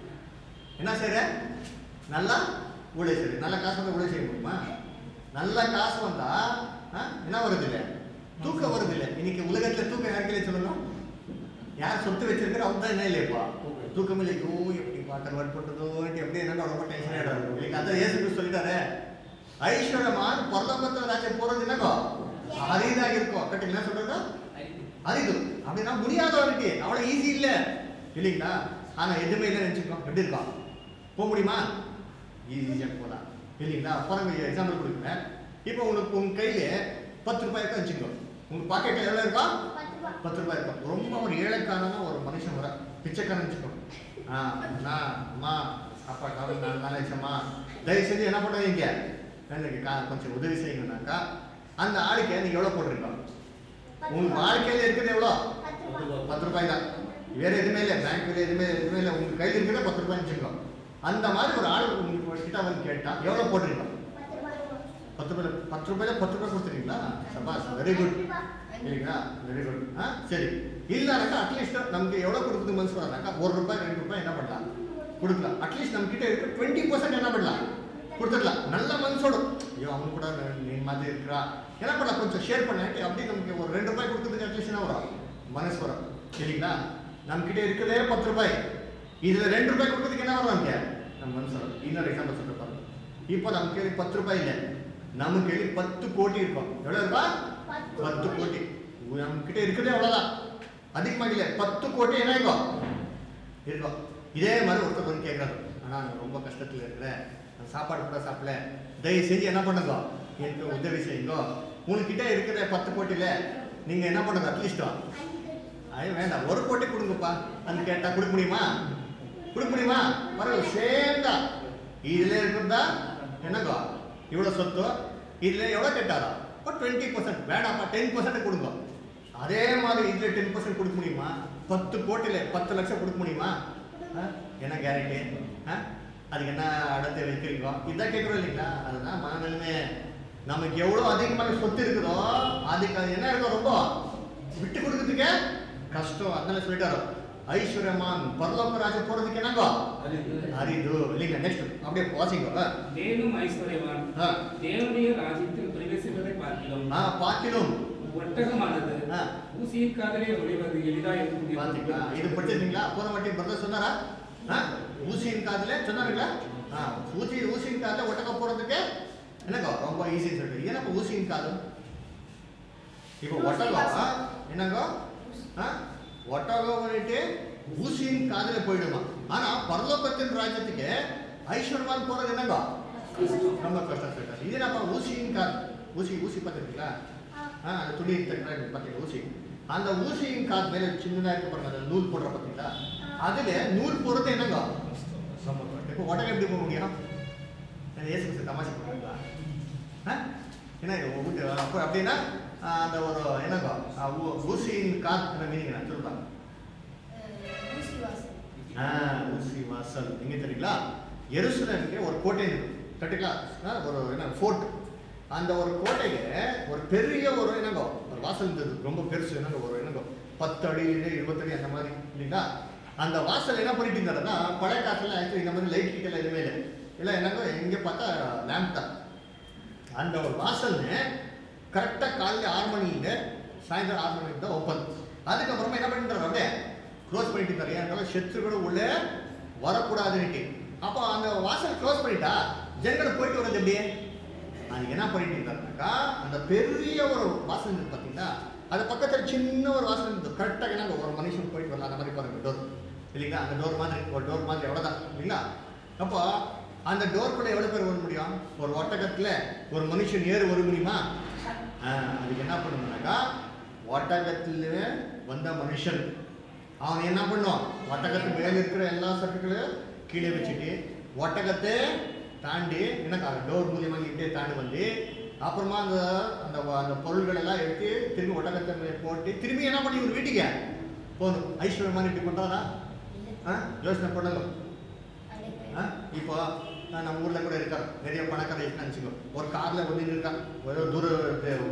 என்ன செய்யற நல்லா ஊழிய செய்யுது நல்ல காசு வந்து ஊழிய செய்ய முடியுமா நல்ல காசு வந்தா ஆ, என்ன வருது இல்லை தூக்கம் வருது இல்லை இன்னைக்கு உலகத்துல தூக்கம் யாருக்கே சொல்லணும் யார் சொத்து வச்சிருக்கிற அவங்க தான் என்ன இல்லையப்பா தூக்கம் இல்லை ஐயோ எப்படிப்பா கன்வெர்ட் பண்ணுறதோ எப்படி என்ன ரொம்ப டென்ஷன் ஆகிடும் இன்னைக்கு அதான் ஏசு கிறிஸ்து சொல்லிட்டாரு ஐஸ்வர்யமான் பொருளாதார ராஜ்யம் போறது என்னங்கோ அரிதாக இருக்கும் கரெக்ட் என்ன சொல்றது அரிது அப்படின்னா முடியாதவனுக்கு அவ்வளோ ஈஸி இல்லை இல்லைங்களா ஆனா எதுவுமே இல்லை நினச்சிக்கோ எப்படி இருக்கோம் போக முடியுமா ஈஸியாக போகலாம் இல்லைங்களா பாருங்க எக்ஸாம்பிள் கொடுக்குறேன் இப்போ உனக்கு உங்க கையில பத்து ரூபாய் இருக்கா வச்சுக்கோ உங்க பாக்கெட்ல எவ்வளோ இருக்கா பத்து ரூபா பத்து ரூபாய் இருக்கும் ரொம்ப ஒரு ஏழைக்காரனா ஒரு மனுஷன் வர பிச்சைக்காரன் வச்சுக்கோ ஆ அண்ணா அம்மா அப்பா காவல் நான் நல்லா வச்சம்மா தயவு செஞ்சு என்ன பண்ணுவீங்க எனக்கு கா கொஞ்சம் உதவி செய்யுங்கனாக்கா அந்த ஆளுக்கு நீங்க எவ்வளோ போட்டிருக்கோம் பத்து உங்க ரூபா. வாழ்க்கையில இருக்கிறது எவ்வளோ பத்து ரூபா. பத்து ரூபாய் தான் வேற எதுவுமே இல்லை பேங்க்ல எதுவுமே எதுவுமே இல்லை உங்க கையில் இருக்கிறத பத்து ரூபாய் வச்சுக்கோ அந்த மாதிரி ஒரு ஆள் உங்களுக்கு கிட்ட வந்து கேட்டா எவ்வளோ போட்டிருக்கோம் பத்து ரூபா. பத்து ரூபாய் பத்து ரூபாயில பத்து ரூபாய் கொடுத்துருக்கீங்களா சபாஸ் வெரி குட் பத்து ரூபா. இல்லைங்களா வெரி குட் ஆ சரி இல்லைனாக்கா அட்லீஸ்ட் நமக்கு எவ்வளோ கொடுக்குறது மனசு வரானாக்கா ஒரு ரூபாய் ரெண்டு ரூபாய் என்ன பண்ணலாம் கொடுக்கலாம் அட்லீஸ்ட் நம்ம கிட்ட இருக்க டுவெண்ட்டி பர்சன்ட் என்ன பண்ணலாம் கொடுத்துடலாம் நல்ல மனசோடு ஐயோ அவங்க கூட நீ மாதிரி இருக்கிறா என்ன பண்ணலாம் கொஞ்சம் ஷேர் பண்ணிட்டு அப்படியே நமக்கு ஒரு ரெண்டு ரூபாய் கொடுக்குறதுக்கு அட்லீஸ்ட் என்ன வரும் மனசு வரும் சரிங்களா நம்ம கிட்ட இருக்கிறதே பத்து ரூபாய் இதுல ரெண்டு ரூபாய் கொடுக்கறதுக்கு என்ன வரும் நமக்கு நம்ம மனசு வரும் இன்னொரு எக்ஸாம்பிள் சொல்ல பாருங்க இப்போ நம்ம கேள்வி பத்து ரூபாய் இல்லை நம்ம கேள்வி பத்து கோடி இருக்கும் எவ்வளோ ரூபாய் பத்து பத்து கோடி நம்ம கிட்ட இருக்கிறதே அவ்வளோதான் அதிகமாக இல்லை பத்து கோடி என்ன இருக்கும் இருக்கும் இதே மாதிரி ஒருத்தர் வந்து கேட்குறாரு ஆனால் நான் ரொம்ப கஷ்டத்தில் இருக்கிறேன் நான் சாப்பாடு கூட சாப்பிடல தயவு செஞ்சு என்ன பண்ணுங்க எனக்கு உதவி செய்யுங்க உங்ககிட்ட இருக்கிற பத்து கோட்டியில் நீங்கள் என்ன பண்ணுங்க அட்லீஸ்ட் அது வேண்டாம் ஒரு கோட்டி கொடுங்கப்பா அது கேட்டால் கொடுக்க முடியுமா கொடுக்க முடியுமா பரவாயில்ல சேம் தான் இதில் இருக்கிறதா என்னங்கோ இவ்வளோ சொத்து இதில் எவ்வளோ கேட்டாரா ஒரு டுவெண்ட்டி பர்சன்ட் வேண்டாம்ப்பா டென் பர்சன்ட் கொடுங்க அதே மாதிரி இதில் டென் பர்சன்ட் கொடுக்க முடியுமா பத்து கோட்டியில் பத்து லட்சம் கொடுக்க முடியுமா ஆ? என்ன கேரண்டி ஆ அதுக்கு என்ன அடத்தை வைக்கிறீங்க இதான் கேட்குறோம் இல்லைங்களா அதுதான் மனநிலைமை நமக்கு எவ்வளோ அதிகமாக சொத்து இருக்குதோ அதுக்கு அது என்ன இருக்கும் ரொம்ப விட்டு கொடுக்கறதுக்கு கஷ்டம் அதனால சொல்லிட்டாரு ஐஸ்வர்யமான் பரலோக ராஜ போறதுக்கு என்னங்கோ அரிது இல்லைங்க நெக்ஸ்ட் அப்படியே வாசிங்க மேலும் ஐஸ்வர்யவான் ஆ. தேவனுடைய ராஜ்யத்தில் பிரவேசிப்பதை பார்க்கிறோம் ஆ பார்க்கிலும் ஒட்டகமானது ஆ. ஊசியின் காதலே ஒளிவது எளிதா பாத்தீங்களா இருக்கும் இது படிச்சிருக்கீங்களா போன வாட்டி பிரதர் சொன்னாரா ஆ? ஊசியின் காதுல சொன்னாருங்களா ஆ ஊசி ஊசியின் காதுல ஒட்டக்க போறதுக்கு என்னங்க ரொம்ப ஈஸின்னு சொல்லிட்டு ஏன்னா ஊசியின் காது இப்போ ஒட்டகம் என்னங்க ஆ? ஒட்டகம் வந்துட்டு ஊசியின் காதுல போயிடுமா ஆனா பரலோகத்தின் ராஜ்யத்துக்கு ஐஸ்வர்யவான் போறது என்னங்க ரொம்ப கஷ்டம் சொல்லிட்டாரு இது நம்ம ஊசியின் காது ஊசி ஊசி பார்த்துருக்கீங்களா ஆ அந்த துணி தைக்கிறாங்க பார்த்தீங்களா ஊசி அந்த ஊசியின் காது மேலே சின்னதாக இருக்க பாருங்க அந்த நூல் போடுற பார்த்தீங்களா அதுல நூல் போடுறது என்னங்க ரொம்ப கஷ்டம். இப்போ ஒட்டகம் எப்படி போக முடியும் நான் ஏசு கிறிஸ்து தமாஷை பண்ணுறீங்களா ஆ என்ன இது வீட்டு அப்போ அப்படின்னா ஆ, அந்த ஒரு என்னங்க ஆ, ஊ- ஊசியின் காத்து மீனிங் நான் சொல்லுவாங்க ஊசி வாசல் ஆ ஊசி வாசல் எங்க தெரியுங்களா எருசலேமுக்கு ஒரு கோட்டை இருக்கு கரெக்டுங்களா ஆ, ஒரு என்ன ஃபோர்ட் அந்த ஒரு கோட்டையில ஒரு பெரிய ஒரு என்னங்கோ ஒரு வாசல் இருந்தது ரொம்ப பெருசு என்னங்க ஒரு என்னங்கோ பத்து அடி இல்லை இருபது அடி அந்த மாதிரி இல்லைங்களா அந்த வாசல் என்ன பண்ணிட்டு இருந்தாருன்னா பழைய காலத்துல ஆக்சுவலி இந்த மாதிரி லைட் கிட்ட எதுவுமே இல்லை இல்லை என்னங்கோ எங்கே பார்த்தா லேம்ப் தான் அந்த ஒரு வாசல்னு கரெக்டாக காலையில் ஆறு மணியில சாயந்தரம் ஆறு மணிக்கு தான் ஓப்பன் அதுக்கப்புறமா என்ன பண்ணிட்டாரு அப்படியே க்ளோஸ் பண்ணிட்டு இருக்காரு ஏன்னா செத்துகளும் உள்ளே வரக்கூடாதுன்னுட்டு அப்போ அந்த வாசல் க்ளோஸ் பண்ணிட்டா ஜனங்கள் போயிட்டு வர்றது எப்படியே அது என்ன பண்ணிட்டு இருந்தாருனாக்கா அந்த பெரிய ஒரு வாசல் இருந்தது பார்த்தீங்களா அது பக்கத்தில் சின்ன ஒரு வாசல் இருந்தது கரெக்டாக என்ன ஒரு மனுஷன் போயிட்டு வரலாம் அந்த மாதிரி பாருங்க டோர் இல்லைங்களா அந்த டோர் மாதிரி ஒரு டோர் மாதிரி எவ்வளோதான் இல்லைங்களா அப்போ அந்த டோர்க்குள்ள எவ்வளோ பேர் வர முடியும் ஒரு ஒட்டகத்தில் ஒரு மனுஷன் ஏறு வர முடியுமா ஆ, அதுக்கு என்ன பண்ணணும்னாக்கா ஒட்டகத்தில் வந்த மனுஷன் அவன் என்ன பண்ணும் ஒட்டகத்து மேல இருக்கிற எல்லா சரக்குகளையும் கீழே வச்சுட்டு ஒட்டகத்தை தாண்டி எனக்கு அந்த டோர் மூலியமாக இப்படியே தாண்டி வந்து அப்புறமா அந்த அந்த அந்த பொருள்கள் எல்லாம் எடுத்து திரும்பி ஒட்டகத்தை மேல போட்டு திரும்பி என்ன பண்ணி ஒரு வீட்டுக்கு போகணும் ஐஸ்வர்யமான இப்படி பண்ணுறாரா ஆ யோசனை பண்ணுங்க ஆ? இப்போ ஆ, நம்ம ஊர்ல கூட இருக்காரு நிறைய பணக்கார இருக்கான்னு வச்சுக்கோ ஒரு கார்ல வந்து இருக்கான் ஒரு தூர தே-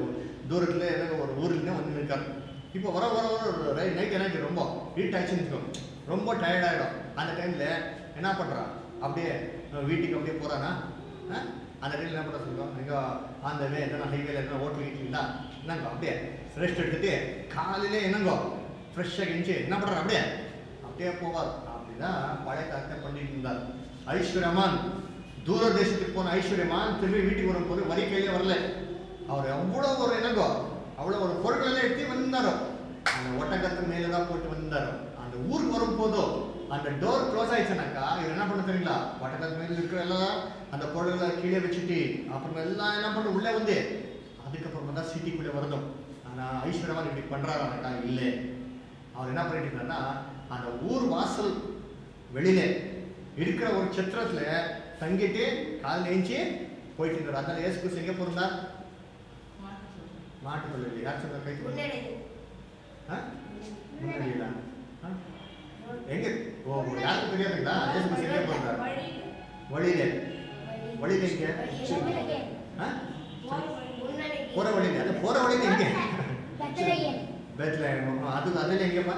தூரத்துல எனக்கு ஒரு ஊர்ல வந்து நிற்காரு இப்போ வர வர வர ரைட் நைட் எனக்கு ரொம்ப ஹீட் ஆச்சுன்னு இருக்கும் ரொம்ப tired ஆயிடும் அந்த டைம்ல என்ன பண்றான் அப்படியே அஹ், வீட்டுக்கு அப்படியே போறானா அஹ், அந்த டைம்ல என்ன பண்ண சொல்லுவோம் எங்க அந்த வே எதனா ஹைவேல எதனா ஹோட்டல் கிட்டீங்களா என்னங்க அப்படியே ரெஸ்ட் எடுத்துட்டு காலையில என்னங்கோ ஃப்ரெஷ்ஷாக கிழிச்சு என்ன பண்றாரு அப்படியே அப்படியே போவார் அப்படிதான் பழைய காலத்தை பண்ணிட்டு இருந்தார் ஐஸ்வர்யமான் தூர தேசத்துக்கு போன ஐஸ்வர்யமான் திரும்பி வீட்டுக்கு வரும்போது வரி கையிலே வரல அவர் எவ்வளோ ஒரு என்னங்கோ அவ்வளோ ஒரு பொருட்களெல்லாம் எடுத்து வந்தாரோ அந்த ஒட்டகத்து மேலே தான் போட்டு வந்தாரோ அந்த ஊருக்கு வரும்போதோ அந்த டோர் க்ளோஸ் ஆயிடுச்சுனாக்கா இவர் என்ன பண்ண தெரியுங்களா ஒட்டகத்து மேலே இருக்கிற எல்லாம் அந்த பொருள்களை கீழே வச்சுட்டு அப்புறம் எல்லாம் என்ன பண்ண உள்ளே வந்து அதுக்கப்புறமா தான் சிட்டிக்குள்ளே வரணும் ஆனால் ஐஸ்வர்யமான் இப்படி பண்ணுறாருனாக்கா இல்லை அவர் என்ன பண்ணிட்டு இருந்தாருன்னா அந்த ஊர் வாசல் வெளியில இருக்கிற ஒரு சத்திரத்துல தங்கிட்டு கால் ஏஞ்சி போயிட்டு இருந்தார் அதனால ஏசு கிறிஸ்து எங்க பிறந்தார் மாட்டு பள்ளியில் யார் சொன்னார் கை தூக்கு. முன்னாடி ஆ? முன்னாடியில ஆ? எங்க ஓ யாருக்கு தெரியாதுங்களா ஏசு கிறிஸ்து எங்க பிறந்தார் வழியில வழியில எங்க ஆ? போற வழியில அது போற வழியில எங்க பெத்லஹேம் அது அதுல எங்கப்பா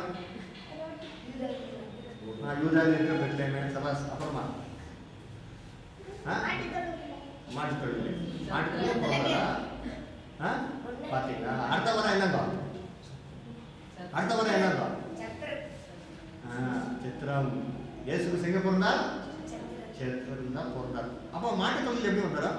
ஆ, யூதால இருக்கிற பெத்லஹேம் சபாஸ் அப்புறமா ஆ? மாட்டு தொழில் மாட்டு தொழில் போறாரா ஆ? பாத்தீங்களா அடுத்த வாரம் என்னங்க அடுத்த வாரம் என்னங்க ஆ, சித்திரம் இயேசு எங்க பிறந்தார் சித்திரம் தான் பிறந்தார் அப்போ மாட்டு தொழில் எப்படி வந்தாரா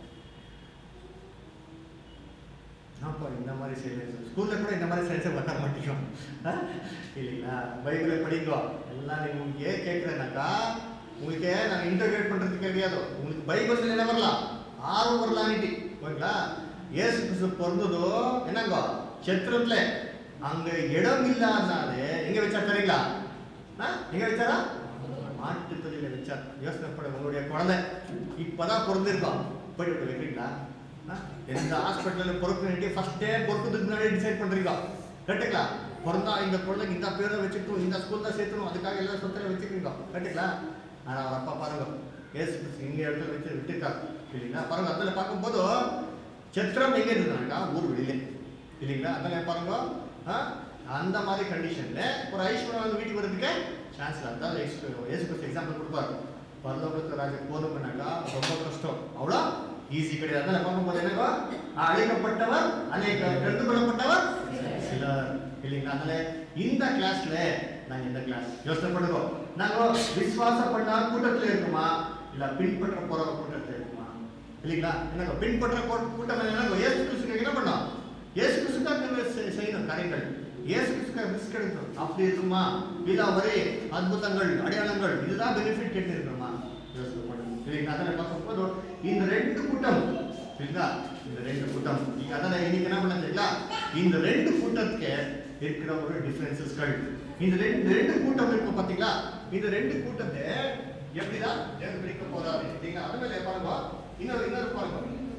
அப்போ இந்த மாதிரி சைலன்ஸ் ஸ்கூல்ல கூட இந்த மாதிரி சைலன்ஸை பண்ண மாட்டேங்கும் ஆ? இல்லைங்களா பைபிளை படிங்கோ எல்லாம் நீங்க உங்களுக்கு ஏன் கேட்குறேன்னாக்கா உங்களுக்கு நான் இன்டர்கிரேட் பண்றதுக்கு கிடையாது உங்களுக்கு பைபிள் என்ன வரலாம் ஆர்வம் வரலான்ட்டு ஓகேங்களா ஏசு கிறிஸ்து பிறந்ததோ என்னங்கோ சத்திரத்துல அங்க இடம் இல்லாதனால எங்க வச்சார் தெரியுங்களா ஆ? எங்க வச்சாரா மாட்டு தொழில வச்சார் யோசனை பண்ண உங்களுடைய குழந்தை இப்பதான் பிறந்திருக்கோம் போயிட்டு விட்டு வைக்கிறீங்களா ஆ? எந்த ஹாஸ்பிட்டலில் பொறுப்பு நிட்டு ஃபர்ஸ்டே பொறுப்புக்கு முன்னாடி டிசைட் பண்றீங்க கரெக்டுங்களா பிறந்தா இந்த குழந்தைக்கு இந்த பேரை வச்சுக்கணும் இந்த ஸ்கூல்ல சேர்த்துணும் அதுக்காக எல்லா சொத்துல வச்சுக்கிறீங்க கரெக்டுங்களா ஆனா அவர் அப்பா பாருங்க ஏசு கிறிஸ்து இங்க இடத்துல வச்சு விட்டுருக்காரு இல்லைங்களா பாருங்க அதில் பார்க்கும்போது சத்திரம் எங்க இருந்தாங்க ஊர் வெளியில இல்லைங்களா அதில் பாருங்க ஆ? அந்த மாதிரி கண்டிஷன்ல ஒரு ஐஸ்வர்யம் வீட்டுக்கு வரதுக்கு சான்ஸ் இல்லை அதான் ஏசு ஏசு கிறிஸ்து எக்ஸாம்பிள் கொடுப்பாரு பரலோகத்து ராஜா போதும்னாக்கா ரொம்ப கஷ்டம் அவ்வளோ ஈஸி கிடையாது அதனால பார்க்கும்போது என்னக்கா அழைக்கப்பட்டவர் அநேக எடுத்து கொள்ளப்பட்டவர் சிலர் இல்லைங்களா அதனால இந்த கிளாஸ்ல நாங்க இந்த கிளாஸ் யோசனை பண்ணுங்க நாங்க விசுவாசப்பட்ட கூட்டத்துல இருக்குமா இல்ல பின்பற்ற போற கூட்டத்துல இருக்குமா இல்லைங்களா என்னங்க பின்பற்ற கூ- கூட்டம் என்னங்க இயேசு கிறிஸ்துக்கு என்ன பண்ணோம் இயேசு கிறிஸ்துக்காக செ- செய்யணும் காரியங்கள் இயேசு கிறிஸ்துக்காக ரிஸ்க் எடுக்கணும் அப்படி இருக்குமா இல்ல ஒரே அற்புதங்கள் அடையாளங்கள் இதுதான் பெனிஃபிட் கேட்டு இருக்கணுமா யோசனை பண்ணுங்க இல்லைங்களா அதில் பார்க்கும்போது இந்த ரெண்டு கூட்டம் சரிங்களா இந்த ரெண்டு கூட்டம் நீங்க அதில் இன்னைக்கு என்ன பண்ண தெரியுங்களா இந்த ரெண்டு கூட்டத்துக்கு இருக்கிற ஒரு டிஃபரன்சஸ்கள் இந்த ரெண்டு ரெண்டு கூட்டம் இருக்கும் பாத்தீங்களா இந்த ரெண்டு கூட்டத்தை எப்படிதான் தேவன் பிரிக்க போறாரு இல்லைங்களா அது மேலே பாருங்க இன்னொரு இன்னொரு பாருங்க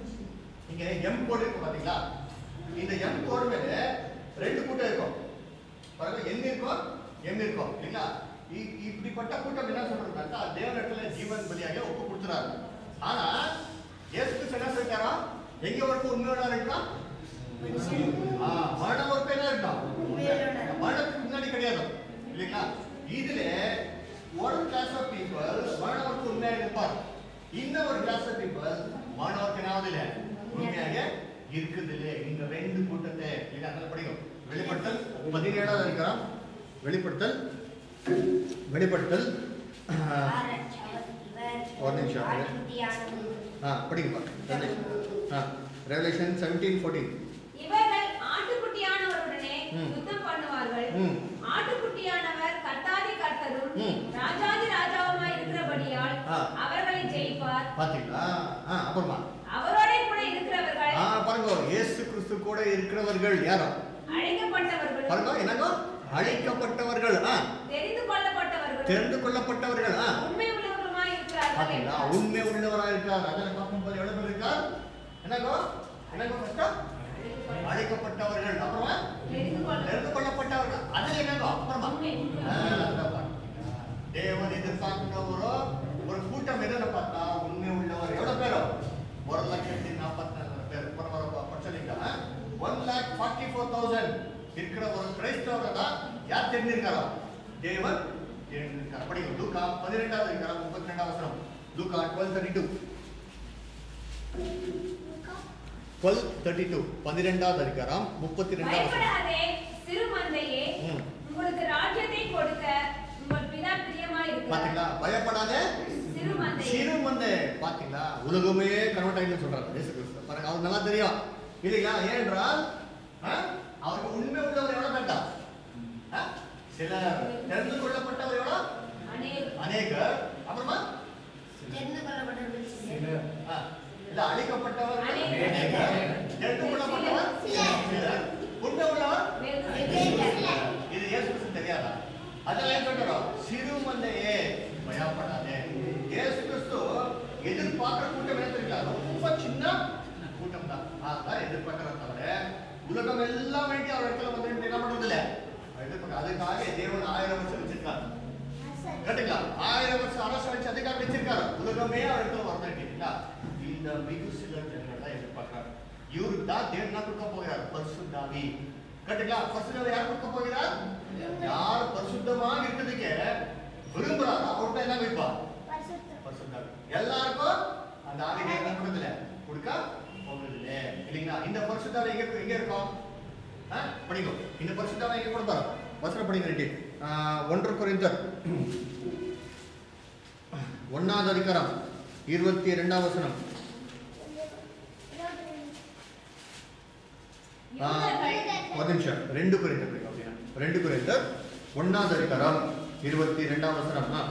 இங்க எம் கோடு இருக்கு பாத்தீங்களா இந்த எம் கோடு மேல ரெண்டு கூட்டம் இருக்கும் பாருங்க எங்க இருக்கும் எம் இருக்கும் இல்லைங்களா இ- இப்படிப்பட்ட கூட்டம் என்ன சொல்றாருனாக்கா தேவனிடத்துல ஜீவன் பலியாக ஒப்பு கொடுத்துறாரு ஆனா இயேசு கிறிஸ்து என்ன சொல்லிட்டாரா எங்க வரைக்கும் உண்மையோட இருக்கலாம் ஆ, மரணம் வரைக்கும் என்ன இருக்கலாம் உண்மையோட. மரணத்துக்கு முன்னாடி கிடையாது இல்லைங்களா இதுல ஒரு கிளாஸ் ஆஃப் பீப்புள் மரணவருக்கு உண்மையாக இருப்பார் இன்னொரு கிளாஸ் ஆஃப் பீப்புள் மரணவருக்கு என்னாவது இல்லை உண்மையாக இருக்குது இல்லை இந்த ரெண்டு கூட்டத்தை இல்லைங்க அதில் படிக்கும் வெளிப்படுத்தல் பதினேழாவது இருக்கிறோம் வெளிப்படுத்தல் வெளிப்படுத்தல் ஆஹ், ஒரு நிமிஷம். ஆ படிங்கப்பா ரெவலேஷன் ஆ ரெவலேஷன் செவன்டீன் ஃபோர்டீன் இவர்கள் ஆட்டுக்குட்டியானவருடனே ம். யுத்தம் பண்ணுவார்கள் ம் ஆட்டுக்குட்டியானவர் கர்த்தாதி கர்த்தரும் ம். ராஜாதி ராஜாவுமாய் இருக்கிறபடியால் ஆ. அவர்களை ஜெயிப்பார் பார்த்தீங்களா ஆ அப்புறமா அவரோட கூட இருக்கிறவர்கள் ஆ பாருங்க இயேசு கிறிஸ்து கூட இருக்கிறவர்கள் யாரோ அழைக்கப்பட்டவர்கள் பாருங்க என்னங்க அழைக்கப்பட்டவர்கள் ஆ தெரிந்து கொள்ளப்பட்டவர்கள் தெரிந்து கொள்ளப்பட்டவர்கள் ஆ உண்மை உள்ளவர்களுமாய் இருக்கிறார்கள் பாத்தீங்களா என்றார். உண்மை உள்ளவராக இருக்கார் அதில் பார்க்கும்போது எவ்வளவு பேர் இருக்கார் என்னங்கோ என்னங்கோ கஷ்டம் அழைக்கப்பட்டவர்கள் அப்புறமா தெரிந்து கொள்ள தெரிந்து கொள்ளப்பட்டவர்கள் அது என்னங்கோ அப்புறமா உண்மை. ஆ, அதுதான் பாத்தீங்களா. தேவன் எதிர்பார்க்கிறவரோ ஒரு கூட்டம் எதுன்னு பார்த்தா உண்மை உள்ளவர் எவ்வளவு பேரோ ஒரு லட்சத்தி நாற்பத்தி நாலு பேர் போன வாரம் ப- படிச்சீங்களா one lakh forty four thousand இருக்கிற ஒரு கிரைஸ்தவரை தான் யார் தெரிஞ்சிருக்காரோ தேவன் தெரிஞ்சிருக்கார் படிங்க லூக்கா பதினெட்டாவது இருக்கிற முப்பத்தி ரெண்டாவது வசனம் லூக்கா twelve thirty two twelve thirty two பன்னிரெண்டாவது அதிகாரம் முப்பத்தி ரெண்டாவது வசனம். பயப்படாதே சிறு மந்தையே ம். உங்களுக்கு ராஜ்யத்தை கொடுக்க உங்கள் பிதா பிரியமா பாத்தீங்களா இருக்கிறார் பயப்படாத சிறு மந்தையே சிறு மந்தை பாத்தீங்களா உலகமே கன்வெர்ட் ஆயிடுன்னு சொல்றாரு இயேசு கிறிஸ்து பாருங்க அவருக்கு நல்லா தெரியும் இல்லைங்களா ஏனென்றால் ஆ, அவருக்கு உண்மை உள்ளவர் எவ்வளவு வேண்டாம் ஆ, சிலர் தெரிந்து கொள்ளப்பட்டவர் எவ்வளவு அநேக அநேகர் அப்புறமா தெரிந்து கொள்ளப்பட்டவர்கள் சிலர். ஆ, இல்ல அழிக்கப்பட்டவர் அநேகர். அநேகர் தெரிந்து கொள்ளப்பட்டவர் சிலர். சிலர் உண்மை உள்ளவர் வெகு சிலர். இது இயேசு கிறிஸ்து தெரியாதா அதெல்லாம் ஏன் சொல்றோம் சிறு மந்தையே பயப்படாதே இயேசு கிறிஸ்து எதிர்பார்க்கிற கூட்டம் என்ன தெரியல ரொம்ப சின்ன கூட்டம் தான் அதான் எதிர்பார்க்கிற தவிர உலகம் எல்லாம் வேண்டி அவர் இடத்துல வந்து என்ன பண்றது இல்ல எதிர்பார்க்க அதுக்காக தேவன் ஆயிரம் வருஷம் வச்சிருக்காரு கேட்டுங்களா ஆயிரம் வருஷம் அரசு வச்சு அதுக்காக வச்சிருக்காரு உலகமே அவர் இடத்துல வரணும் கேட்டீங்களா இந்த மிகு சில ஜனங்கள் தான் எதிர்பார்க்கிறார் இவருக்கு தான் தேவன் என்ன கொடுக்க போகிறார் பரிசுத்தாவி கேட்டுங்களா பரிசுத்தாவி யார் கொடுக்க போகிறார் யார் பரிசுத்தமாக இருக்கிறதுக்கு விரும்புறாரோ அவர்கிட்ட என்ன வைப்பா பரிசுத்தம். பரிசுத்தாவி எல்லாருக்கும் அந்த ஆவி தேவன் என்ன கொடுக்கல கொடுக்க போகிறது இல்லை இல்லைங்களா இந்த பரிசுத்தாவி எங்க எங்க இருக்கும் ஆ? படிக்கும் இந்த பரிசுத்தாவை எங்க கொடுப்பாரு வசனம் படிங்க ரெட்டி ஒன்று குறைந்தர் ஒன்னாவது அதிகாரம் இருபத்தி ரெண்டாம் வசனம் ஆ, ஒரு நிமிஷம் ரெண்டு குறைந்தர் படிங்க அப்படின்னா ரெண்டு குறைந்தர் ஒன்னாவது அதிகாரம் இருபத்தி ரெண்டாம் வசனம் ஆ.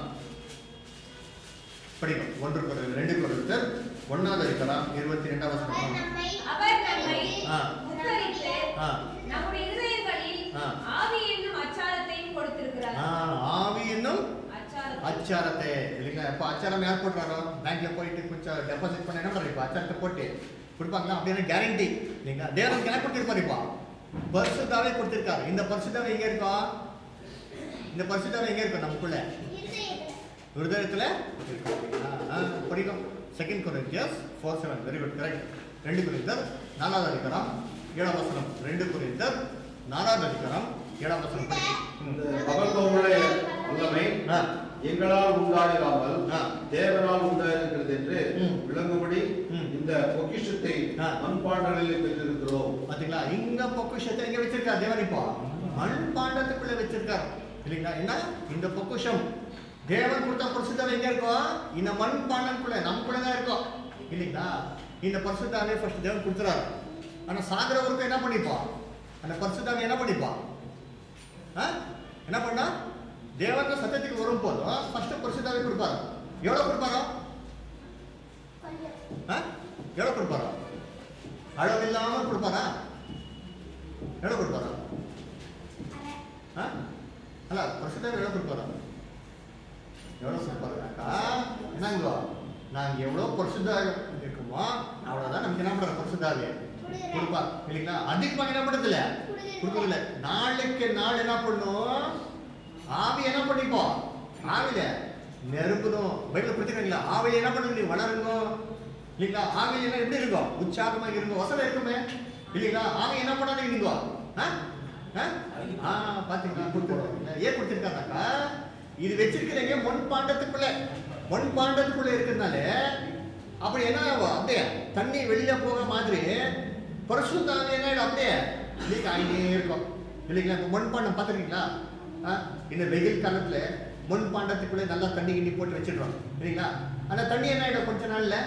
படிக்கும் ஒன்று குறைந்தர் ரெண்டு குறைந்தர் ஒன்னாவது அதிகாரம் இருபத்தி ரெண்டாம் அவர் வசனம் நம்மை அவர் நம்மை ஆ. முத்தரித்து ஆ நம்முடைய இருதயங்களில் ஆ. ஆவி என்னும் அச்சாரத்தையும் கொடுத்திருக்கிறார் ஆ, ஆவி என்னும் அச்சாரத்தை அச்சாரத்தை இல்லைங்களா இப்போ அச்சாரம் யார் போட்டுறாரோ பேங்க்ல போயிட்டு கொஞ்சம் டெபாசிட் பண்ண என்ன பண்ணுறீங்க இப்போ அச்சாரத்தை போட்டு கொடுப்பாங்களா அப்படின்னு கேரண்டி இல்லைங்களா தேவனுக்கு என்ன கொடுத்துருப்பாரு இப்போ பரிசுத்தாவே கொடுத்துருக்காரு இந்த பரிசுத்தாவை எங்க இருக்கோம் இந்த பரிசுத்தாவை எங்க இருக்கும் நமக்குள்ள இருதயத்தில். ஹிருதயத்தில் இருக்கும் இல்லைங்களா? ஆ, படிக்கும் second Corinthians four seven very good correct ரெண்டு குறிந்தர் நாலாவது அதிகாரம் ஏழாம் வசனம் ரெண்டு குறிந்தர் நாலாவது அதிகாரம் ஏழாம் வசனம் படிக்கும் இந்த ம். மகத்துவமுள்ள வல்லமை ஆ. எங்களால் உண்டாயிராமல் ஆ. தேவனால் உண்டாயிருக்கிறது என்று ம். விளங்கும்படி ம். இந்த பொக்கிஷத்தை ஆ. மண்பாண்டங்களில் பெற்றிருக்கிறோம் பாத்தீங்களா இங்க பொக்குஷத்தை எங்க வச்சிருக்காரு தேவன் இப்போ மண் பாண்டத்துக்குள்ள வச்சிருக்காரு இல்லைங்களா என்ன இந்த பொக்குஷம் தேவன் கொடுத்த பரிசுத்தாவை எங்க இருக்கும் இந்த மண் பாண்டத்துக்குள்ள நமக்குள்ள தான் இருக்கும் இல்லைங்களா இந்த பரிசுத்தாவை ஃபர்ஸ்ட் தேவன் கொடுத்துறாரு ஆனா சாகிறவருக்கு என்ன பண்ணிப்போம் அந்த பரிசுத்தாவை என்ன பண்ணிப்போம் ஆ? என்ன பண்ணா தேவன் சத்தியத்துக்கு வரும் போதும் ஃபர்ஸ்ட் பரிசுத்தாவை கொடுப்பாரு எவ்வளவு கொடுப்பாரோ கொஞ்சம். ஆ? எவ்வளவு கொடுப்பாரோ அளவு இல்லாம கொடுப்பாரா எவ்வளவு கொடுப்பாரா அரை. ஆ? அல்ல பரிசுத்தாவை எவ்வளவு கொடுப்பாரா எவ்வளவு கொடுப்பாருனாக்கா என்னங்கோ நாங்க எவ்வளவு பரிசுத்தாக இருக்குமோ அவ்வளவுதான் நமக்கு என்ன பண்ற பரிசுத்தாவே கொடுப்பா இல்லைங்களா அதிகமாக என்ன பண்றது இல்ல கொடுக்கறது இல்ல நாளைக்கு நாள் என்ன பண்ணும் ஆவி என்ன பண்ணிப்போம் ஆவில நெருப்புதும் பைபிள் கொடுத்துருக்கீங்களா ஆவில என்ன பண்ணுங்க நீ வளருங்க இல்லைங்களா ஆவில என்ன எப்படி இருக்கும் உற்சாகமாக இருங்க வசனம் இருக்குமே இல்லைங்களா ஆவி என்ன பண்ணாதீங்க நீங்க ஆ? ஆ? ஆ பாத்தீங்களா கொடுத்துருக்காங்க ஏன் கொடுத்துருக்காங்கக்கா இது வச்சிருக்கிறீங்க மண் பாண்டத்துக்குள்ள மண் பாண்டத்துக்குள்ள இருக்கிறதுனால அப்படி என்ன ஆகும் அப்படியே தண்ணி வெளியில போக மாதிரி பரிசுத்தாவி என்ன ஆயிடும் அப்படியே லீக் ஆகிட்டே இருக்கும் இல்லைங்களா இப்போ மண் பாண்டம் பார்த்துருக்கீங்களா ஆ இந்த வெயில் காலத்துல மண் பாண்டத்துக்குள்ளே நல்லா தண்ணி கிண்ணி போட்டு வச்சிடுறோம் இல்லைங்களா அந்த தண்ணி என்ன ஆயிடும் கொஞ்ச நாள்ல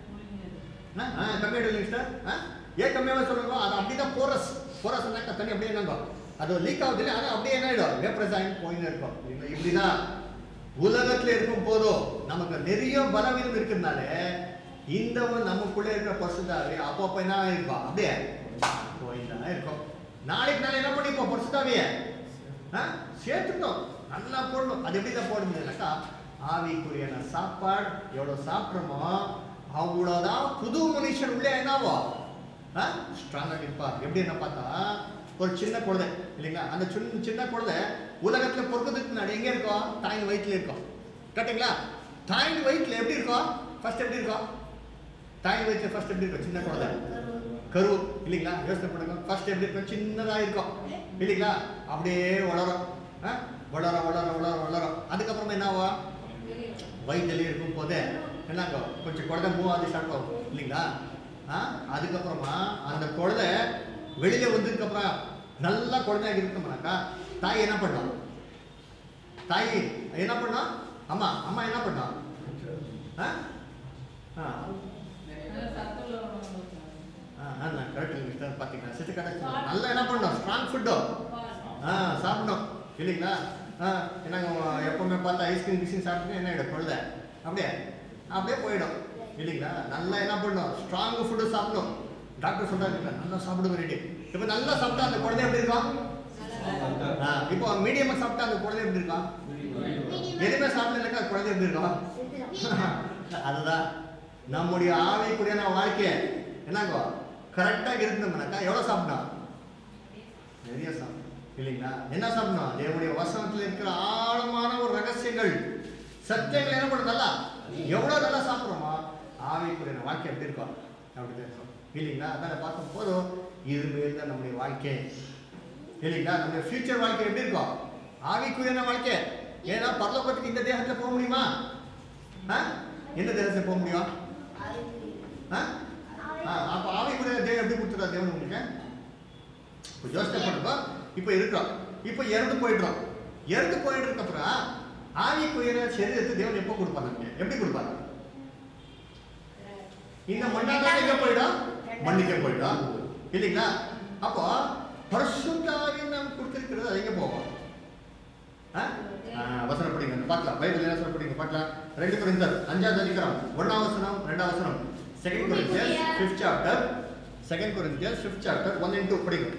ஆ ஆ, கம்மியாயிடும் இல்லைங்க சார் ஆ ஏன் கம்மியாக சொல்லுங்க அது அப்படிதான் போரஸ் போரஸ்னாக்கா தண்ணி அப்படியே என்னங்க அது லீக் ஆகுது இல்லை ஆனால் அப்படியே என்ன ஆயிடும் வேப்ரஸ் ஆகி போயின்னு இருக்கும் இல்லைங்களா? இப்படிதான் உலகத்துல இருக்கும் போதும் நமக்கு நிறைய பலவீனம் இருக்கிறதுனால இந்த ஒரு நமக்குள்ளே இருக்கிற பசுதாவே அப்பப்போ என்ன இருக்கும் அப்படியே போயிதான் இருக்கும் நாளைக்கு நாள் என்ன பண்ணிப்போம் பரிசுத்தாவிய சேர்த்துக்கணும் நல்லா போடணும் அது எப்படி தான் போட முடியலக்கா ஆவிக்குரியான சாப்பாடு எவ்வளோ சாப்பிட்றோமோ அவ்வளோதான் புது மனுஷன் உள்ளே என்னவோ ஸ்ட்ராங்காக இருப்பார் எப்படி என்ன பார்த்தா ஒரு சின்ன குழந்தை இல்லைங்களா அந்த சின்ன சின்ன குழந்தை உலகத்துல பிறக்கிறதுக்கு முன்னாடி எங்க இருக்கும் தாயின் வயிற்றுல இருக்கும் கரெக்டுங்களா தாயின் வயிற்றுல எப்படி இருக்கும் ஃபர்ஸ்ட் எப்படி இருக்கும் தாயின் வயிற்றுல ஃபர்ஸ்ட் எப்படி இருக்கும் சின்ன குழந்தை கரு இல்லைங்களா யோசனை பண்ணுங்க ஃபர்ஸ்ட் எப்படி இருக்கும் சின்னதாக இருக்கும் இல்லைங்களா அப்படியே வளரும் ஆ? வளர வளர வளர வளரும் அதுக்கப்புறமா என்ன ஆகும் வயிற்றுலேயே இருக்கும் போதே என்னங்க கொஞ்சம் குழந்தை மூவ் ஆகுது ஸ்டார்ட் ஆகும் இல்லைங்களா ஆ அதுக்கப்புறமா அந்த குழந்தை வெளியில வந்ததுக்கப்புறம் நல்லா குழந்தையாக இருக்கோம்னாக்கா தாய் என்ன பண்ணும் தாய் என்ன பண்ணா அம்மா அம்மா என்ன பண்ணா ஆ ஆ ஆ நான் கரெக்ட் மிஸ்டர் பார்த்தீங்கன்னா சித்து கடை நல்லா என்ன பண்ணோம் ஸ்ட்ராங் ஃபுட்டோ ஆ சாப்பிடணும் இல்லைங்களா ஆ என்னங்க எப்பவுமே பார்த்தா ஐஸ்கிரீம் கிஸ்கிரீம் சாப்பிட்டு என்ன ஆகிடும் குழந்தை அப்படியே அப்படியே போயிடும் இல்லைங்களா நல்லா என்ன பண்ணணும் ஸ்ட்ராங் ஃபுட்டு சாப்பிடணும் டாக்டர் சொல்றாங்க நல்லா சாப்பிடுங்க ரெடி இப்போ நல்லா சாப்பிட்டா அந்த குழந்தை எப்படி இருக்கும் ஆ இப்போ மீடியமாக சாப்பிட்டா அந்த குழந்தை எப்படி இருக்கும் எதுவுமே சாப்பிடலக்கா அந்த குழந்தை எப்படி இருக்கும் அதுதான் நம்முடைய ஆவிக்குரியான வாழ்க்கை என்னங்கோ கரெக்டாக இருந்தோம்னாக்கா எவ்வளோ சாப்பிடணும் நிறைய சாப்பிடணும் இல்லைங்களா என்ன சாப்பிடணும் தேவனுடைய வசனத்தில் இருக்கிற ஆழமான ஒரு ரகசியங்கள் சத்தியங்கள் என்ன பண்ணுறது நல்லா எவ்வளோ நல்லா சாப்பிட்றோமோ ஆவிக்குரிய வாழ்க்கை எப்படி இருக்கும் அப்படி தான் இருக்கும் இல்லைங்களா அதான் பார்க்கும் போதும் இது மேல் தான் நம்முடைய வாழ்க்கை இல்லைங்களா நம்முடைய ஃபியூச்சர் வாழ்க்கை எப்படி இருக்கும் ஆவிக்குரியான வாழ்க்கை ஏன்னா பரலோகத்துக்கு இந்த தேகத்தில் போக முடியுமா ஆ எந்த தேகத்தில் போக முடியும் ஆ ஆ, அப்ப ஆவிக்குரிய தேவன் எப்படி கொடுத்துருக்கா தேவன் உங்களுக்கு இப்போ யோசனை பண்ணுங்க இப்போ இருக்கிறோம் இப்போ இறந்து போயிடுறோம் இறந்து போயிட்டு அப்புறம் ஆவிக்குரிய சரீரத்தை தேவன் எப்போ கொடுப்பாங்க நமக்கு? எப்படி கொடுப்பாங்க இந்த மண்ணாக எங்க போயிடும் மண்ணுக்கே போயிடும் இல்லைங்களா அப்போ பரிசுத்தாவி நம்ம கொடுத்துருக்கிறது அது எங்க போகும் ஆ? ஆ, வசனம் படிங்க பார்க்கலாம் பைபிள் என்ன வசனம் படிங்க பார்க்கலாம் ரெண்டு குறைந்தர் அஞ்சாவது அதிகாரம் ஒன்னாம் வசனம் ரெண்டாம் வசனம் செகண்ட் குறைந்தர் ஃபிஃப்த் சாப்டர் செகண்ட் குறைந்தர் fifth chapter one and two படிங்க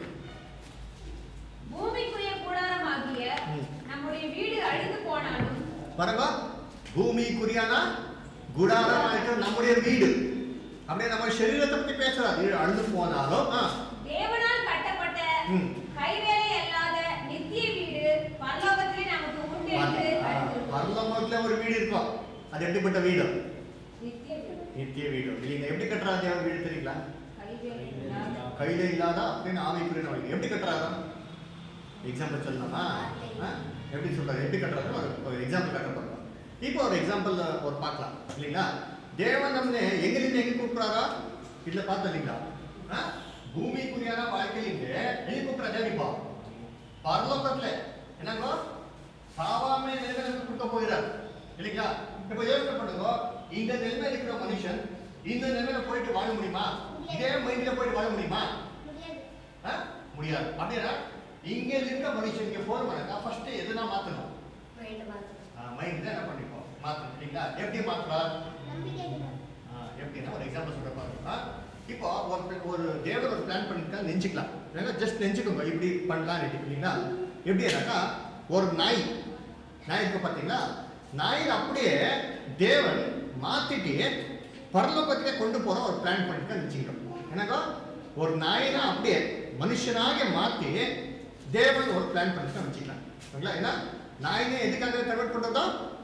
பூமிக்குரிய கூடாரமாகிய ம். நம்முடைய வீடு அழிந்து போனாலும் பாருங்க பூமிக்குரியான குடாரம் ஆயிட்டு நம்முடைய வீடு அப்படியே நம்ம சரீரத்தை பத்தி பேசுறாரு இது அழுது போனாலும் ஆ, தேவனால் கட்டப்பட்ட ம். கைவேலை அல்லாத நித்திய வீடு பரலோகத்திலே நமக்கு உண்டு என்று ஆ, அறிந்திருக்கிறோம். பரலோகத்துல ஒரு வீடு இருக்கும் அது எப்படிப்பட்ட வீடு நித்திய வீடு நித்திய வீடு இல்லைங்க எப்படி கட்டுறாரு தேவன் வீடு தெரியுங்களா கைவேலை இல்லாத கையில இல்லாத அப்படின்னு ஆவிக்குரிய வாழ்க்கை எப்படி கட்டுறாரா எக்ஸாம்பிள் சொல்லலாமா ஆ? எப்படி சொல்றாரு எப்படி கட்டுறாரு ஒரு ஒரு எக்ஸாம்பிள் கட்ட போறோம் இப்போ ஒரு எக்ஸாம்பிள் ஒரு பார்க்கலாம் இல்லைங்களா தேவன் நம்மளை எங்கிருந்து எங்க கூப்பிடுறாரா இதுல பார்த்தோம் இல்லைங்களா ஆ? பூமிக்குரியான வாழ்க்கையிலிருந்து எங்க கூப்பிடுறா தேவன் இப்போ பரலோகத்துல என்னங்கோ சாவாமே நிலைமையில கொடுக்க போகிறார் இல்லைங்களா இப்போ யோசனை பண்ணுங்க இந்த நிலைமையில இருக்கிற மனுஷன் இந்த நிலைமையில போயிட்டு வாழ முடியுமா இதே மைண்ட்ல போயிட்டு வாழ முடியுமா ஆ? முடியாது அப்படின்னா இங்க இருக்க மனுஷன் இங்க போறவனாக்கா ஃபர்ஸ்ட் எதுனா மாத்தணும் மைண்ட் தான் என்ன பண்ணிப்போம் மாத்தணும் இல்லைங்களா எப்படி மாத்துறார் ஆ, எப்படின்னா ஒரு எக்ஸாம்பிள் சொல்ற பாருங்க இப்போ ஒரு pla- ஒரு தேவன் ஒரு பிளான் பண்ணிருக்கா நெஞ்சுக்கலாம் ஏன்னா ஜஸ்ட் நெஞ்சுக்கோங்க இப்படி பண்ணலாம் இல்லைங்களா எப்படின்னாக்கா ஒரு நாய் நாய் இருக்கு பார்த்தீங்களா நாயில் அப்படியே தேவன் மாத்திட்டு பரலோகத்துக்கே கொண்டு போற ஒரு பிளான் பண்ணிருக்கா நினச்சிக்கிறோம் என்னக்கா ஒரு நாயினா அப்படியே மனுஷனாக மாத்தி தேவன் ஒரு பிளான் பண்ணிருக்கா வச்சுக்கலாம் ஓகேங்களா ஏன்னா நாயினே எதுக்காக கன்வெர்ட் பண்றதோ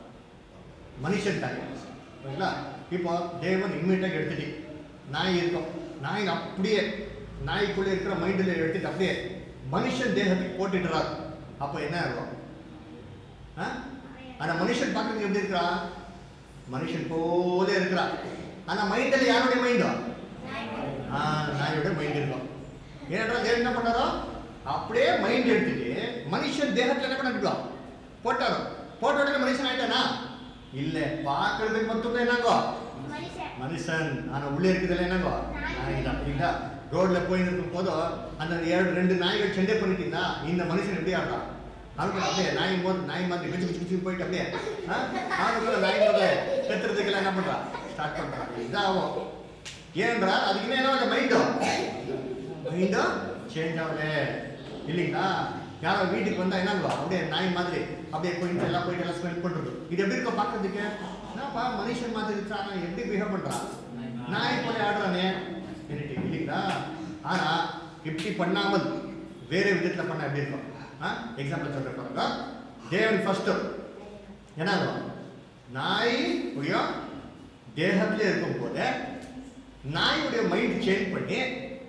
மனுஷன் தாய் ஓகேங்களா இப்போ தேவன் இம்மிடியாக எடுத்துட்டு நாய் இருக்கும் நாய் அப்படியே நாய்க்குள்ளே இருக்கிற மைண்டில் எடுத்துட்டு அப்படியே மனுஷன் தேகத்துக்கு போட்டுடுறார் அப்போ என்ன ஆகும் ஆ? ஆனா மனுஷன் பார்க்கறதுக்கு எப்படி இருக்கிறா மனுஷன் போல இருக்கிறா ஆனா மைண்டில் யாருடைய மைண்டோ ஆ நாயோட மைண்ட் இருக்கும் ஏனென்றால் தேவன் என்ன பண்ணாரோ அப்படியே மைண்ட் எடுத்துட்டு மனுஷன் தேகத்துல என்ன பண்ணிருக்கோம் போட்டாரோ போட்ட உடனே மனுஷன் ஆயிட்டானா இல்ல பார்க்கறதுக்கு மட்டும் என்னங்கோ மனுஷன் ஆனா உள்ளே இருக்குதுல என்னங்கோ நாய் தான் இல்லைங்களா ரோட்ல போயிட்டு இருக்கும் போதோ அந்த ஏழு ரெண்டு நாய்கள் சண்டை பண்ணிட்டீங்கன்னா இந்த மனுஷன் எப்படி ஆடுறான் அவங்க அப்படியே நாய் போது நாய் மாதிரி கிச்சு கிச்சு கிச்சு போயிட்டு அப்படியே ஆ? அவனுக்குள்ள நாய் போது கத்துறதுக்கெல்லாம் என்ன பண்றான் ஸ்டார்ட் பண்றான் இதாகும் ஏனென்றால் அதுக்கு என்ன மைண்டோ மைண்டோ சேஞ்ச் ஆகல இல்லைங்களா யாரோ வீட்டுக்கு வந்தா என்னங்கோ அப்படியே நாய் மாதிரி அப்படியே போயிட்டு எல்லாம் போயிட்டு எல்லாம் ஸ்மெல் பண்றது இது எப்படி இருக்கும் பார்க்கறதுக்கு என்னப்பா மனுஷன் மாதிரி இருக்கான் எப்படி பிஹேவ் பண்றான் நாய் போல ஆடுறானே என்னட்டு இல்லைங்களா ஆனா இப்படி பண்ணாமல் வேற விதத்துல பண்ணா எப்படி இருக்கும் ஆ எக்ஸாம்பிள் சொல்ற பாருங்க தேவன் ஃபர்ஸ்ட் என்னங்க நாய் உடைய தேகத்துல இருக்கும் போது நாயுடைய மைண்ட் சேஞ்ச் பண்ணி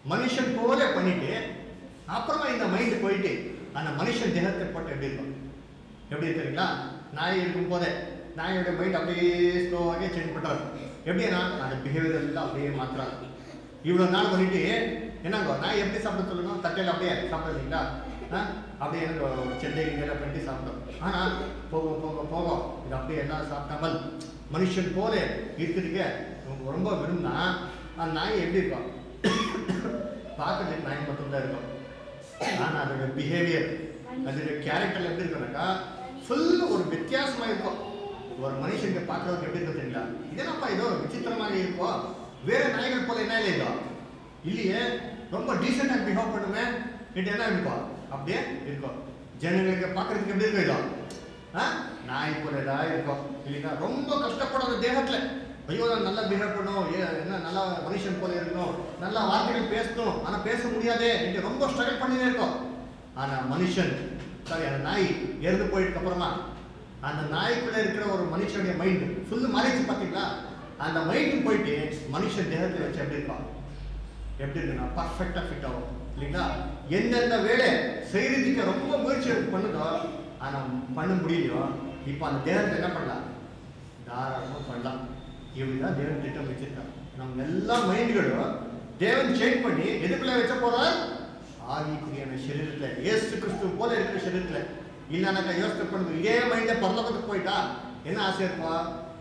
மனுஷன் போல பண்ணிட்டு அப்புறமா இந்த மைண்ட் போயிட்டு அந்த மனுஷன் தேகத்தை போட்டு எப்படி இருக்கும் எப்படி தெரியுங்களா நாய் இருக்கும் போதே நாயோட மைண்ட் அப்படியே ஸ்லோவாகவே சேஞ்ச் பண்ணுறாரு எப்படின்னா அந்த பிஹேவியர் எல்லாம் அப்படியே மாத்துறாரு இவ்வளோ நாள் பண்ணிட்டு என்னங்கோ நாய் எப்படி சாப்பிட சொல்லுங்க தட்டையில் அப்படியே சாப்பிடுறீங்களா ஆ அப்படியே எனக்கு ஒரு செண்டை இங்கெல்லாம் பண்ணி சாப்பிட்டோம் ஆனால் போக போக போக இது அப்படியே எல்லாம் சாப்பிட்டாமல் மனுஷன் போல இருக்கிறதுக்கு ரொம்ப- ரொம்ப விரும்பினா அந்த நாய் எப்படி இருக்கும் பார்க்கறதுக்கு நாய் மட்டும்தான் இருக்கும் ஆனால் அதோட பிஹேவியர் அதோட கேரக்டர் எப்படி இருக்கும்னாக்கா ஃபுல் ஒரு வித்தியாசமா இருக்கும் ஒரு மனுஷனுக்கு பார்க்கறதுக்கு எப்படி இருக்கும் தெரியுங்களா இதென்னப்பா ஏதோ ஒரு விசித்திரமாக இருக்கும் வேற நாய்கள் போல என்ன இல்லை இதோ இல்லையே ரொம்ப டீசெண்டாக பிஹேவ் பண்ணுவேன் இது என்ன இருக்கும் அப்படியே இருக்கும் ஜனங்களுக்கு பார்க்கறதுக்கு எப்படி இருக்கும் இதோ ஆ நாய் போல தான் இருக்கும் இல்லைங்களா ரொம்ப கஷ்டப்படும் தேகத்துல ஐயோ நான் நல்லா பிஹேவ் பண்ணணும் ஏ என்ன நல்லா மனுஷன் போல இருக்கணும் நல்லா வார்த்தைகள் பேசணும் ஆனா பேச முடியாதே என்று ரொம்ப ஸ்ட்ரகிள் பண்ணினே இருக்கும் ஆனா மனுஷன் சாரி அந்த நாய் இறந்து போயிட்டு அப்புறமா அந்த நாய்க்குள்ள இருக்கிற ஒரு மனுஷனுடைய மைண்ட் ஃபுல்லு மாறிச்சு பாத்தீங்களா அந்த மைண்ட் போயிட்டு மனுஷன் தேகத்துல வச்சு எப்படி இருப்பான் எப்படி இருக்குன்னா பர்ஃபெக்டா ஃபிட் ஆகும் இல்லைங்களா எந்தெந்த வேலை செய்யறதுக்கு ரொம்ப முயற்சி பண்ணுதோ ஆனா பண்ண முடியலையோ இப்போ அந்த தேவத்தை என்ன பண்ணலாம் தாராளமா பண்ணலாம் இப்படிதான் தேவன் திட்டம் வச்சிருக்கான் நம்ம எல்லா மைண்டுகளும் தேவன் சேஞ்ச் பண்ணி எதுக்குள்ள வச்ச போறார் ஆவிக்குரியான சரீரத்துல இயேசு கிறிஸ்து போல இருக்கிற சரீரத்துல இல்லைனாக்கா யோசனை பண்ணுது இதே மைண்ட பரலோகத்துக்கு போயிட்டா என்ன ஆசை இருப்பா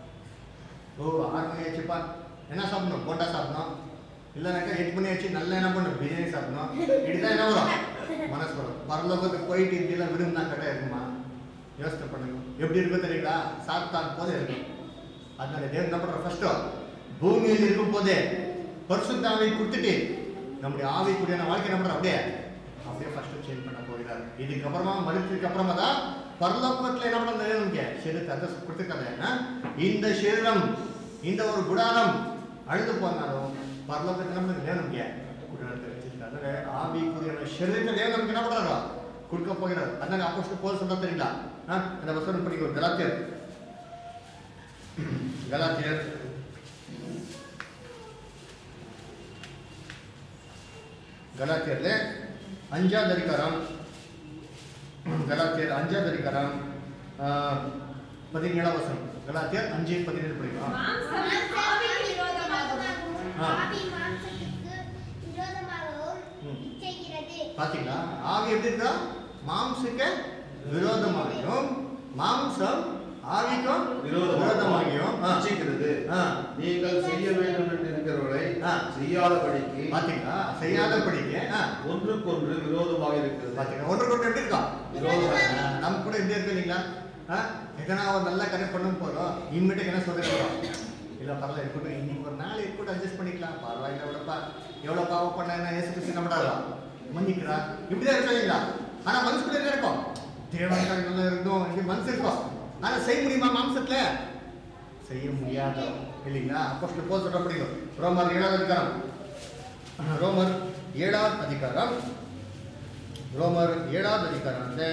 ஓ ஆறு மணி ஆச்சுப்பா என்ன சாப்பிடணும் போண்டா சாப்பிடணும் இல்லைனாக்கா எட்டு மணி ஆச்சு நல்லா என்ன பண்ணணும் பிரியாணி சாப்பிடணும் இப்படிதான் என்ன வரும் மனசு வரும் பரலோகத்துக்கு போயிட்டு இப்படிலாம் விரும்பினா கடை இருக்குமா யோசனை பண்ணுங்க எப்படி இருக்கும் தெரியுங்களா சாத்தான் போல இருக்கும் அதனால தேவன் என்ன பண்ற ஃபர்ஸ்ட் பூமியில் இருக்கும் போதே பரிசுத்த ஆவை கொடுத்துட்டு நம்முடைய ஆவிக்குரியான வாழ்க்கை என்ன பண்ற அப்படியே அப்படியே ஃபர்ஸ்ட் சேஞ்ச் பண்ண போகிறார் இதுக்கப்புறமா மறுத்ததுக்கு அப்புறமா தான் பரலோகத்துல என்ன பண்ண நமக்கு சரீரத்தை அதை கொடுத்துருக்காங்க இந்த சரீரம் இந்த ஒரு குடாரம் அழுது போனாலும் பரலோகத்துல என்ன பண்ணுறது நமக்கு குடாரத்தை வச்சிருக்காங்க அதனால ஆவிக்குரியான சரீரத்தை தேவன் நமக்கு என்ன பண்றாரோ கொடுக்க போகிறார் அதனால அப்போ போல் சொல்ல தெரியுங்களா ஆ, அந்த வசனம் படிக்கும் கலாத்தியர் கலாத்தியர் ಗಲಾತಿಯರ್ಲೆ ಅಂಜಾದ ಅಧಿಕಾರಂ ಗಲಾತಿಯರ್ ಅಂಜಾದ ಅಧಿಕಾರಂ ಆ, பதினேழாம் வசனம் கலாத்தியர் அஞ்சு பதினேழு படிக்கலாம் மாம்சம் ஆவிக்கு விரோதமாகும் ஆ. ஆவி மாம்சத்துக்கு விரோதமாகவும் ம். இச்சைக்கிறது பாத்தீங்களா ஆவி எப்படி இருக்கா மாம்சಕ್ಕೆ விரோதமாகியும் மாம்சம் ஆவிக்கும் விரோதமாகியும் விரோதமாகியும் ஆ. இச்சிக்கிறது ஆ. நீங்கள் செய்ய வேண்டும் என்று இருக்கிறவர்களை ஆ. செய்யாதபடிக்கு பாத்தீங்களா செய்யாதபடிக்கு ஆ, ஒன்றுக்கொன்று விரோதமாக இருக்கிறது பாத்தீங்களா ஒன்று கொண்டு எப்படி இருக்கா விரோதம். ஆ, நம்ம கூட எப்படி இருக்கு இல்லைங்களா ஆ, எதனா ஒரு நல்லா கனெக்ட் பண்ணும் போதும் இம்மிடியாக என்ன சொல்லிருக்கோம் இல்லை பரவாயில்ல இருக்கட்டும் இன்னைக்கு ஒரு நாள் இருக்கட்டும் அட்ஜஸ்ட் பண்ணிக்கலாம் பரவாயில்ல விடப்பா எவ்வளோ பாவம் பண்ண என்ன ஏசு கிறிஸ்து நம்மடாதா மன்னிக்கிறா இப்படிதான் இருக்கா இல்லைங்களா ஆனா மனசுக்குள்ள என்ன இருக்கும் தேவனுக்காக நல்லா இருந்தோம் இங்க மனசு இருக்கும் ஆனா செய்ய முடியுமா மாம்சத்துல செய்ய முடியாது இல்லைங்களா அப்போ போல் சொல்ல முடியும் ரோமர் ஏழாவது அதிகாரம் ரோமர் ஏழாவது அதிகாரம் ரோமர் ஏழாவது அதிகாரம் வந்து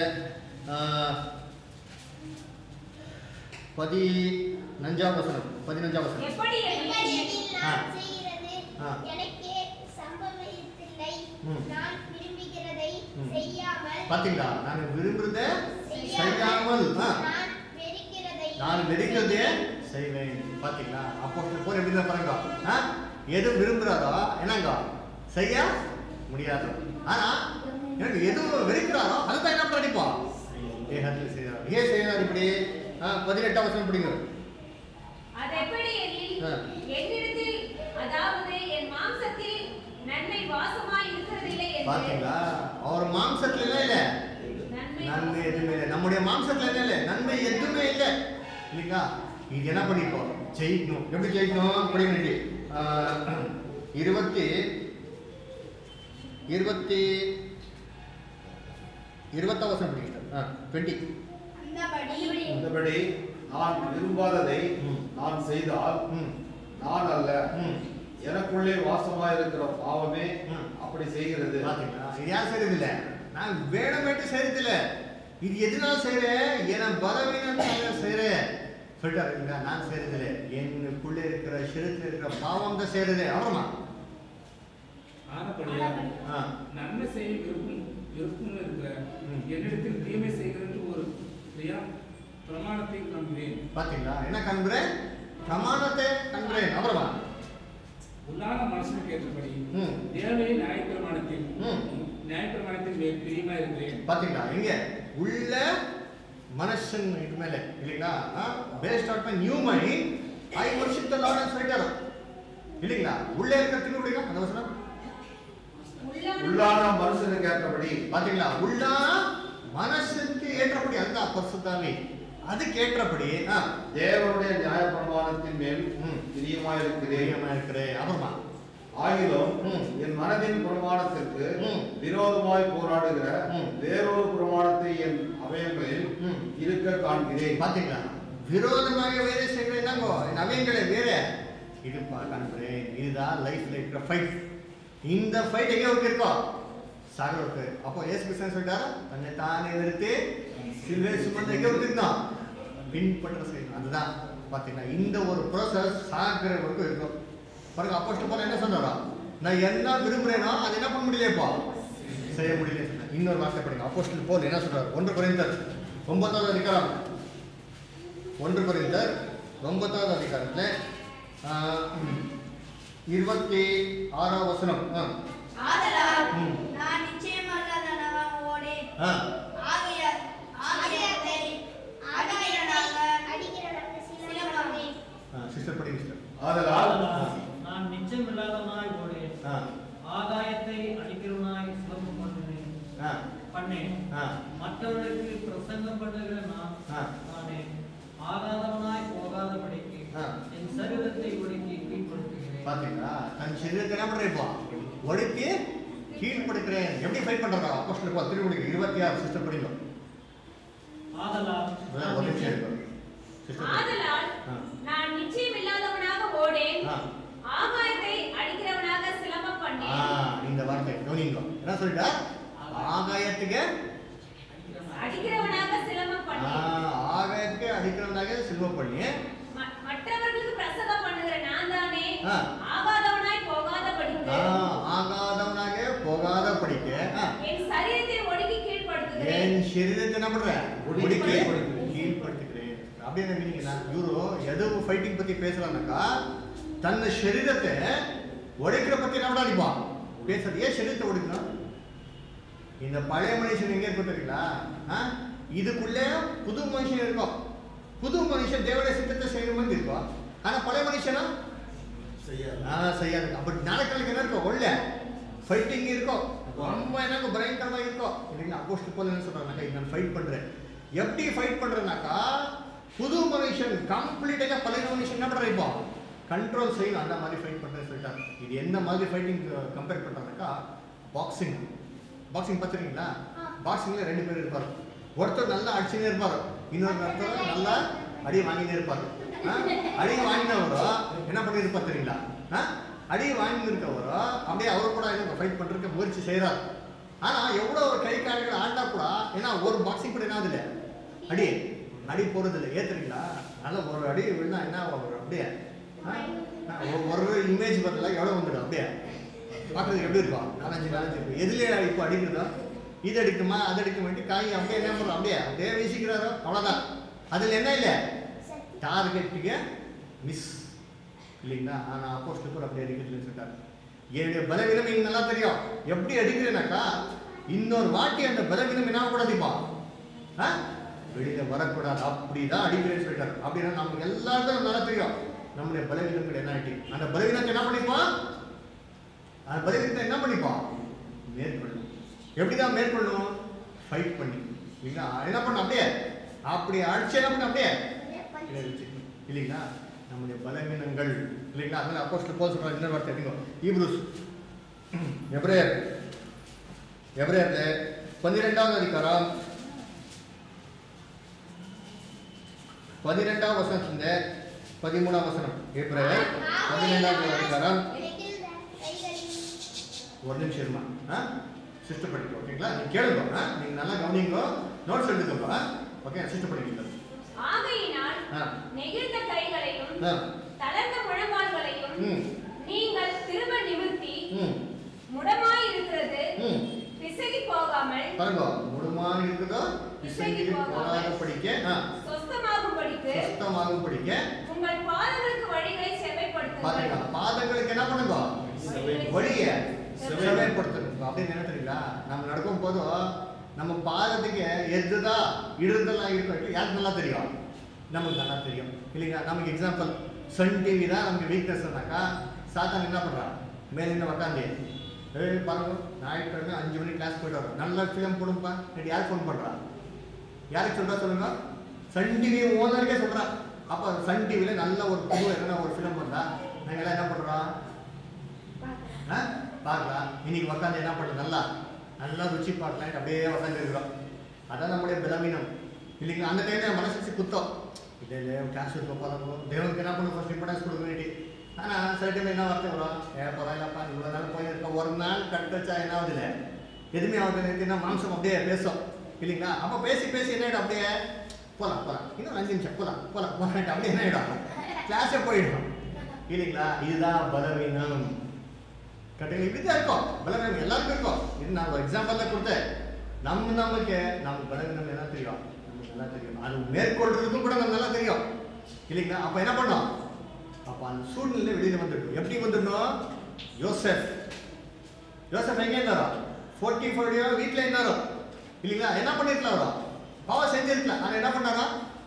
பதினஞ்சாம் வசனம் பதினஞ்சாம் வசனம் எப்படி எனில் எப்படியெனில் ஆ. நான் செய்கிறது ஆ. எனக்கே சம்பவித்தில்லை ம். நான் விரும்புகிறதை ம். செய்யாமல் பாத்தீங்களா நான் விரும்புறத செய்யாமல் செய்யாமல் ஆ, நான் வெறுக்கிறதை நான் வெடிக்கிறதே செய்வேன் பாத்தீங்களா அப்போ போர் எப்படி தான் பாருங்க ஆ? எது விரும்புறாரோ என்னங்க செய்ய முடியாது ஆனா எனக்கு எது வெறுக்கிறாரோ அதுதான் என்ன படிப்போம் தேகத்தில் செய்யறாரு ஏன் செய்யறாரு இப்படி ஆ, பதினெட்டாம் வசனம் பிடிங்க அது எப்படி எனில் ஆ. என்னிடத்தில் அதாவது என் மாம்சத்தில் நன்மை வாசமாய் இருக்கிறதில்லை என்று பாத்தீங்களா அவர் மாம்சத்துல என்ன இல்ல நன்மை நன்மை எதுவுமே இல்லை நம்முடைய மாம்சத்துல என்ன இல்லை நன்மை எதுவுமே இல்லை இல்லைங்களா இது என்ன பண்ணிப்போம் ஜெயிக்கணும் எப்படி ஜெயிக்கணும் படிக்க இருபத்தி இருபத்தி இருபத்தாம் வருஷம் படிக்கிட்டோம் டுவெண்ட்டி அந்தபடி அந்தபடி நான் விரும்பாததை ம். நான் செய்தால் ம் நான் அல்ல ம் எனக்குள்ளே வாசமாயிருக்கிற பாவமே ம். அப்படி செய்கிறது பாத்தீங்களா இது யார் செய்யறது இல்ல நான் வேணுமேட்டு செய்யறது இல்ல இது எதனால செய்யறேன் என பலவீனத்தால செய்யறேன் சொல்லிட்டாரு இல்லைங்களா நான் செய்யறது இல்ல எனக்குள்ள இருக்கிற சிறுத்துல இருக்கிற பாவம் தான் செய்யறது அவ்வளோமா ஆனபடியால் ஆ நன்மை செய்ய விருப்பம் விருப்பம் இருக்கிற ம். என்னிடத்தில் தீமை செய்கிறது ஒரு பிரியா பிரமாணத்தை நம்புவேன் பாத்தீங்களா என்ன காண்கிறேன் பிரமாணத்தை காண்கிறேன் அப்புறமா உள்ளான மனசுக்கு ஏற்றபடி ம். தேவையை நியாயப்பிரமாணத்தில் ம். நியாயப்பிரமாணத்தில் மேல் பிரியமா இருக்கிறேன் பாத்தீங்களா எங்க உள்ள மனுஷன் இது மேல இல்லைங்களா based on my new mind I worship the Lord சொல்லிட்டாரு இல்லைங்களா உள்ளே இருக்க திருவிடிங்க அந்த வசனம் உள்ளான மனுஷனுக்கு ஏற்றபடி பாத்தீங்களா உள்ளா மனசுக்கு ஏற்றபடி அதுதான் பரிசுத்தாவி அதுக்கு ஏற்றபடி ஆ, தேவனுடைய நியாய பிரமாணத்தின் மேல் ம். பிரியமாயிருக்கிறேன் பிரியமா இருக்கிறேன் அப்புறமா ஆகிலும் ம். என் மனதின் பிரமாணத்திற்கு ம். விரோதமாய் போராடுகிற ம். வேறொரு பிரமாணத்தை என் அவயங்களில் ம். இருக்க காண்கிறேன் பாத்தீங்களா விரோதமாக வேலை செய்கிறேன் என்னங்கோ என் அவயங்களே வேற இது காண்கிறேன் இதுதான் லைஃப்ல இருக்கிற ஃபைட் இந்த ஃபைட் எங்க இருக்கு இருக்கோ சாகருக்கு அப்போ ஏசு கிருஷ்ணன் சொல்லிட்டாரு தன்னை தானே வெறுத்து சிலுவை சுமந்து எங்க வச்சிருந்தோம் பின்பற்ற செய்யணும் அதுதான் பாத்தீங்கன்னா இந்த ஒரு ப்ரோசஸ் சாகிற வரைக்கும் இருக்கும் பாருங்க அப்போ போல என்ன சொன்னாரா நான் என்ன விரும்புறேனோ அது என்ன பண்ண முடியலையப்பா செய்ய முடியல சொன்னார். இன்னொரு வார்த்தை படிங்க அப்போஸ்டல் போல் என்ன சொல்றாரு ஒன்று குறைந்தர் ஒன்பதாவது அதிகாரம் ஒன்று குறைந்தர் ஒன்பதாவது அதிகாரத்தில் இருபத்தி ஆறாம் வசனம் ஆ. ஆதலால் ம். நான் நிச்சயமல்லாதவனாக ஓடேன். ஆ. ஆகைய- ஆகையத்தை அடிக்கிறவனாக சிலம்புவேன். ஆ, சிஸ்டர் படிங்க சிஸ்டர் ஆதலால் நான் நிச்சயமில்லாதவனாய் ஓடேன் ஆ ஆகாயத்தை அடிக்கிறவனாய் சிலம்பம் பண்ணுவேன் ஆ பண்ணேன் ஆ மற்றவர்களுக்கு பிரசங்கம் பண்ணுகிற நான் ஆ. நானே ஆகாதவனாய் போகாதபடிக்கு ஆ. என் சரீரத்தை ஒடுக்கி கீழ்ப்படுத்துகிறேன் பாத்தீங்களா தன் சரீரத்தை என்ன பண்றேப்பா ஒடுக்கி கீழ்ப்படுக்கிறேன் எப்படி ஃபைட் பண்றா அப்போஸ்டல் போல் திருவள்ளுவர் இருபத்தி ஆறு சிஸ்டர் படிங்க ஆதலால் முதல்ல ஒரு நிமிஷம் இருக்கும் சிஸ்டர் ஆதலால் ஆ. நான் நிச்சயமில்லாதவனாக ஓடேன் ஆ. ஆகாயத்தை அடிக்கிறவனாக சிலம்பம் ஆ, பண்ணேன் இந்த வார்த்தை கவனிங்க என்ன சொல்லிட்டா ஆகாயத்துக்கு அடிக்கிறவனாக சிலம்பம் ஆ, பண்ணேன் ஆகாயத்துக்கு அடிக்கிறவனாக சில்வம் பண்ணி ம- மற்றவர்களுக்கு பிரசங்கம் பண்ணுகிற நான் தானே ஆ. ஆகாதவனாய் போகாத ஆ, படித்து ஆகாதவனாக போகாத படிக்க ஆ, என் சரீரத்தை ஒடுக்கி கீழ்ப்படுத்துகிறேன் என் சரீரத்தை என்ன பண்றேன் ஒடுக்கி ஒடுக்கி கீழ்ப்படுத்துகிறேன். கீழ்படுத்துகிறேன் அப்படியே என்ன மீனிங்னா இவரு எது ஃபைட்டிங் பத்தி பேசுறானாக்கா தன் சரீரத்தை உடைக்கிற பத்தி என்ன அடிப்பான் பேசுறது ஏன் சரீரத்தை உடைக்கணும் இந்த பழைய மனுஷன் எங்க இருக்கும் தெரியுங்களா ஆ? இதுக்குள்ளே புது மனுஷன் இருக்கும் புது மனுஷன் தேவடைய சித்தத்தை செய்யற மாதிரி இருக்கும் ஆனா பழைய மனுஷனா ஆ செய்யாது அப்படி நாளைக்கு என்ன இருக்கும் ஒல்ல ஃபைட்டிங் இருக்கும் ரொம்ப எனக்கு பயங்கரமா இருக்கும் இல்லைங்களா அப்போஸ்ட் போல என்ன சொல்றாங்க நான் ஃபைட் பண்றேன் எப்படி ஃபைட் பண்றேன்னாக்கா புது மனுஷன் கம்ப்ளீட்டாக பழைய மனுஷன் என்ன பண்ற இப்போ கண்ட்ரோல் செய்யணும் அந்த மாதிரி ஃபைட் பண்றேன்னு சொல்லிட்டாங்க இது எந்த மாதிரி ஃபைட்டிங் கம்பேர் பண்றாங்கக்கா பாக்ஸிங் பாக்ஸிங் பார்த்துருக்கீங்களா பாக்ஸிங்ல ரெண்டு பேர் இருப்பாரு ஒருத்தர் நல்லா அடிச்சுனே இருப்பாரு இன்னொரு ஒருத்தர் நல்லா அடி வாங்கினே இருப்பாரு ஆ? அடி வாங்கினவரோ என்ன பண்ணியிருப்பார் தெரியுங்களா ஆ? அடி வாங்கி இருக்கவரோ அப்படியே அவரு கூட என்ன ஃபைட் பண்றதுக்கு முயற்சி செய்றாரு ஆனா எவ்வளோ ஒரு கை கால்கள் ஆண்டா கூட ஏன்னா ஒரு பாக்ஸிங் கூட என்ன ஆகுதுல்ல அடி அடி போறது இல்லை ஏத்துறீங்களா அதனால ஒரு அடி விழுந்தா என்ன ஆகும் அப்படியே ஆ? ஆ, ஒரு- ஒரு இமேஜ் பார்த்தல எவ்வளோ வந்துடும் அப்படியே பார்க்கறதுக்கு எப்படி இருக்கும் நாலஞ்சு நாலஞ்சு இருக்கும் எதுலயே இப்போ அடிக்கிறதோ இது அடிக்குமா அது அடிக்க வேண்டி காய் அப்படியே என்ன பண்ணுறோம் அப்படியே அப்படியே வீசிக்கிறாரோ அவ்வளோதான் அதில் என்ன இல்லை டார்கெட்டுக்கு மிஸ் இல்லைங்களா ஆனால் அப்போ ஸ்லிப்பர் அப்படி அடிக்கிறதுன்னு சொல்லிட்டாரு என்னுடைய பலவீனம் எனக்கு நல்லா தெரியும் எப்படி அடிக்கிறேனாக்கா இன்னொரு வாட்டி அந்த பலவீனம் என்ன கூடாதுப்பா ஆ வெளியில வரக்கூடாது அப்படிதான் அடிக்கிறேன்னு சொல்லிட்டாரு அப்படின்னா நமக்கு எல்லாருக்கும் நல்லா தெரியும் நம்முடைய பலவீனங்கள் என்ன ஆயிட்டு அந்த பலவீனத்தை என்ன பண்ணிப்போம் அந்த பலவீனத்தை என்ன பண்ணிப்போம் மேற்கொள்ளணும் எப்படிதான் மேற்கொள்ளணும் ஃபைட் பண்ணி இல்லைங்களா என்ன பண்ண அப்படியே அப்படி அடிச்சு என்ன பண்ண அப்படியே கீழே வச்சுக்கணும். இல்லைங்களா நம்முடைய பலவீனங்கள் இல்லைங்களா அதனால அப்போஸ்டல் போல் சொல்றாரு இன்னொரு வார்த்தை எடுங்க ஈப்ரூஸ் எப்ரேயர் எப்ரேயர்ல பன்னிரெண்டாவது அதிகாரம் பதினெண்டாம் வசனத்துல பதிமூணாம் வசனம் எப்ரேயர் பதினெண்டாவது அதிகாரம் ஒரு நிமிஷம் இருமா ஆ சிஸ்டர் படிக்க ஓகேங்களா நீங்க கேளுங்க ஆ நீங்க நல்லா கவனிங்க நோட்ஸ் எடுத்துக்கோங்க ஓகே சிஸ்டர் படிக்க ஆகையினால் ஆ நெகிழ்ந்த கைகளையும் ஆ தளர்ந்த முழங்கால்களையும் ம் நீங்கள் திரும்ப நிமிர்த்தி ம் முடமாய் இருக்கிறது ம் பிசகி போகாமல் பாருங்க முழுமான இருக்குதோ இசைக்கு போகாத படிக்க ஆ, சொஸ்தமாகும்படிக்கு சுத்தமாகும் படிக்க உங்கள் பாதங்களுக்கு வழிகளை செவைப்படுத்துங்கள் பாருங்க பாதங்களுக்கு என்ன பண்ணுங்க வழிய செவைப்படுத்தணும் அப்படின்னு என்ன தெரியுங்களா நம்ம நடக்கும் போதும் நம்ம பாதத்துக்கு எதுதா இடதெல்லாம் இருக்கும் யாருக்கு நல்லா தெரியும் நமக்கு நல்லா தெரியும் இல்லைங்களா நமக்கு எக்ஸாம்பிள் சன் டிவி தான் நமக்கு வீக்னஸ்னாக்கா சாத்தான் என்ன பண்ணுறான் மேலிருந்து உக்காந்து ஏய் பாருங்க ஞாயிற்றுக்கிழமை அஞ்சு மணிக்கு கிளாஸ் போயிட்டு வரோம் நல்ல ஃபிலிம் போடும்பா நேற்று யார் ஃபோன் பண்ணுறா யாருக்கு சொல்கிறா சொல்லுங்க சன் டிவி ஓனருக்கே சொல்கிறா அப்போ சன் டிவியில் நல்ல ஒரு புது எதனா ஒரு ஃபிலிம் வந்தா நாங்கள் எல்லாம் என்ன பண்ணுறோம் ஆ பார்க்கலாம் இன்னைக்கு உக்காந்து என்ன பண்ணுறது நல்லா நல்லா ருச்சி பார்க்கலாம் அப்படியே உட்காந்து இருக்கிறோம் அதான் நம்முடைய பலவீனம் இல்லைங்களா அந்த டைம்ல மனசு குத்தம் இல்லை இல்லை கிளாஸ் இருக்க போகிறோம் தேவனுக்கு என்ன பண்ணணும் ஃபஸ்ட் இம்பார்ட்டன்ஸ் கொடுக்க வேண்டி ஆனால் சில டைம் என்ன வார்த்தை வரும் ஏ பரவாயில்லப்பா இவ்வளோ நாள் போயிருக்க ஒரு நாள் கட் வச்சா என்ன ஆகுது இல்லை எதுவுமே ஆகுது என்ன மாம்சம் அப்படியே பேசும் இல்லைங்களா அப்போ பேசி பேசி என்ன ஆகிடும் அப்படியே போகலாம் போகலாம் இன்னும் அஞ்சு நிமிஷம் போகலாம் போகலாம் போகலாம் அப்படியே என்ன ஆகிடும் கிளாஸே போயிடும் இல்லைங்களா இதுதான் பலவீனம் கட்டிங்க இப்படி தான் இருக்கும் பலவீனம் எல்லாருக்கும் இருக்கும் இது நான் ஒரு எக்ஸாம்பிள் தான் கொடுத்தேன் நம்ம நமக்கு நம்ம பலவீனம் என்ன தெரியும் நமக்கு நல்லா தெரியும் அது மேற்கொள்றதுக்கும் கூட நமக்கு நல்லா தெரியும் இல்லைங்களா அப்போ என்ன பண்ணோம் அப்போ அந்த சூழ்நிலை வெளியில் வந்துடும் எப்படி வந்துடணும் யோசெஃப் யோசெஃப் எங்கே இருந்தாரோ ஃபோர்ட்டி ஃபோர் இயர் வீட்டில் இருந்தாரோ இல்லைங்களா என்ன பண்ணிருக்கலாம் அவரோ பாவம் செஞ்சிருக்கலாம் ஆனால் என்ன பண்ணாரோ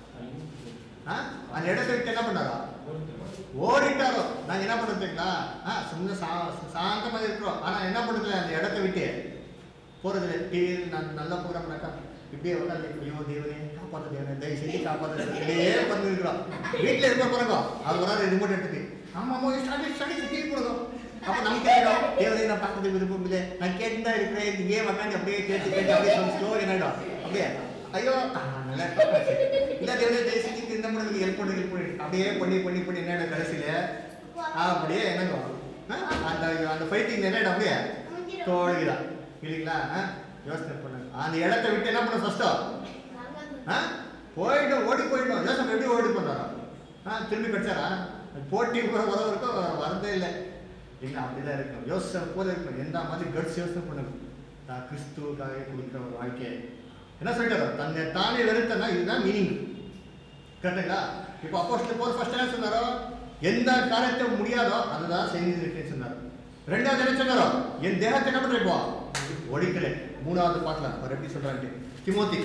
ஆ அந்த இடத்த விட்டு என்ன பண்ணாரோ ஓடிட்டாரோ நாங்க என்ன பண்ணுறதுங்களா ஆ சும்மா சா சாந்தமாக இருக்கிறோம் ஆனா என்ன பண்ணுறது அந்த இடத்த விட்டு போறது டிவி நான் நல்லா ப்ரோக்ராம்னாக்கா இப்படியே உட்காந்து ஐயோ தேவனே காப்பாற்ற தேவனே தயவு செஞ்சு காப்பாற்ற இப்படியே பண்ணிருக்கிறோம் வீட்டில் இருக்க போறோங்க அது வராது ரிமோட் எடுத்துட்டு ஆமா ஆமா ஸ்டடி ஸ்டடி டிவி போடுங்க அப்ப நமக்கு ஆயிடும் தேவனே நான் பார்க்கறது விருப்பம் இல்லை நான் கேட்டு தான் இருக்கிறேன் இங்கே உட்காந்து அப்படியே கேட்டு கேட்டு அப்படியே ஸ்லோ என்னாயிடும் அப்படியே ஐயோ ஆ, நல்லா இருக்கா? இல்ல தேவனே தயவு செஞ்சு இந்த மாதிரி ஹெல்ப் பண்ணி ஹெல்ப் பண்ணி அப்படியே பண்ணி பண்ணி பண்ணி என்ன கடைசியில அப்படியே என்னங்க ஆ, அந்த அந்த ஃபைட்டிங் என்ன அப்படியே தோழுகிறான் இல்லைங்களா ஆ? யோசனை பண்ணுங்க அந்த இடத்த விட்டு என்ன பண்ண ஃபர்ஸ்டோ ஆ போயிடும் ஓடி போயிடும் யோசனை எப்படி ஓடி பண்ணாரா ஆ திரும்பி கிடைச்சாரா போட்டி வரவருக்கும் வரதே இல்லை இல்லைங்களா அப்படிதான் இருக்கும் யோசனை போல இருக்கும் எந்த மாதிரி கட்ஸ் யோசனை பண்ணுங்க நான் கிறிஸ்துவுக்காக கொடுக்குற ஒரு வாழ்க்கை என்ன சொல்லிட்டாரோ தன்னை தானே வெறுத்தனா இதுதான் மீனிங் கரெக்டுங்களா இப்போ அப்போஸ்டல் போல் ஃபர்ஸ்ட் என்ன சொன்னாரோ எந்த காரியத்தை முடியாதோ அதுதான் செஞ்சிருக்கேன்னு சொன்னார் ரெண்டாவது என்ன சொன்னாரோ என் தேகத்தை என்ன பண்ற இப்போ ஒழிக்கலை மூணாவது பார்க்கலாம் அவர் எப்படி சொல்றான்ட்டு திமோத்தி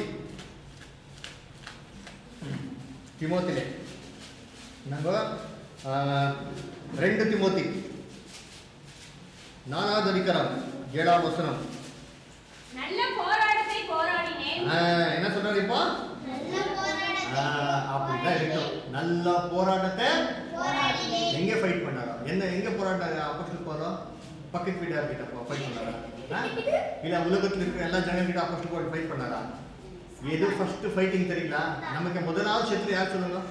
திமோத்திலே நம்ம ஆஹ், ரெண்டு திமோத்தி நாலாவது அதிகாரம் ஏழாவது வசனம் நல்ல போராட்டத்தை போராடினேன் ஆஹ், என்ன சொல்றாரு இப்போ ஆஹ், அப்படிதான் இருக்கணும் நல்ல போராட்டத்தை எங்க ஃபைட் பண்ணாரோ என்ன எங்க போராட்டம் அப்போஸ்டல் போறோம் பக்கத்து வீட்டார் கிட்ட ஃபைட் பண்ணாரா ஆ? இல்ல உலகத்துல இருக்கிற எல்லா ஜனங்க கிட்ட அப்போஸ்டல் போய் ஃபைட் பண்ணாரா எது ஃபர்ஸ்ட் ஃபைட்டிங் தெரியுங்களா நமக்கு முதலாவது சத்ரு யார் சொல்லுங்க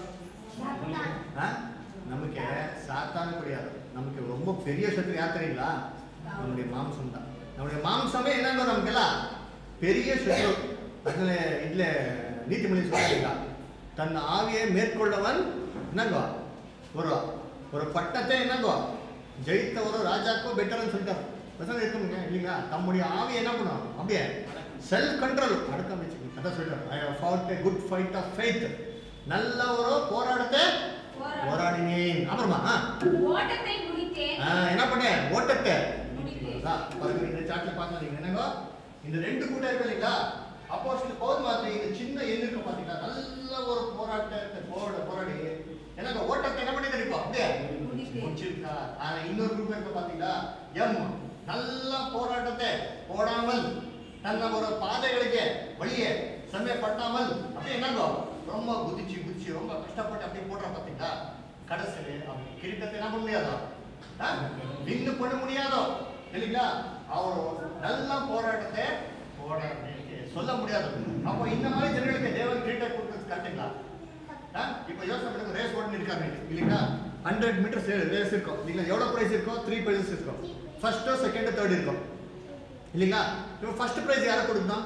ஆ? நமக்கு சாத்தான கிடையாது நமக்கு ரொம்ப பெரிய சத்ரு யார் தெரியுங்களா நம்முடைய மாம்சம் தான் நம்முடைய மாம்சமே என்னங்க நமக்கெல்லாம் பெரிய சத்ரு அதுல இதுல நீதிமொழி சொல்றீங்களா தன் ஆவியை மேற்கொள்ளவன் என்னங்கோ ஒரு ஒரு பட்டத்தை என்னங்கோ ஜெயித்த ஒரு ராஜாக்கோ பெட்டர்னு சொல்லிட்டார் வசனம் இருக்குங்க இல்லைங்களா தம்முடைய ஆவியை என்ன பண்ணும் அப்படியே செல்ஃப் கண்ட்ரோல் அடக்கம் வச்சுக்கணும் அதான் சொல்றாரு I have fought a good fight of faith நல்ல ஒரு போராட்டத்தை போராடினேன் அப்புறமா ஆ, ஓட்டத்தை முடித்தேன் ஆ, என்ன பண்ணேன் ஓட்டத்தை முடித்தேன். அதான், பாருங்க இந்த சாட்ல பார்த்தா நீங்க என்னங்க இந்த ரெண்டு கூட்டம் இருக்கு இல்லைங்களா அப்போ பவுல் மாதிரி இந்த சின்ன எண் இருக்கு பாத்தீங்களா நல்ல ஒரு போராட்டத்தை போராட போராடி எனக்கு ஓட்டத்தை என்ன பண்ணி தெரியும் அப்படியே முடித்தேன். முடிச்சிருக்கா ஆனா இன்னொரு குரூப் இருக்கு பாத்தீங்களா எம் நல்ல போராட்டத்தை போடாமல் தன்னை ஒரு பாதைகளுக்கு வழியே சமயப்பட்டாமல் அப்படியே என்னங்கோ ரொம்ப குதிச்சு குதிச்சு ரொம்ப கஷ்டப்பட்டு அப்படியே போடுற பாத்தீங்களா கடைசியில் அவங்க கிரீட்டத்தை என்ன பண்ண முடியாதோ வின்னு பண்ண முடியாதோ இல்லைங்களா அவர் நல்ல போராட்டத்தை போட சொல்ல முடியாது அப்போ இந்த மாதிரி ஜனங்களுக்கு தேவன் கிரீட்டை கொடுக்கறது கரெக்டுங்களா ஆ? இப்போ யோசனை பண்ணுங்க ரேஸ் ஓட்டு இருக்காங்க இல்லைங்களா ஹண்ட்ரட் மீட்டர்ஸ் ரேஸ் இருக்கும் இல்லைங்களா எவ்வளோ ப்ரைஸ் இருக்கும் த்ரீ ப்ரைஸஸ் இருக்கும் ஃபர்ஸ்ட்டோ செகண்ட் தேர்ட் இருக்கும் இல்லைங்களா இப்போ ஃபர்ஸ்ட் ப்ரைஸ் யாரை கொடுக்கணும்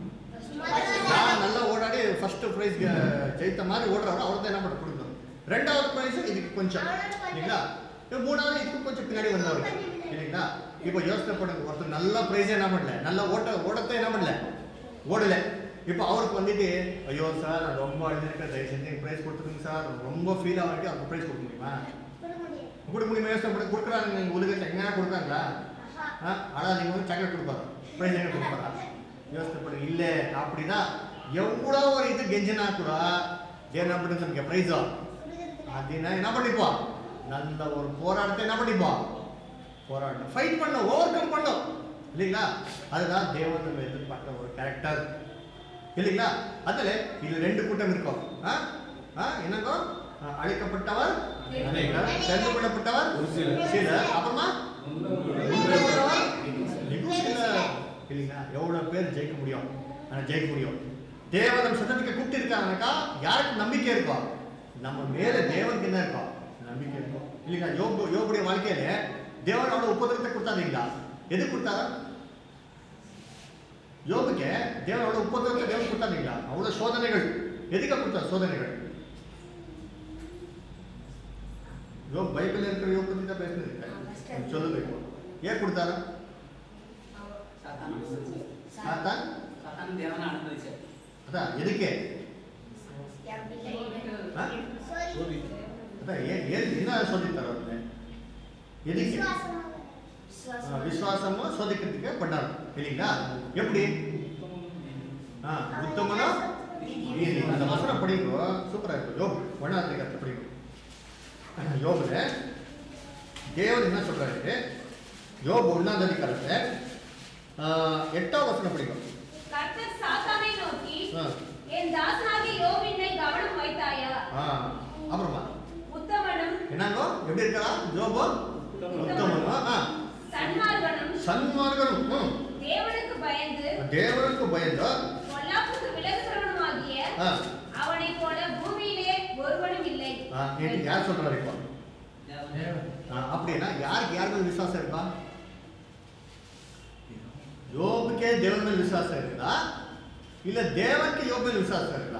யார் நல்லா ஓடாடி ஃபர்ஸ்ட் ப்ரைஸ் ஜெயித்த மாதிரி ஓடுறாரோ அவர் தான் என்ன பண்ண கொடுக்கணும் ரெண்டாவது ப்ரைஸ் இதுக்கு கொஞ்சம் இல்லைங்களா இப்போ மூணாவது இதுக்கு கொஞ்சம் பின்னாடி வந்தவர் இல்லைங்களா இப்போ யோசனை பண்ணுங்க ஒருத்தர் நல்லா ப்ரைஸே என்ன பண்ணல நல்லா ஓட்ட ஓடத்தை என்ன பண்ணல ஓடல இப்போ அவருக்கு வந்துட்டு ஐயோ சார் நான் ரொம்ப அழுதுருக்கேன் தயவு செஞ்சு எனக்கு ப்ரைஸ் கொடுத்துருங்க சார் ரொம்ப ஃபீல் ஆகிட்டு அவருக்கு ப்ரைஸ் கொடுக்க முடியுமா கொடுக்க முடியுமா யோசனை பண்ணி கொடுக்குறாங்க எங்கள் உலகத்தில் எங்கன்னா கொடுக்குறாங்களா ஆ ஆனால் நீங்கள் வந்து சாக்லேட் கொடுப்பாரு ப்ரைஸ் எங்கே கொடுப்பாரா யோசனை பண்ணி இல்லை அப்படின்னா எவ்வளோ ஒரு இது கெஞ்சினா கூட தேவன் என்ன பண்ணுறது நமக்கு ப்ரைஸோ அப்படின்னா என்ன பண்ணிப்போம் நல்ல ஒரு போராட்டத்தை என்ன பண்ணிப்போம் போராட்டம் ஃபைட் பண்ண ஓவர் கம் பண்ணோம் இல்லைங்களா அதுதான் தேவன் நம்ம எதிர்பார்க்குற ஒரு கேரக்டர் இல்லைங்களா அதில் இது ரெண்டு கூட்டம் இருக்கும் ஆ ஆ என்னங்கோ ஆ, அழைக்கப்பட்டவர் அநேகர், தெரிந்து கொள்ளப்பட்டவர் ஒரு சிலர். சிலர் அப்புறமா உண்மையுள்ளவர் மிகவும் சிலர் இல்லைங்களா எவ்வளோ பேர் ஜெயிக்க முடியும் ஆனால் ஜெயிக்க முடியும் தேவன் சத்தத்துக்கு கூப்பிட்டு இருக்காங்கனாக்கா யாருக்கு நம்பிக்கை இருக்கும் நம்ம மேல தேவனுக்கு என்ன இருக்கும் நம்பிக்கை இருக்கும் இல்லைங்களா யோபு யோபுடைய வாழ்க்கையில தேவன் அவ்வளோ உபதிரத்தை கொடுத்தாருங்களா எது கொடுத்தாரா யோபுக்கு தேவன் அவ்வளோ உபதிரத்தை தேவன் கொடுத்தாருங்களா அவ்வளோ சோதனைகள் எதுக்காக கொடுத்தார் சோதனைகள் யோப் பைபிள் இருக்கிற யோப் பத்தி தான் பேசுனது சொல்லுங்க இப்போ ஏன் கொடுத்தாரா சாத்தான் சாத்தான் தேவனை அனுமதிச்சார் அதான் எதுக்கு ஆ? அதான் ஏன் ஏன் என்ன சொல்லி தரோம் எதுக்கு ஆ, விசுவாசமும் சோதிக்கிறதுக்கு பண்ணாரு இல்லைங்களா எப்படி ஆ உத்தமனா நீதி அந்த வசனம் படிக்கும் சூப்பரா இருக்கும் யோப் ஒன்னாவது அதிகாரத்தை படிக்கும் யோபுல தேவன் என்ன சொல்றாரு யோபு ஒன்னாவது அதிகாரத்தை ஆ, எட்டாவது வசனம் படிக்கும் கர்த்தர் சாத்தானை நோக்கி ஆ. என் தாசனாகிய யோபினை கவனம் வைத்தாயா ஆ அப்புறமா உத்தமனும் என்னங்கோ எப்படி இருக்கா ஜோபோ உத்தமனும் ஆ சன்மார்கனும் சன்மார்கனும் ம். தேவனுக்கு பயந்து தேவனுக்கு பயந்தோ பொல்லாப்புக்கு விலகுகிறவனுமாகிய ஆ அவனைப் போல பூமியிலே ஒருவனும் இல்லை ஆ, நேற்று யார் சொல்றாரு இப்போ தேவன். ஆ, அப்படின்னா யாருக்கு யார் மேல விசுவாசம் இருக்கா யோபுக்கே தேவன் மேல் விசுவாசம் இருக்குதா இல்ல தேவனுக்கு யோபு மேல் விசுவாசம் இருக்குதா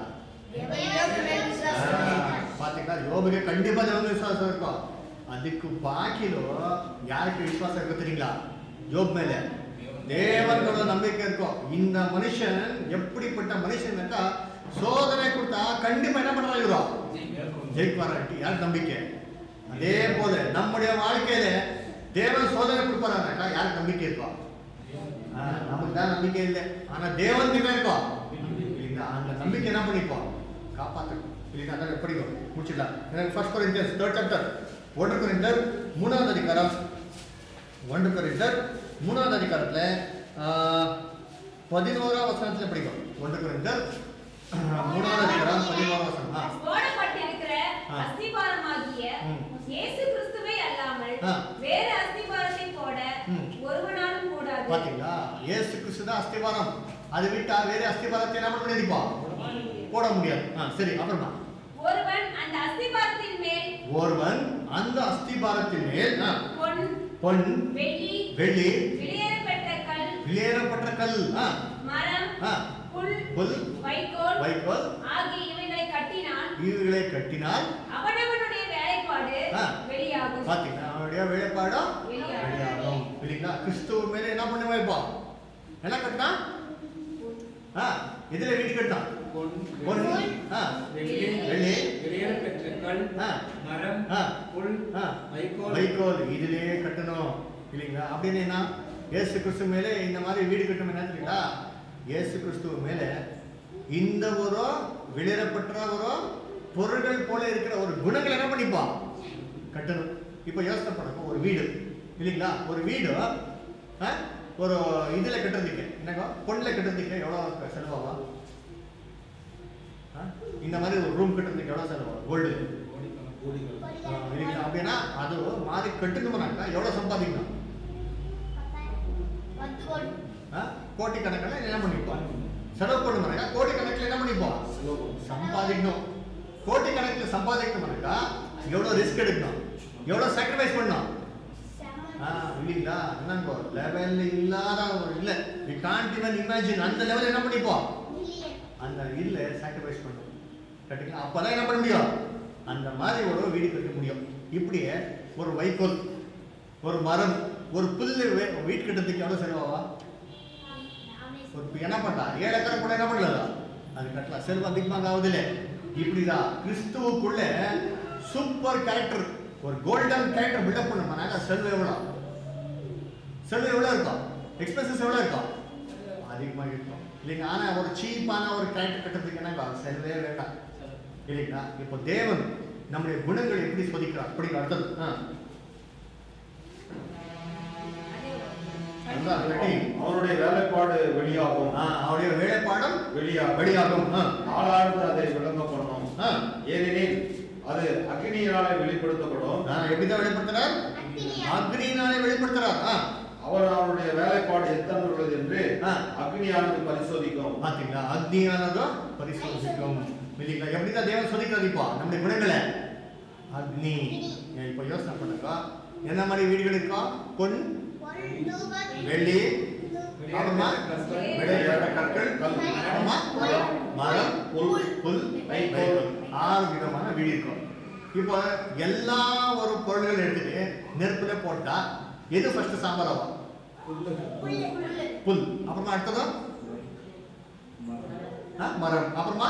ஆ, பாத்தீங்களா யோபுக்கு கண்டிப்பா தேவன் மேல் விசுவாசம் இருக்கும் அதுக்கு பாக்கிலோ யாருக்கு விசுவாசம் இருக்கு தெரியுங்களா யோப் மேல தேவனோட நம்பிக்கை இருக்கும் இந்த மனுஷன் எப்படிப்பட்ட மனுஷன்னாக்கா சோதனை கொடுத்தா கண்டிப்பா என்ன பண்றாங்க இவரோ ஜெயிப்பாராட்டி யார் நம்பிக்கை அதே போல நம்முடைய வாழ்க்கையில தேவன் சோதனை கொடுப்பாராக்கா யாருக்கு நம்பிக்கை இருக்கும் ஆ, நமக்கு தான் நம்பிக்கை இல்லை ஆனா தேவனுக்கு என்ன இருக்கும் இல்லைங்களா அந்த நம்பிக்கை என்ன பண்ணிப்போம் காப்பாற்றணும் இல்லைங்களா அதான் படிக்கும் முடிச்சிடலாம் எனக்கு ஃபர்ஸ்ட் கொரிந்தர்ஸ் தேர்ட் சாப்டர் ஒன்று கொரிந்தர் மூணாவது அதிகாரம் ஒன்று கொரிந்தர் மூணாவது அதிகாரத்துல ஆ, பதினோராம் வசனத்துல படிக்கும் ஒன்று கொரிந்தர் மூணாவது அதிகாரம் பதினோராம் வசனம் ஆ போடப்பட்டிருக்கிற ஆ. அஸ்திபாரமாகிய ம். இயேசு கிறிஸ்துவை அல்லாமல் ஆ. வேறு அஸ்திபாரத்தை போட ம். ஒருவனாலும் கூடாது பாத்தீங்களா இயேசு கிறிஸ்து தான் அஸ்திவாரம் அது விட்டா வேற அஸ்திவாரத்தை என்ன பண்ண முடியாது போட முடியாது ஆ சரி அப்புறமா ஒருவன் அந்த அஸ்திபாரத்தின் மேல் ஒருவன் அந்த அஸ்திபாரத்தின் மேல் ஆ, பொன் பொன் வெள்ளி வெள்ளி வெளியேறப்பட்ட கல் வெளியேறப்பட்ட கல் ஆ, மரம் ஆ, புல் புல் வைக்கோல் வைக்கோல் ஆகிய இவைகளை கட்டினால் இவைகளை கட்டினால் அவனவனுடைய வேலைப்பாடு ஆ. வெளியாகும் பாத்தீங்களா அவனுடைய வேலைப்பாடும் வெளியாகும். வெளியாகும் இல்லைங்களா கிறிஸ்துவ மேல என்ன பண்ண வைப்பா என்ன கட்டினா ஆ இதுல வீடு கட்டினான் பொன் ஆ வெள்ளி வெள்ளி வெளியேறப்பெற்ற கல் ஆ மரம் ஆ புல் ஆ வைக்கோல் வைக்கோல் இதிலே கட்டணும் இல்லைங்களா அப்படின்னு என்ன இயேசு கிறிஸ்து மேலே இந்த மாதிரி வீடு கட்டணும் என்ன தெரியுங்களா இயேசு கிறிஸ்துவ மேலே இந்த ஒரு வெளியேறப்பட்ட ஒரு பொருள்கள் போல இருக்கிற ஒரு குணங்கள் என்ன பண்ணிப்பான் கட்டணும் இப்போ யோசனை பண்ணுங்க ஒரு வீடு இல்லைங்களா ஒரு வீடு ஆ, ஒரு இதில் கட்டுறதுக்கு என்னங்க பொண்ணில் கட்டுறதுக்கு எவ்வளோ செலவாகும் ஆ? இந்த மாதிரி ஒரு ரூம் கட்டுறதுக்கு எவ்வளோ செலவாகும் கோல்டு இல்லைங்களா அப்படின்னா அது மாறி கட்டணும்னாக்கா எவ்வளோ சம்பாதிக்கணும் ஆ? கோடி கணக்கில் என்ன பண்ணிப்போம் செலவு பண்ணணும்னாக்கா கோடி கணக்கில் என்ன பண்ணிப்போம் சம்பாதிக்கணும் கோடி கணக்கில் சம்பாதிக்கணும்னாக்கா எவ்வளோ ரிஸ்க் எடுக்கணும் எவ்வளோ சாக்ரிஃபைஸ் பண்ணணும் ஆ இல்லைங்களா என்னங்கோ லெவலில் இல்லாத ஒரு இல்லை வி காண்ட் இவன் இமேஜின் அந்த லெவலில் என்ன பண்ணிப்போம் அந்த இல்லை சாக்ரிஃபைஸ் பண்ணணும் கரெக்டுங்களா அப்போ தான் என்ன பண்ண முடியும் அந்த மாதிரி ஒரு வீடு கட்ட முடியும் இப்படியே ஒரு வைக்கோல் ஒரு மரம் ஒரு புல்லு வே- வீட்டு கட்டுறதுக்கு எவ்வளோ செலவாவா ஒரு பி- என்ன பண்ணா ஏழு ஏக்கரை கூட என்ன பண்ணல அது கட்டலாம் செல்வம் அதிகமாக ஆகுதில்ல இப்படிதான் கிறிஸ்துவுக்குள்ள சூப்பர் கேரக்டர் ஒரு கோல்டன் கேரக்டர் பில்டப் பண்ணோம்னாக்க செல்வம் எவ்வளோ செல்வம் எவ்வளோ இருக்கும் எக்ஸ்பென்சஸ் எவ்வளோ இருக்கும் அதிகமாக இருக்கும் இல்லைங்க ஆனால் ஒரு சீப்பான ஒரு கேரக்டர் கட்டுறதுக்கு என்ன செல்வே வேண்டாம் இல்லைங்களா இப்போ தேவன் நம்முடைய குணங்கள் எப்படி சோதிக்கிறார் அப்படி அடுத்தது ஆ அதுதான் இல்லாட்டி, அவருடைய வேலைப்பாடு வெளியாகும் ஆ, அவருடைய வேலைப்பாடம் வெளியாகும் வெளியாகும் ஆ, ஆளாழ்ந்து அதை விளங்க பண்ணும் ஆ. ஏனெனில் அது அக்னியினாலே வெளிப்படுத்தப்படும் ஆ, எப்படிதான் வெளிப்படுத்துறார் அக்னியினாலே வெளிப்படுத்துறார் ஆ, அவர் அவருடைய வேலைப்பாடு எத்தனை உள்ளது என்று ஆ. அக்னியானது பரிசோதிக்கும் பாத்தீங்களா அக்னியானதும் பரிசோதிக்கும் இல்லைங்களா எப்படிதான் தேவன் சோதிக்கிறார் இப்போ நம்முடைய குணங்களை அக்னி ஏன் இப்போ யோசனை பண்ணுங்க என்ன மாதிரி வீடுகள் இருக்கும் பொன் வெள்ளி அப்புறமா விளையாட்ட கற்கள் அப்புறமா மரம் புல் புல் வைக்கோல் ஆறு விதமான வீடு இருக்கும் இப்போ எல்லா ஒரு பொருள்கள் எடுத்துட்டு நெருப்புல போட்டா எது ஃபர்ஸ்ட் சாம்பார் ஆகும் புல் அப்புறமா அடுத்தது ஆ, மரம் அப்புறமா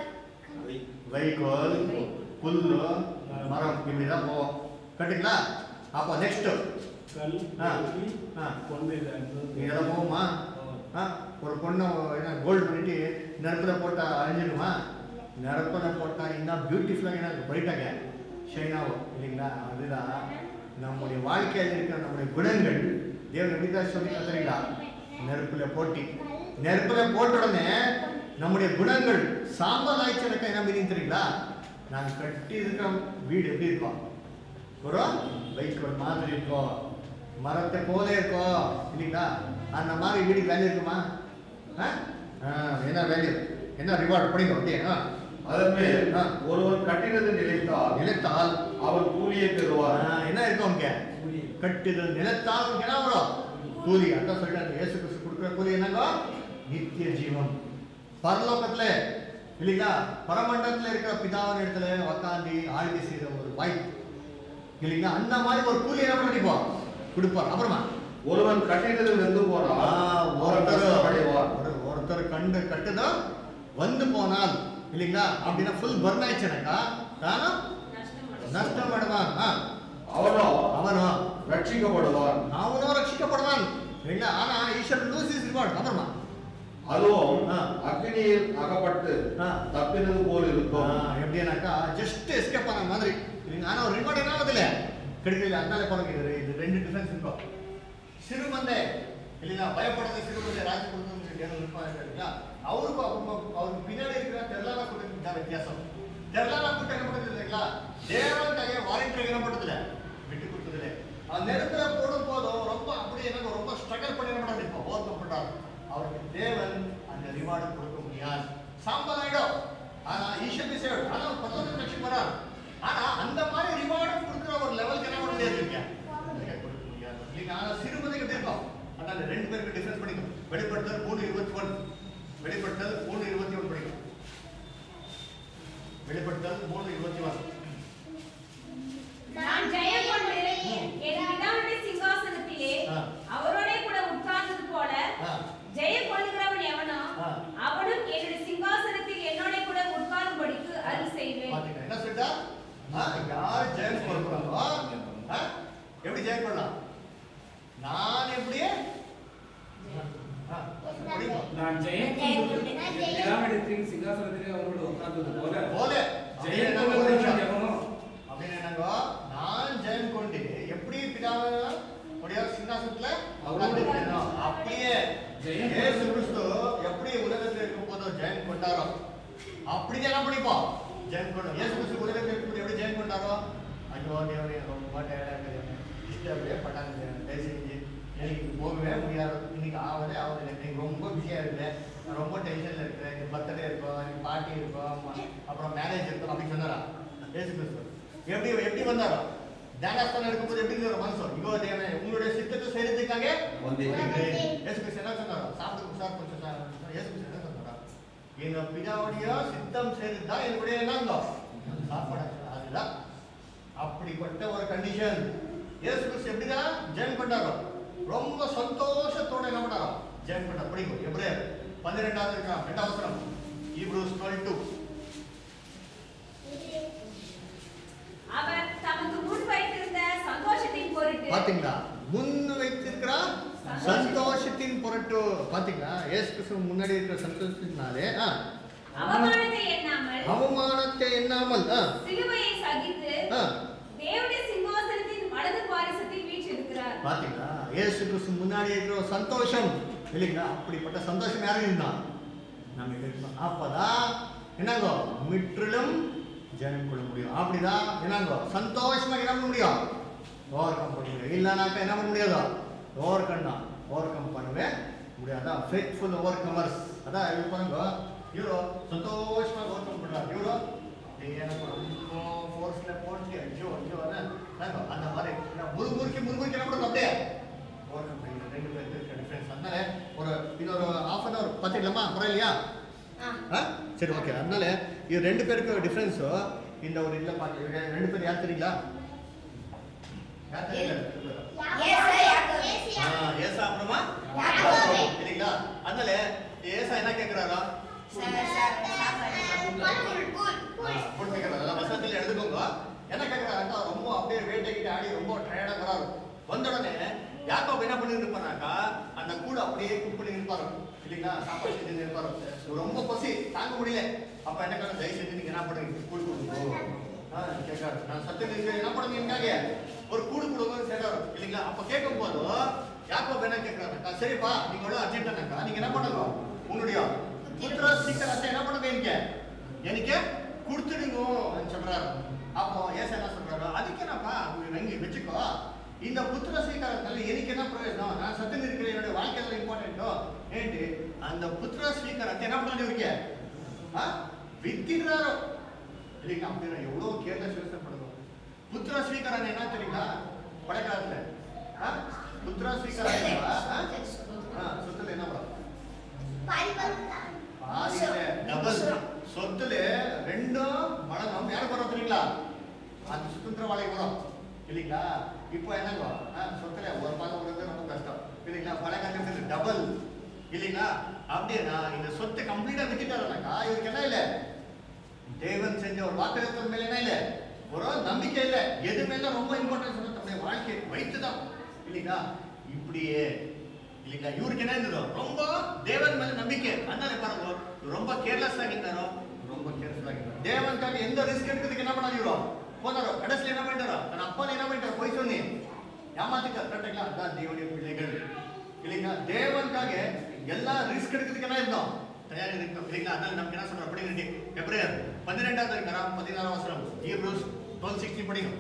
வைக்கோல் புல்லு மரம் இப்படிதான் போவோம் கரெக்டுங்களா அப்போ நெக்ஸ்ட் கல் ஆ. வெள்ளி, ஆ. பொண்ணு இது அஞ்சு. இதெல்லாம் போகுமா ஆ ஒரு பொண்ணை என்ன கோல்டு பண்ணிட்டு நெருப்புல போட்டா அழிஞ்சிடுமா நெருப்புல போட்டா இன்னும் பியூட்டிஃபுல்லாக என்ன போயிட்டாங்க ஷைன் ஆகும் இல்லைங்களா அதுதான் நம்முடைய வாழ்க்கையில் இருக்கிற நம்முடைய குணங்கள் தேவன் எப்படி தான் சொல்லி தெரியுங்களா நெருப்புல போட்டி நெருப்புல போட்ட உடனே நம்முடைய குணங்கள் சாம்பல் ஆயிடுச்சு என்ன மீனிங் தெரியுங்களா நாங்கள் கட்டி இருக்கிற வீடு எப்படி இருக்கோம் ஒரு வைக்கோல் மாதிரி இருக்கும் மரத்தை போல இருக்கும் இல்லைங்களா அந்த மாதிரி வீடுக்கு வேல்யூ இருக்குமா ஆ? ஆ, என்ன வேல்யூ என்ன ரிவார்டு படிங்க அப்படியே ஆ அதன் மேல் ஆ. ஒருவன் கட்டினது நிலைத்தால் நிலத்தால் அவன் கூலியை ஆ, பெறுவார் என்ன இருக்கும் அங்க கட்டுதல் நிலத்தால் உங்களுக்கு என்ன வரும் கூலி அதான் சொல்லிட்டாங்க இயேசு கிறிஸ்து கொடுக்குற கூலி என்னங்க நித்திய ஜீவன் பரலோகத்துல இல்லைங்களா பரமண்டலத்துல இருக்கிற பிதாவின் இடத்துல உக்காந்து ஆழ்வி செய்த ஒரு வாய்ப்பு இல்லைங்களா அந்த மாதிரி ஒரு கூலி என்ன பண்ணிப்போம் கொடுப்பார் அப்புறமா ஒருவன் கட்டினது வெந்து ஆ, போனால் அவன் ஒருத்தர் கஷ்டப்படைவார் ஒரு- ஒருத்தர் கண்டு கட்டுதான் வந்து போனால் இல்லைங்களா அப்படின்னா ஃபுல் பர்ன் ஆயிடுச்சுனாக்கா தானும் நஷ்டம் அடைவான் ஆ, அவனோ அவனோ ரட்சிக்கப்படுவான் அவனோ ரட்சிக்கப்படுவான் இல்லைங்களா ஆனா ஈஸ்வர் லூஸ் இஸ் ரிவார்ட் அப்புறமா அதுவும் ஆ. அக்னியில் அகப்பட்டு ஆ. தப்பினது போல் ஆ, இருக்கும் எப்படின்னாக்கா ஜஸ்ட் எஸ்கேப் பண்ண மாதிரி இல்லைங்க ஆனா ஒரு ரிவார்ட் என்ன ஆகுதுல்ல கிடைக்கல அதனால பாருங்க இது இது ரெண்டு டிஃபரன்ஸ் இருக்கும் சிறுமந்தை இல்லைங்களா பயப்படுறது சிறுமந்தை ராஜ கொடுத்து இருப்பாங்க இல்லைங்களா அவருக்கு அவங்க அவருக்கு பின்னாடி இருக்கிற தெரலான கூட்டத்துக்கு தான் வித்தியாசம் தெரலான கூட்டம் என்ன பண்ணுறது இல்லைங்களா தேவன் கையை வாலண்டியர் என்ன பண்ணுறதுல விட்டு கொடுத்ததில்ல அந்த நேரத்துல போடும் போதும் ரொம்ப அப்படியே எனக்கு ரொம்ப ஸ்ட்ரகல் பண்ணி என்ன பண்ணாரு இப்போ ஓவர் கம் பண்றாரு அவருக்கு தேவன் அந்த ரிவார்டு கொடுக்க முடியாது சாம்பல் ஆயிடும் ஆனா ஈஸ்வரி சேவ் ஆனா பத்தொன்பது லட்சம் வராது ஆனா அந்த மாதிரி ரிவார்டு கொடுக்குற ஒரு லெவலுக்கு என்ன பண்ண முடியாது இல்லையா கொடுக்க முடியாது இல்லைங்க ஆனா சிறுமதிக்கு எப்படி இருக்கும் ஆனா அந்த ரெண்டு பேருக்கு டிஃபரன்ஸ் பண்ணிக்கும் வெளிப்படுத்தல் மூணு இருபத்தி ஒன்று வெளிப்படுத்தல் மூணு இருபத்தி ஒன்று படிக்கும் வெளிப்படுத்தல் மூணு இருபத்தி ஒன்று நான் ஜெயம் கொண்டு என் பிதாவுடைய சிங்காசனத்திலே ஆ. அவரோடே கூட உட்கார்ந்தது போல ஆ. ஜெயம் கொள்ளுகிறவன் எவனோ ஆ. அவனும் என்னுடைய சிங்காசனத்தில் என்னோட கூட உட்காரும்படிக்கு அருள் செய்வேன் பாத்தீங்களா என்ன சொல்லிட்டா ஆ, யார் ஜெயம் கொடுக்குறாங்களோ ஆ, எப்படி ஜெயம் பண்ணலாம் நான் எப்படி ஆ, படிங்க. நான் ஜெயம் கொண்டு பிதாவிடத்தில் சிங்காசனத்திலே அவரோடு உட்கார்ந்தது போல போல ஜெயம் அப்படின்னு கொள்ளுகிறவன் என்ன எவனோ அப்படின்னு என்னங்க நான் ஜெயம் கொண்டு எப்படி பிதாவை உடைய சிங்காசனத்துல உட்கார்ந்திருக்கிறேனோ, அப்படியே ஜெயம் இயேசு கிறிஸ்து எப்படி உலகத்தில் இருக்கும் போது ஜெயம் கொண்டாரோ அப்படியே என்ன பண்ணிப்போம் ஜெயம் கொண்டோம் இயேசு கிறிஸ்து உலகத்தில் இருக்கும்போது எப்படி ஜெயம் கொண்டாரோ ஐயோ தேவனே ரொம்ப டயர்டாக இருக்குது இஷ்டப்படியே பட்டாங்க தயவு செஞ்சு எனக்கு போகவே முடியாது இன்னைக்கு ஆகவே ஆகுது இன்னைக்கு ரொம்ப பிஸியாக இருக்குது நான் ரொம்ப டென்ஷனில் இருக்கிறேன் எனக்கு பர்த்டே இருக்கும் எனக்கு பார்ட்டி இருக்கும் அம்மா- அப்புறம் மேரேஜ் இருக்கும் அப்படின்னு சொன்னாரா இயேசு கிறிஸ்து எப்படி எப்படி வந்தாரோ தியானஸ்தானம் எடுக்கும்போது எப்படி இருந்த மனசு இங்கோ தேவனே உங்களுடைய சித்தத்தை செய்யறதுக்காக வந்தேன். இயேசு கிறிஸ்து என்ன சொன்னாரோ சாப்பிட்டு சார் கொஞ்சம் சார் இயேசு கிறிஸ்து என்ன சொன்னாரா எங்க பிதாவுடைய சித்தம் செய்துதான் என்னுடைய என்னங்க சாப்பாடு அதுதான் அப்படிப்பட்ட ஒரு கண்டிஷன் இயேசு கிறிஸ்து எப்படிதான் ஜெயம் பண்ணாரோ ரொம்ப சந்தோஷத்தோட என்ன பண்ணாரோ ஜெயம் பண்ணார் படிக்கும் எப்ரேயர் பன்னிரெண்டாவது இருக்கான் ரெண்டாவது வசனம் ஈப்ரூஸ் டுவெல் டூ அவர் தமக்கு முன் வைத்திருந்த சந்தோஷத்தின் பொருட்டு பாத்தீங்களா முன் வைத்திருக்கிற சந்தோஷத்தின் பொருட்டு பாத்தீங்களா இயேசு கிறிஸ்து முன்னாடி இருக்கிற சந்தோஷத்தினாலே ஆ, அவமானத்தை எண்ணாமல் அவமானத்தை எண்ணாமல் ஆ, சிலுவையை சகித்து ஆ, தேவனுடைய சிங்காசனத்தின் வலது பாரிசத்தில் வீற்றிருக்கிறார் பாத்தீங்களா இயேசு கிறிஸ்து முன்னாடி இருக்கிற ஒரு சந்தோஷம் இல்லைங்களா அப்படிப்பட்ட சந்தோஷம் யாரும் இருந்தா நமக்கு இருக்கணும் அப்பதான் என்னங்கோ முற்றிலும் ஜெயம் கொள்ள முடியும் அப்படிதான் என்னங்கோ சந்தோஷமா என்ன பண்ண முடியும் ஓவர் கம் பண்ண முடியும் இல்லைனாக்கா என்ன பண்ண முடியாதோ ஓவர் கண்ணா ஓவர் கம் பண்ணவே முடியாதா ஃபேத்ஃபுல் ஓவர் கமர்ஸ் அதான் இது பாருங்க இவரு சந்தோஷமா ஓவர் கம் பண்றாரு இவரு ಏನಪ್ಪ ரொம்ப ஃபோர்ஸ்ல போட்டு ஐயோ ஐயோ நாங்க அந்த மாதிரி முறுமுறுக்கி முறுமுறுக்கி என்ன பண்ணுறது அப்படியே ஓவர் கம் பண்ணி ரெண்டு பேருக்கு இருக்க டிஃபரன்ஸ் அதனால ஒரு இன்னொரு ஹாஃப் அன் அவர் பார்த்துக்கலாமா பரவாயில்லையா ஆ சரி ஓகே அதனால இது ரெண்டு பேருக்கு டிஃபரன்ஸு இந்த ஒரு இதில் பார்த்து இவங்க ரெண்டு பேர் யார் தெரியுங்களா யார் தெரியல ஏசா யாக்கோபு. ஆ, ஏசா அப்புறமா யாக்கோபு. இல்லைங்களா அதனால ஏசா என்ன கேட்குறாரா ச- ச- சாப்பாடு. கூழ், கூழ், கூழ். ஃபுட் கேட்குறாரு வசனத்தில் எடுத்துக்கோங்க என்ன கேட்குறாருக்கா ரொம்ப அப்படியே வேட்டைக்கிட்டு ஆடி ரொம்ப டயர்டாக வராரு வந்த உடனே யாக்கோப் என்ன பண்ணி இருப்பானாக்கா அந்த கூட அப்படியே குக் பண்ணி இருப்பாரு இல்லைங்களா சாப்பாடு செஞ்சு இருப்பாரு இவர் ரொம்ப பசி தாங்க முடியல அப்ப என்ன கேட்க தயவு செஞ்சு நீங்க என்ன பண்ணுங்க கூழ் கொடுங்க ஆ, கேட்காரு நான் சத்தியம் இருக்கு என்ன பண்ணுங்க எனக்காக ஒரு கூடு கொடுங்கன்னு கேட்டாரு இல்லைங்களா அப்ப கேட்கும் போது யாக்கோப் என்ன கேட்கிறாருக்கா சரிப்பா நீங்க எவ்வளவு அர்ஜென்ட்டானாக்கா நீங்க என்ன பண்ணுங்க உன்னுடைய புத்திர சீக்கிரத்தை என்ன பண்ணுங்க எனக்கு எனக்கு கொடுத்துடுங்க சொல்றாரு அப்போ ஏச என்ன சொல்றாரு அதுக்கு என்னப்பா வெங்கி வச்சுக்கோ இந்த புத்திர ஸ்வீகாரத்தால எனக்கு என்ன பிரயோஜனம் நான் சத்து இருக்கிற என்னுடைய வாழ்க்கையில இம்பார்ட்டன்ட்டோ ఏంటి அந்த புத்திர ஸ்வீகாரத்தை என்ன பண்ணாரு இவருக்கு ஆ? வித்திடுறாரு இல்லைங்க அப்படி நான் எவ்வளோ கேர்லெஸ் யோசனை பண்ணுவோம் புத்திர ஸ்வீகாரம் என்ன தெரியுங்களா படைக்காலத்துல ஆ? புத்திர ஸ்வீகாரம் சொத்துல என்ன படம் பாதியில டபுள் சொத்துல ரெண்டும் மடங்கும் யாருக்கு வரும் தெரியுங்களா அந்த சுதந்திரவாளிக்கு வரும் இல்லைங்களா இப்போ என்னங்க ஆ, சொத்துல ஒரு பாகம் வருது ரொம்ப கஷ்டம் இல்லைங்களா பழங்காலத்துல டபுள் இல்லைங்களா அப்படியே நான் இந்த சொத்தை கம்ப்ளீட்டா விட்டுட்டாருனாக்கா இவருக்கு என்ன இல்லை தேவன் செஞ்ச ஒரு வாக்குத்தம் மேல என்ன இல்ல ஒரு நம்பிக்கை இல்ல எது மேல ரொம்ப இம்பார்ட்டன்ஸ் வந்து தன்னுடைய வாழ்க்கை வைத்துதான் இல்லைங்களா இப்படியே இல்லைங்களா இவருக்கு என்ன இருந்ததோ ரொம்ப தேவன் மேல நம்பிக்கை அதனால பாருங்க இவர் ரொம்ப கேர்லெஸ் ಆಗಿದ್ದಾರೋ ரொம்ப கேர்லெஸ் ಆಗಿದ್ದಾರೆ தேவனுக்காக எந்த ரிஸ்க் எடுக்கிறதுக்கு என்ன பண்ணாரு இவரு போனாரோ கடைசியில் என்ன பண்ணிட்டாரோ தன் அப்பா என்ன பண்ணிட்டாரு போய் சொன்னி ஏமாத்திட்டார் கரெக்டுங்களா அதான் தேவனுடைய பிள்ளைகள் இல்லைங்களா தேவனுக்காக எல்லா ரிஸ்க் எடுக்கிறதுக்கு என்ன இருந்தோம் தயாரி இருக்கோம் இல்லைங்களா அதனால நமக்கு என்ன சொல்றோம் படிங்க எப்ரேயர் பன்னிரெண்டாவது அதிகாரம் பதினாறாம் வசனம் ஹீப்ரூஸ் டுவெல் சிக்ஸ்டீன் படிங்க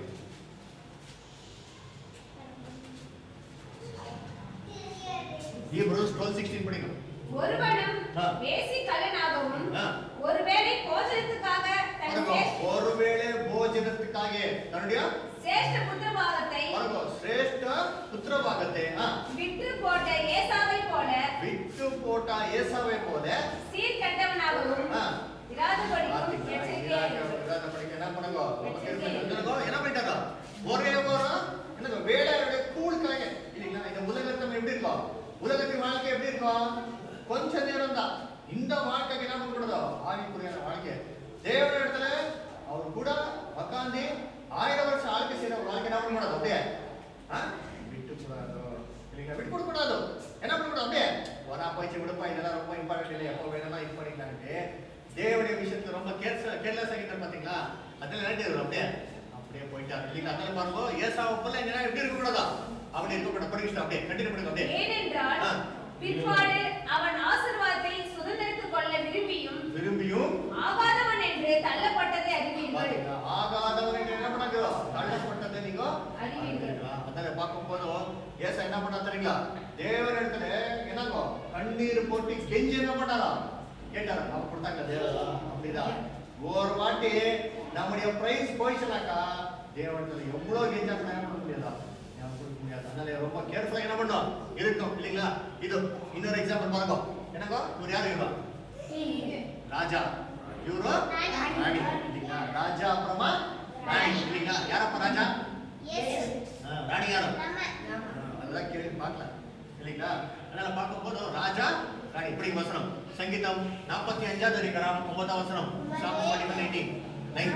ஹீப்ரூஸ் டுவெல் சிக்ஸ்டீன் படிங்க ஒருவனும் ஆ. வேசி கல்லனாகவும் ஆ. ஒருவேளை போஜனத்துக்காக தன் பாருங்க சேஷ்ட- ஒருவேளை போஜனத்துக்காக தன்னுடைய சேஷ்ட புத்திரபாகத்தை பாருங்க சிரேஷ்ட புத்திரபாகத்தை ஆ, விற்று போட்ட ஏசாவை போல விட்டு போட்ட ஏசாவை போல சீர்கெட்டவனாகவும் ஆ. இராதபடிக்கும் பாத்தீங்களா? எச்சரிக்கையாக இராத- இரு. இராத படிக்க என்ன பண்ணுங்க? ரொம்ப எச்சரிக்கை. careful. என்னங்கோ? என்ன பண்ணிட்டாரோ? ஒரே ஒரு என்னங்க வேலையுடைய கூழுக்காக இல்லைங்களா இந்த உலகத்தை எப்படி இருக்கும் உலகத்தின் வாழ்க்கை எப்படி இருக்கும் கொஞ்ச நேரம் தான் இந்த வாழ்க்கைக்கு என்ன பண்ணக்கூடாதோ ஆவிக்குரியான வாழ்க்கை தேவன இடத்துல அவர் கூட உக்காந்து ஆயிரம் வருஷம் ஆழ்க்கை செய்யற ஒரு வாழ்க்கை என்ன பண்ணக்கூடாது அப்படியே ஆ? விட்டு கூடாது இல்லைங்களா விட்டு கொடுக்க கூடாது என்ன பண்ணக்கூடாது அப்படியே வரா போயிச்சு விடுப்பா இதெல்லாம் ரொம்ப இம்பார்ட்டன்ட் இல்லை எப்போ வேணாலும் இது பண்ணிக்கலான்ட்டு தேவனுடைய விஷயத்துல ரொம்ப கேர்ஸ் கேர்லெஸ் ஆகிட்டார் பாத்தீங்களா அதில் நினைட்டு அப்படியே அப்படியே போயிட்டார் இல்லைங்களா அதனால பாருங்க ஏசாவை போல என்ன எப்படி இருக்க கூடாதா அப்படி இருக்க கூடாது படிச்சுட்டு அப்படியே கண்டினியூ பண்ணுங்க அப்படியே ஏனென்றால் ஆ. பிற்பாடு அவன் ஆசீர்வாதத்தை சுதந்திரித்துக் கொள்ள விரும்பியும் விரும்பியும் ஆகாதவன் என்று தள்ளப்பட்டதை அறிவீர்கள் பாத்தீங்களா ஆகாதவனுக்கு என்ன பண்ணாங்க தள்ளப்பட்டதை நீங்க அறிவீர்கள். அறிவீர்களா? அதனால பார்க்கும்போது ஏசா என்ன பண்ணா தெரியுங்களா தேவன் இடத்துல என்னங்கோ கண்ணீர் போட்டு கெஞ்சி என்ன பண்ணாரா கேட்டாரு அப்ப கொடுத்தாங்க தேவதா அப்படிதான் ஒரு வாட்டி நம்முடைய பிரைஸ் போயிடுச்சுனாக்கா தேவனத்துல எவ்வளவு கெஞ்சா கூட என்ன பண்ண முடியாதா ஞாபகம் கொடுக்க முடியாது அதனால ரொம்ப கேர்ஃபுல்லா என்ன பண்ணோம் இருக்கும் இல்லைங்களா இது இன்னொரு எக்ஸாம்பிள் பாருங்க என்னங்கோ இவர் யாரு இவா ராஜா இவரு ராணி இல்லைங்களா ராஜா அப்புறமா ராணி இல்லைங்களா யாரப்ப ராஜா இயேசு. ஆ, ஆ, ராணி யாரும் நம்ம அதெல்லாம் கேள்வி பார்க்கலாம் இல்லைங்களா அதனால பார்க்கும்போது ராஜா ராணி இப்படி வசனம் சங்கீதம் நாற்பத்தி அஞ்சாவது அதிகாரம் ஒன்பதாம் வசனம் Psalm forty five nineteen nine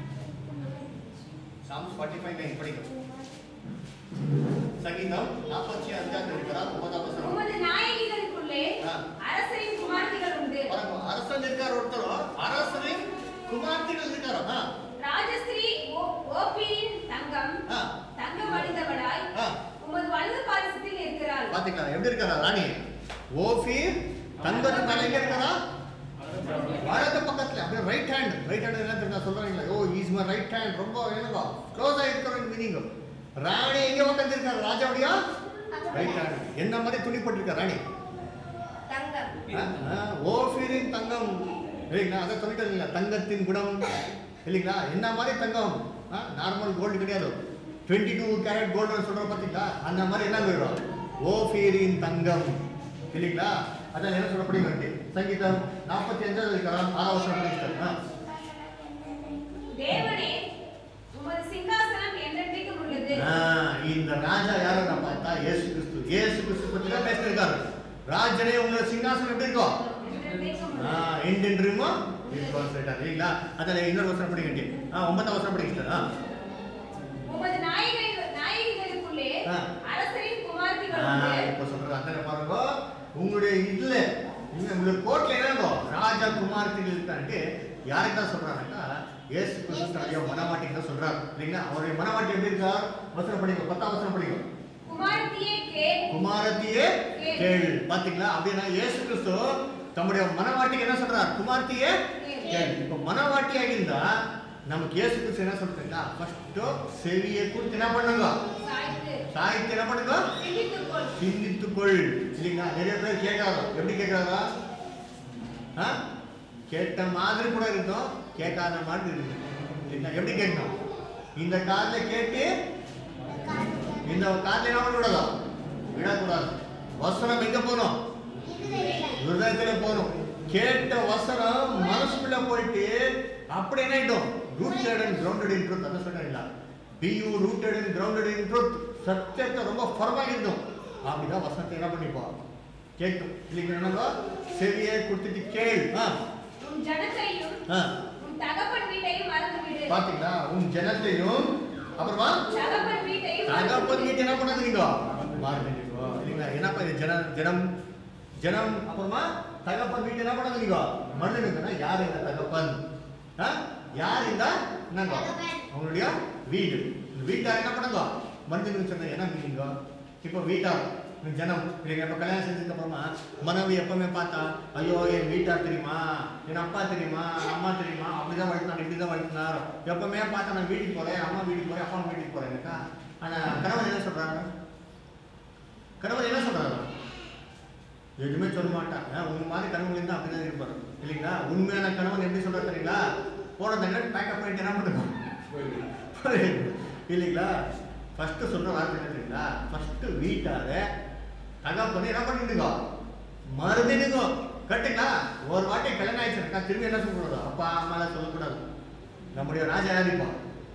Psalms forty five nine படிக்கும் சங்கீதம் நாற்பத்தி அஞ்சாவது அதிகாரம் ஒன்பதாம் வசனம் உமது நாயகிகளுக்குள்ளே ஆ. அரசரின் குமார்த்திகள் உண்டு பாருங்க, அரசன் இருக்கார் ஒருத்தர் அரசரின் குமார்த்திகள் இருக்காரா ஆ, ராஜஸ்ரீ ஓ- ஓப்பீரின் தங்கம் ஆ, தங்கம் வடிந்தவளாய் ஆ. உமது வலது பாரிசத்தில் இருக்கிறாள் பாத்தீங்களா எப்படி இருக்காரா ராணி ஓஃபீர் தங்கத்து மேல எங்க இருக்காரா வலது பக்கத்துல அப்படியே ரைட் ஹேண்ட் ரைட் ஹேண்ட் என்ன தெரியுமா சொல்றாங்களா oh is my right hand ரொம்ப என்னவா க்ளோஸ் ஆயிருக்கிற மீனிங் ராணி எங்க உட்காந்துருக்காரு ராஜாவுடைய ரைட் ஹேண்ட் என்ன மாதிரி துணி போட்டிருக்கா ராணி தங்கம் ஓஃபீரின் தங்கம் இல்லைங்களா அதை சொல்லிட்டு இல்லைங்களா தங்கத்தின் குணம் இல்லைங்களா என்ன மாதிரி தங்கம் நார்மல் கோல்டு கிடையாது டுவெண்ட்டி டூ கேரட் கோல்டு சொல்கிறோம் பார்த்தீங்களா அந்த மாதிரி என்ன போயிடும் ஓஃபீரின் தங்கம் இல்லைங்களா அதான் என்ன சொல்லப்படுகிறது சங்கீதம் நாற்பத்தி அஞ்சாவது அதிகாரம் ஆறாவது வருஷம் படிக்கிறார் தேவனே உமது சிங்காசனம் என்றென்றைக்கும் உள்ளது இந்த ராஜா யாருன்னு பார்த்தா இயேசு கிறிஸ்து இயேசு கிறிஸ்து பற்றி தான் பேசியிருக்காரு ராஜனே உங்களோட சிங்காசனம் எப்படி இருக்கும் என்றென்றைக்கும் ஆ, உள்ளது ಎಂಟೆಂಟ್ರಿಮೋ ಇಟ್ಕೊಂಡು ಸೆಟ್ இல்லைங்களா அதில் இன்னொரு வருஷம் படிக்கட்டி ஆ ஒன்பதாம் வருஷம் படிக்கிட்டு ஆ உமது நாயகிகள் நாயகிகளுக்குள்ளே ஆ. அரசரின் குமார்த்திகள் ஆ, உண்டு இப்போ சொல்றது அந்த பாருங்க உங்களுடைய இதுல இங்க உங்களுக்கு கோர்ட்ல என்னங்கோ ராஜா குமார்த்திகள் இருக்கான்ட்டு யாருக்கு தான் சொல்றாங்கக்கா இயேசு கிறிஸ்து தன்னுடைய மனவாட்டிக்கு தான் சொல்றாரு இல்லைங்களா அவருடைய மனவாட்டி எப்படி இருக்கார் வசனம் படிக்கும் பத்தாம் வசனம் படிக்கும் குமார்த்தியே கேள் குமாரத்தியே கேள் பாத்தீங்களா அப்படின்னா இயேசு கிறிஸ்து தம்முடைய மனவாட்டிக்கு என்ன சொல்றார் குமார்த்தியே கேள் இப்போ மனவாட்டியாகிருந்தா நமக்கு இயேசு கிறிஸ்து என்ன சொல்றீங்களா ஃபர்ஸ்ட் செவியை குறித்து என்ன பண்ணுங்க சாய்த்து சாய்த்து என்ன பண்ணுங்க சிந்தித்துக்கொள் சிந்தித்துக்கொள் இல்லைங்களா நிறைய பேர் கேட்காதோ எப்படி கேட்காதா ஆ கேட்ட மாதிரி கூட இருந்தோம் கேட்காத மாதிரி இருக்கும் இல்லைங்களா எப்படி கேட்கணும் இந்த காதுல கேட்டு இந்த காதுல என்ன பண்ணக்கூடாதா விடக்கூடாது வசனம் எங்க போகணும் ஹிருதயத்துல போகணும் கேட்ட வசனம் மனசுக்குள்ள போயிட்டு அப்படி என்ன ஆயிட்டோம் rooted and grounded in truth அதான் சொன்னீங்களா be you rooted and grounded in truth சத்தியத்தை ரொம்ப ஃபர்மாக இருந்தோம் அப்படிதான் வசனத்தை என்ன பண்ணிப்போம் கேட்கும் இல்லைங்க என்னங்க செவியை கொடுத்துட்டு கேள் ஆ உன் ஜனத்தையும் ஆ உன் தகப்பன் வீட்டையும் மறந்து விடு பாத்தீங்களா உன் ஜனத்தையும் அப்புறமா தகப்பன் வீட்டையும் மறந்து தகப்பன் விடு. வீட்டு என்ன பண்ணாதீங்க மாறுதீங்க இல்லைங்களா என்னப்பா இது ஜனம் ஜனம் ஜனம் அப்புறமா தகப்பன் வீட்டு என்ன பண்ணாதீங்க மறந்துடுங்கன்னா யார் இந்த தகப்பன் ஆ? யார் இந்த என்னங்க தகப்பன். அவங்களுடைய வீடு இந்த வீட்டார் என்ன பண்ணுங்க மறந்துடுங்க சொன்ன என்ன மீனிங்க இப்போ வீட்டார் இந்த ஜனம் இல்லைங்க இப்போ கல்யாணம் செஞ்சதுக்கு அப்புறமா மனைவி எப்பவுமே பார்த்தா ஐயோ என் வீட்டார் தெரியுமா என் அப்பா தெரியுமா அம்மா தெரியுமா அப்படிதான் வளர்த்தாங்க இப்படிதான் வளர்த்தினார் எப்பவுமே பார்த்தா நான் வீட்டுக்கு போறேன் அம்மா வீட்டுக்கு போறேன் அப்பா வீட்டுக்கு போறேன்க்கா ஆனா கணவன் என்ன சொல்றாங்க கணவன் என்ன சொல்றாங்க எதுவுமே சொல்ல மாட்டாங்க உங்க மாதிரி கணவன் இருந்தா அப்படிதான் இருப்பாரு இல்லைங்களா உண்மையான கணவன் எப்படி சொல்றாரு தெரியுங்களா போன தங்க பேக்கப் பண்ணிட்டு என்ன பண்ணுங்க இல்லைங்களா ஃபர்ஸ்ட் சொல்ற வார்த்தை என்ன தெரியுங்களா ஃபர்ஸ்ட் வீட்டார தகப்பன்னு என்ன பண்ணிடுங்க மறுதினுங்க கட்டுங்களா ஒரு வாட்டி கல்யாணம் ஆயிடுச்சுக்கா திரும்பி என்ன சொல்லக்கூடாது அப்பா அம்மாலாம் சொல்லக்கூடாது நம்முடைய ராஜா யாரிப்பா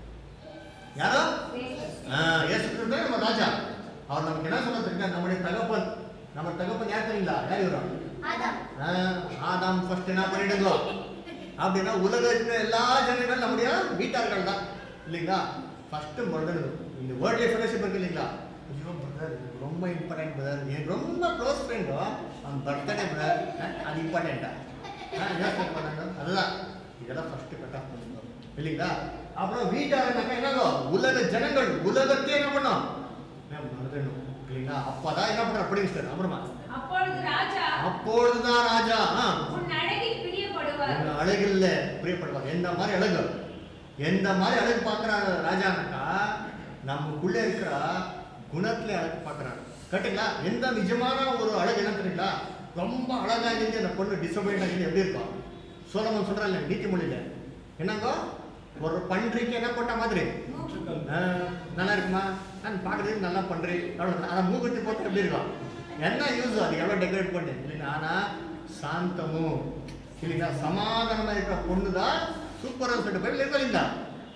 யாரோ ஆ, இயேசு கிறிஸ்து தான் நம்ம ராஜா அவர் நமக்கு என்ன சொல்ல தெரியுங்க நம்முடைய தகப்பன் நம்ம தகப்பன் யார் தெரியுங்களா யார் இவரும் ஆதாம் ஆ, ஆதாம் ஃபர்ஸ்ட் என்ன பண்ணிடுங்க அப்படின்னா உலகத்துல எல்லா ஜனங்களும் நம்முடைய வீட்டார்கள் தான் இல்லைங்களா ஃபர்ஸ்ட் மறந்துடுங்க இந்த வேர்ல்ட் ஃபெலோஷிப் இருக்கு இல்லைங்களா ஐயோ பிரதர் ரொம்ப இம்பார்ட்டன்ட் பிரதர் எனக்கு ரொம்ப க்ளோஸ் ஃப்ரெண்டோ அவன் பர்த்டே பிரதர் அது இம்பார்ட்டண்டா யோசனை பண்ணாங்க அதுதான் இதெல்லாம் ஃபர்ஸ்ட் கட் ஆஃப் பண்ணுங்க இல்லைங்களா அப்புறம் வீட்டாருனாக்கா என்னங்கோ உலக ஜனங்கள் உலகத்தையே என்ன பண்ணோம் மறந்துடணும் இல்லைங்களா அப்பதான் என்ன பண்ற படிங்க அப்புறமா அப்பொழுது ராஜா அப்பொழுதுதான் ராஜா ஆ, உன் அழகில் பிரியப்படுவார் உங்க அழகில்ல பிரியப்படுவார் எந்த மாதிரி அழகு எந்த மாதிரி அழகு பார்க்கறாரு ராஜானாக்கா நமக்குள்ள இருக்கிற குணத்துல அழகு பார்க்கறாரு கரெக்டுங்களா எந்த நிஜமான ஒரு அழகு என்ன தெரியுங்களா ரொம்ப அழகா இருந்து அந்த பொண்ணு டிசப்பாயிண்ட் ஆகி எப்படி இருக்கும் சோழமன் சொல்றாங்க நீதிமொழியில என்னங்கோ ஒரு பன்றிக்கு என்ன போட்ட மாதிரி ஆ, நல்லா இருக்குமா நான் பார்க்கறதுக்கு நல்லா பண்றேன் அவ்வளோ அதை மூக்குத்தி போட்டு எப்படி இருக்கும் என்ன யூஸ் அது எவ்வளோ டெக்கரேட் பண்ணு இல்லைங்க ஆனால் சாந்தமும் இல்லைங்களா சமாதானமாக இருக்கிற பொண்ணு தான் சூப்பராக சொல்லிட்டு போய் இல்லைங்களா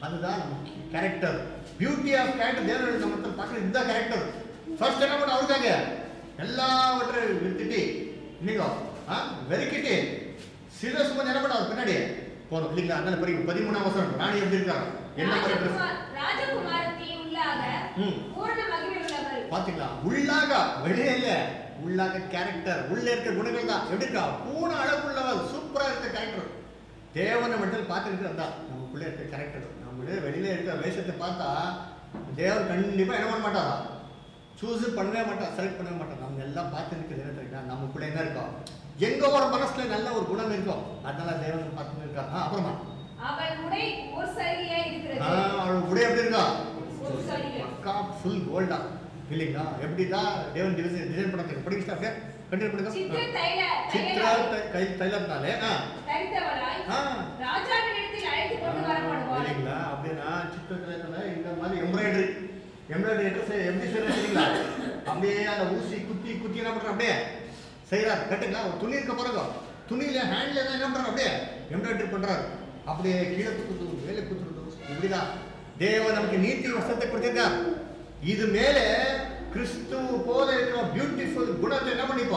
அதுதான் நம்ம கேரக்டர் பியூட்டி ஆஃப் கேரக்டர் தேவனுடைய நம்ம பார்க்குறது இதுதான் கேரக்டர் ஃபர்ஸ்ட் என்ன பண்ண அவருக்காக எல்லாவற்றையும் விட்டுட்டு இன்னைக்கோ ஆ வெறுக்கிட்டு சில சுமந்து என்ன பண்ண அவர் பின்னாடி போகணும் இல்லைங்களா அதனால பெரிய பதிமூணாம் வருஷம் ராணி எப்படி இருக்காங்க என்ன மாதிரி dress? ராஜகுமார் ராஜகுமாரத்தி உள்ளாக ம். பூரண மகிமை உள்ளவள் பாத்தீங்களா உள்ளாக வெளியே இல்ல உள்ளாக கேரக்டர் உள்ள இருக்க குணங்கள் தான் எப்படி இருக்கா பூன அழகுள்ளவள் சூப்பரா இருக்க கேரக்டர் தேவனை மட்டும் பார்த்துட்டு இருந்தா நமக்குள்ள இருக்க கேரக்டர் நம்மளே வெளியில இருக்க வேஷத்தை பார்த்தா தேவன் கண்டிப்பா என்ன பண்ண மாட்டாரா சூஸ் பண்ணவே மாட்டான் செலக்ட் பண்ணவே மாட்டான் நம்ம எல்லாம் பார்த்து இருக்கிறது என்ன தெரியுமா நமக்குள்ள என்ன இருக்கோம் எங்க ஒரு மனசுல நல்ல ஒரு குணம் இருக்கும் அதனால தேவன் பார்த்துட்டு இருக்கா ஆ, அப்புறமா அவள் உடை ஒரு சரியா ஆ, இருக்கிறது அவள் உடைய எப்படி இருக்கா ஒரு சரியா பக்கா ஃபுல் கோல்டா இல்லைங்களா எப்படி தான் தேவன் டிசைன் டிசைன் பண்ணதுக்கு படிக்க அப்படியே கண்டினியூ சித்திர பண்ணுங்க தைல சித்ரா தைல தை- கை தைலத்தினாலே ஆ தரித்தவளாய் ஆ. ராஜாவினிடத்தில் அழைத்து கொண்டு வரப்படுவாள் இல்லைங்களா அப்படின்னா சித்திர தைலத்துல இந்த மாதிரி எம்ப்ராய்டரி எம்ப்ராய்டரி ட்ரெஸ் எப்படி செய்யறது தெரியுங்களா அப்படியே அந்த ஊசி குத்தி குத்தி என்ன பண்ற அப்படியே செய்யறாரு கட்டுங்களா ஒரு துணி இருக்க பிறகு துணியில ஹேண்ட்ல தான் என்ன பண்றாரு அப்படியே எம்ப்ராய்டரி பண்றாரு அப்படியே கீழே குத்துறது மேலே குத்துறது இப்படிதான் தேவன் நமக்கு நீதி வசத்தை கொடுத்திருக்கார் இது மேலே கிறிஸ்துவ போல இருக்கிற பியூட்டிஃபுல் குணத்தை என்ன பண்ணிப்பா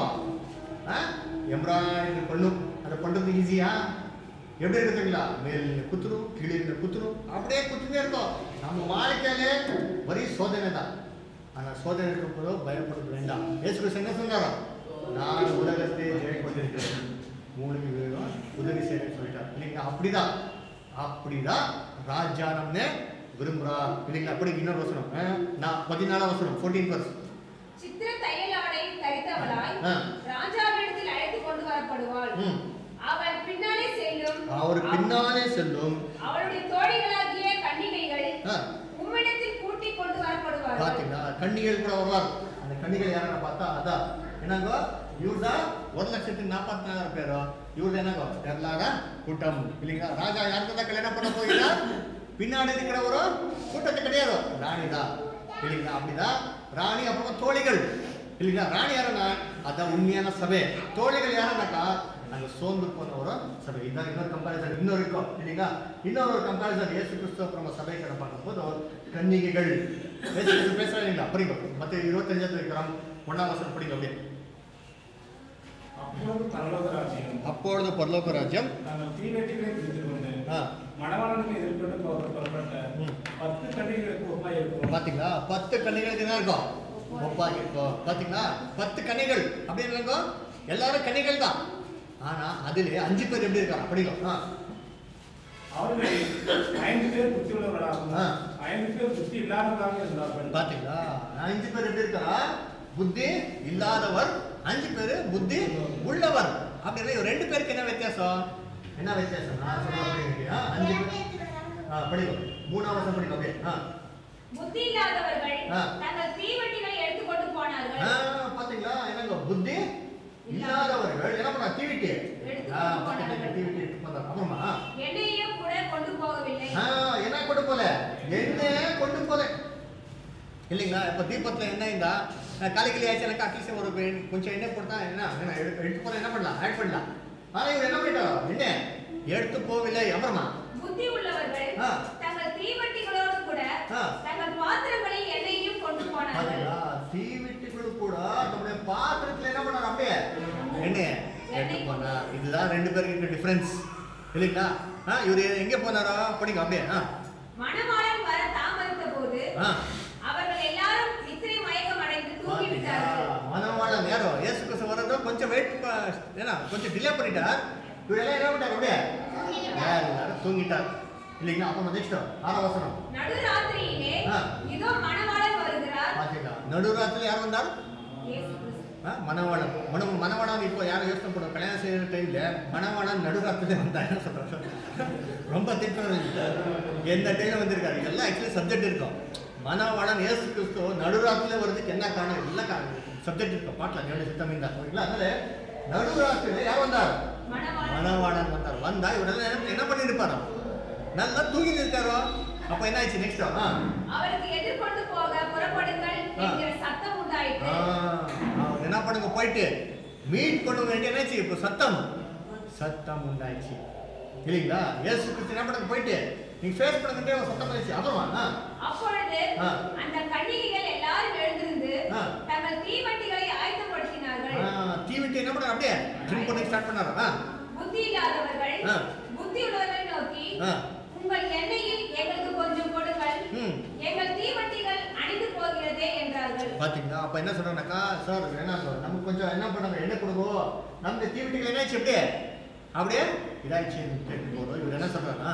எம்ப்ராய்டரி பண்ணும் அதை பண்றது ஈஸியா எப்படி இருக்குதுங்களா மேல் குத்துரும் கீழே இருந்து குத்துரும் அப்படியே குத்துனே இருக்கும் நம்ம வாழ்க்கையிலே வரி சோதனை தான் ஆனா சோதனை இருக்கும் போதோ பயப்படுறது வேண்டாம் இயேசு கிறிஸ்து என்ன சொன்னாரோ நான் உலகத்தை ஜெயக்கொண்டிருக்கிறேன் உங்களுக்கு வேணும் உதவி செய்யணும்னு சொல்லிட்டார் இல்லைங்களா அப்படிதான் அப்படிதான் ராஜானம்னு விரும்புறா இல்லைங்களா அப்படி இன்னொரு வசனம் ஆ, நான் பதினாலாம் வசனம் ஃபோர்டீன் பர்ஸ் சித்திர தையலாடை தரித்தவளாய் ஆ. ராஜாவினிடத்தில் அழைத்து கொண்டு வரப்படுவாள் ம். அவள் பின்னாலே செல்லும் அவர் பின்னாலே செல்லும் அவளுடைய தோழிகளாகிய கன்னிகைகள் ஆ, உம்மிடத்தில் கூட்டிக் கொண்டு வரப்படுவார்கள் பாத்தீங்களா கன்னிகள் கூட வருவார் அந்த கன்னிகள் யாருன்னு பார்த்தா அதான் என்னங்கோ இவர்தான் ஒரு லட்சத்தி நாற்பத்தி நாலாயிரம் பேரோ இவர்தான் என்னங்கோ எல்லார கூட்டம் இல்லைங்களா ராஜா யாருக்கு தான் கல்யாணம் பண்ண போகிறா பின்னாடி இருக்கிற ஒரு கூட்டத்தை கிடையாது ராணி தான் இல்லைங்களா அப்படிதான் ராணி அப்புறமா தோழிகள் இல்லைங்களா ராணி யாருன்னா அதான் உண்மையான சபை தோழிகள் யாருன்னாக்கா நாங்கள் சோர்ந்து போன ஒரு சபை இதான் இன்னொரு கம்பாரிசன் இன்னொரு இருக்கும் இல்லைங்களா இன்னொரு ஒரு கம்பாரிசன் இயேசு கிறிஸ்து அப்புறமா சபை கடை பார்க்கும்போது கன்னிகைகள் இயேசு கிறிஸ்து பேசுறாங்க இல்லைங்களா படிங்க மற்ற இருபத்தஞ்சாவது இருக்கிறோம் ஒன்றாம் வருஷம் படிங்க அப்படியே அப்பொழுது பரலோக ராஜ்யம் அப்பொழுது பரலோக ராஜ்யம் நாங்கள் தீவெட்டிகளை பிடித்து கொண்டு ஆ, மணவாளனுக்கு எதிர்கொண்டு போக புறப்பட்ட ம். பத்து கன்னிகளுக்கு ஒப்பாய் இருக்கும் பாத்தீங்களா பத்து கன்னிகளுக்கு என்ன இருக்கும் ஒப்பாகி இருக்கும் பாத்தீங்களா பத்து கன்னிகள் அப்படின்னு இல்லைங்கோ எல்லாரும் கன்னிகள் தான் ஆனா அதுல அஞ்சு பேர் எப்படி இருக்காங்க படிங்க ஆ அவர்களில் ஐந்து பேர் புத்தி உள்ளவர்களாகவும் ஆ. ஐந்து பேர் புத்தி இல்லாதவர்களாக இருந்தார்கள் பாத்தீங்களா அஞ்சு பேர் எப்படி இருக்கா புத்தி இல்லாதவர் அஞ்சு பேர் புத்தி உள்ளவர் அப்படின்னா இவர் ரெண்டு பேருக்கு என்ன வித்தியாசம் என்ன வித்தியாசம் நான் சொல்றேன் அப்படிங்க. ஆ, அஞ்சு பேர் ஆ படிங்க மூணாவது வருஷம் படிங்க அப்படியே ஆ புத்தி இல்லாதவர்கள் ஆ. தங்கள் தீவெட்டிகளை எடுத்துக்கொண்டு ஆ, போனார்கள் பாத்தீங்களா என்னங்க புத்தி இல்லாதவர்கள் என்ன பண்ணா டிவிட்டி எடுத்து ஆ கொண்டு பாத்தீங்களா போனார்கள். டிவிட்டி எடுத்து போனாங்க அப்புறமா என்னையும் கூட கொண்டு போகவில்லை ஆ, என்ன கொண்டு போல என்ன கொண்டு போல இல்லைங்களா இப்போ தீபத்தில் என்ன இருந்தா நான் காலைக்கு ஆயிடுச்சு அட்லீஸ்ட் ஒரு பெ- கொஞ்சம் எண்ணெய் போட்டா என்ன என்ன எடுத்து எடுத்து போல என்ன பண்ணலாம் ஆட் பண்ணலாம் ஆனால் இவர் என்ன பண்ணிட்டாரோ என்ன எடுத்து போகவில்லை அப்புறமா புத்தி உள்ளவர்கள் ஆ. தங்கள் தீவெட்டிகளோடு கூட ஆ. தங்கள் பாத்திரங்களில் எண்ணெயையும் கொண்டு போனார்கள் பாத்தீங்களா தீவிட்டுಗಳು கூட நம்முடைய பாத்திரத்துல என்ன பண்ணாரு அப்படியே எண்ணெய் எடுத்து போனா இதுதான் ரெண்டு பேருக்கு இருக்க டிஃபரன்ஸ் இல்லைங்களா ஆ இவர் எங்க போனாரோ படிங்க அப்படியே ஆ மணவாளன் வர தாமதித்த போது ஆ அவர்கள் எல்லாரும் நித்திரை மயக்கம் அடைந்து பாத்தீங்களா தூங்கிவிட்டார்கள் மனவாளன் நேரம் இயேசு கிறிஸ்து வரதும் கொஞ்சம் வெயிட் ஏன்னா கொஞ்சம் டிலே பண்ணிட்டார் இவர் எல்லாம் என்ன பண்ணிட்டார் அப்படியே எல்லாரும் தூங்கிட்டார் இல்லைங்களா அப்புறம் நெக்ஸ்ட் ஆறாம் வசனம் நடுராத்திரியிலே ஆ. இதோ மணவாளன் வருகிறார் பாத்தீங்களா நடுராத்திரி யார் வந்தார் இயேசு கிறிஸ்து. ஆ, மணவாளன் மன மணவாளன் இப்போ யாரும் யோசனை பண்ணுவோம் கல்யாணம் செய்யற டைம்ல மணவாளன் நடுராத்திரி வந்தாருன்னு சொல்றாங்க ரொம்ப திட்டம் எந்த டைம்ல வந்திருக்காரு இதெல்லாம் ஆக்சுவலி சப்ஜெக்ட் இருக்கும் மணவாளன் இயேசு கிறிஸ்து நடுராத்திரில வர்றதுக்கு என்ன காரணம் எல்லாம் காரணம் சப்ஜெக்ட் இருக்கும் பாட்டில் என்னுடைய சித்தம் இருந்தா ஓகேங்களா அதனால நடுராத்திரில யார் வந்தார் மணவாளன் மணவாளன் வந்தார் வந்தா இவரெல்லாம் என்ன- என்ன பண்ணிருப்பாரோ நல்லா தூங்கி இருக்காரோ அப்ப என்ன ஆச்சு நெக்ஸ்ட் ஆ அவருக்கு எதிர்கொண்டு போக புறப்படுங்கள் ஆ. என்கிற சத்தம் உண்டாயிற்று ஆ, அவர் என்ன பண்ணுங்க போயிட்டு மீட் பண்ண வேண்டிய என்னாச்சு இப்போ சத்தம் சத்தம் உண்டாயிடுச்சு இல்லைங்களா ஏசு கிறிஸ்து என்ன பண்ணுங்க போயிட்டு நீங்க ஃபேஸ் பண்ணுறதுக்கே ஒரு சத்தம் பேசி அப்புறமா ஆ, அப்பொழுது ஆ. அந்த கன்னிகைகள் எல்லாரும் எழுந்திருந்து ஆ. தங்கள் தீவட்டிகளை ஆயத்தப்படுத்தினார்கள் ஆ, தீவிட்டு என்ன பண்ணாரு அப்படியே ட்ரிங்க் பண்ணி ஸ்டார்ட் பண்ணாரு ஆ, புத்தி இல்லாதவர்கள் ஆ. புத்தி உள்ளவர்களை நோக்கி ஆ. உங்கள் எண்ணெயில் எங்களுக்கு கொஞ்சம் கொடுங்கள் ம். எங்கள் தீவட்டிகள் அணிந்து போகிறதே என்றார்கள் பாத்தீங்களா அப்ப என்ன சொல்றாங்கக்கா சார் வேணாம் சார் நமக்கு கொஞ்சம் என்ன பண்ணாங்க என்ன கொடுங்கோ நமக்கு தீவிட்டிகள் என்னாச்சு அப்படியே அப்படியே இதாச்சு கேட்டு போதும் இவர் என்ன சொல்றாருன்னா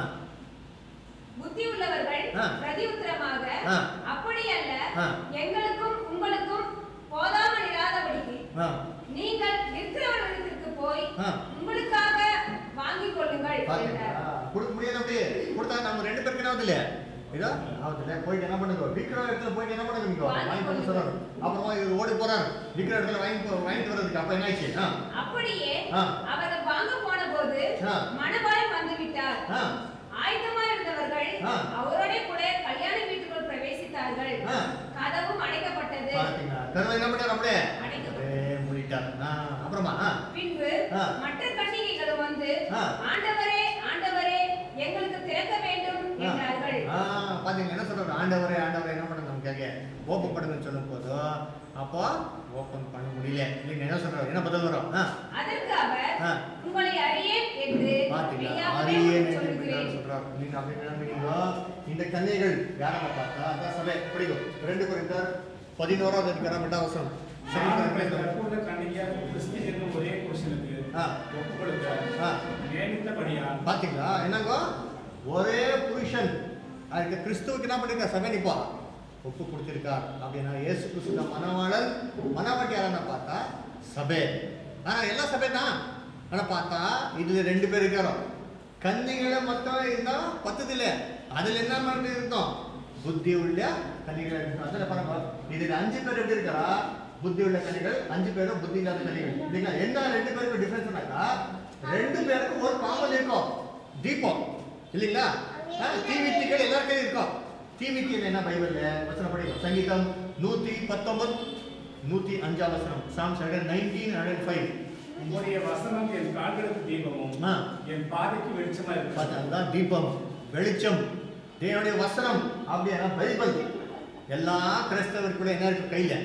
புத்தி உள்ளவர்கள் ஆ. பிரதி உத்தரமாக ஆ. அப்படி அல்ல ஆ. எங்களுக்கும் உங்களுக்கும் போதாமல் இராதபடிக்கு ஆ, நீங்கள் இருக்கிறவர்களிடத்திற்கு போய் ஆ. உங்களுக்காக வாங்கிக் கொள்ளுங்கள் பாத்தீங்களா என்றார் கொடுக்க முடியாது அப்படியே கொடுத்தா நம்ம ரெண்டு பேருக்கு என்ன ஆகுது இல்லையா இதோ ஆகுது இல்லையா போயிட்டு என்ன பண்ணுங்க விற்கிற இடத்துல போயிட்டு என்ன பண்ணுங்க நீங்க வாங்கி கொண்டு சொல்றாரு அப்புறமா இவர் ஓடி போறாரு விற்கிற இடத்துல வாங்கி போ- வாங்கிட்டு வர்றதுக்கு அப்ப என்ன ஆச்சு ஆ, அப்படியே ஆ. அவர்கள் வாங்க போன போது ஆ. மணவாளன் வந்து விட்டார் ஆ, ஆயத்தமா இருந்தவர்கள் ஆ. அவரோட கூட கல்யாண வீட்டுக்குள் பிரவேசித்தார்கள் ஆ. கதவும் அடைக்கப்பட்டது பாத்தீங்களா கருவை என்ன பண்ணாரு அப்படியே அடைக்கப்பட்டது அப்படியே மூடிட்டார் ஆ, அப்புறமா ஆ, பின்பு ஆ. மற்ற கன்னிகைகளும் வந்து ஆ. ஆண்டவரே ஆண்டவரே எங்களுக்கு திறக்க வேண்டும் என்றார்கள் ஆ, பாத்தீங்க என்ன சொல்றாரு ஆண்டவரே ஆண்டவரே என்ன பண்ண நம்ம கேட்க ஓப்பன் பண்ணுங்கன்னு சொல்லும் போது அப்போ ஓப்பன் பண்ண முடியல இல்லைங்க என்ன சொல்றாரு என்ன பதில் வரும் ஆ, அதற்கு அவர் ஆ. உங்களை அறியேன் என்று பாத்தீங்களா மெய்யாகவே அரியேன் உங்களுக்கு என்று சொல்கிறேன் சொல்றாரு நீங்க அப்படி என்ன பண்ணீங்களோ இந்த கன்னிகள் யாரை பார்த்தா அதான் சபை பிடிக்கும் ரெண்டு குறிந்தார் பதினோராவது அதிகாரம் ரெண்டாவது வசனம் சரி, சரி, சரி. தற்போது கண்டிப்பா கிறிஸ்து என்னும் ஒரே புருஷனுக்கு ஆ. ஒப்பு கொடுத்த ஆ. நியமித்தபடியா பாத்தீங்களா என்னங்கோ ஒரே புருஷன் அதுக்கு கிறிஸ்துவுக்கு என்ன பண்ணிருக்கா சபை நிப்பா ஒப்பு கொடுத்திருக்கார் அப்படின்னா இயேசு கிறிஸ்து தான் மணவாளன் மணவாட்டி யாரன்னா பார்த்தா சபை ஆனா எல்லா சபை தான் ஆனா பார்த்தா இதுல ரெண்டு பேர் இருக்காரோ கன்னிகளை மொத்தம் இருந்தா பத்தது இல்ல அதுல என்ன மாதிரி இருந்தோம் புத்தி உள்ள கன்னிகள் இருக்கணும் அதுல பாருங்க இதுல அஞ்சு பேர் எப்படி இருக்காரா புத்தி உள்ள கன்னிகள் அஞ்சு பேரும் புத்தி இல்லாத கன்னிகள் இல்லைங்களா என்ன ரெண்டு பேருக்கும் டிஃபரன்ஸ்னாக்கா ரெண்டு பேருக்கும் ஒரு காமன் இருக்கும் தீபம் இல்லைங்களா ஆ, தீவித்திகள் எல்லார் கையும் இருக்கும் தீவித்தியில் என்ன பைபிள்ல வசனம் படிக்கும் சங்கீதம் நூத்தி பத்தொன்பது நூத்தி அஞ்சாம் வசனம் Psalms hundred nineteen hundred five உங்களுடைய வசனம் என் கால்களுக்கு தீபமும் ஆ. என் பாதைக்கு வெளிச்சமா இருக்கு பார்த்தா அதுதான் தீபம் வெளிச்சம் தேவனுடைய வசனம் அப்படின்னா பைபிள் எல்லா கிறிஸ்தவருக்குள்ள என்ன இருக்கு கையில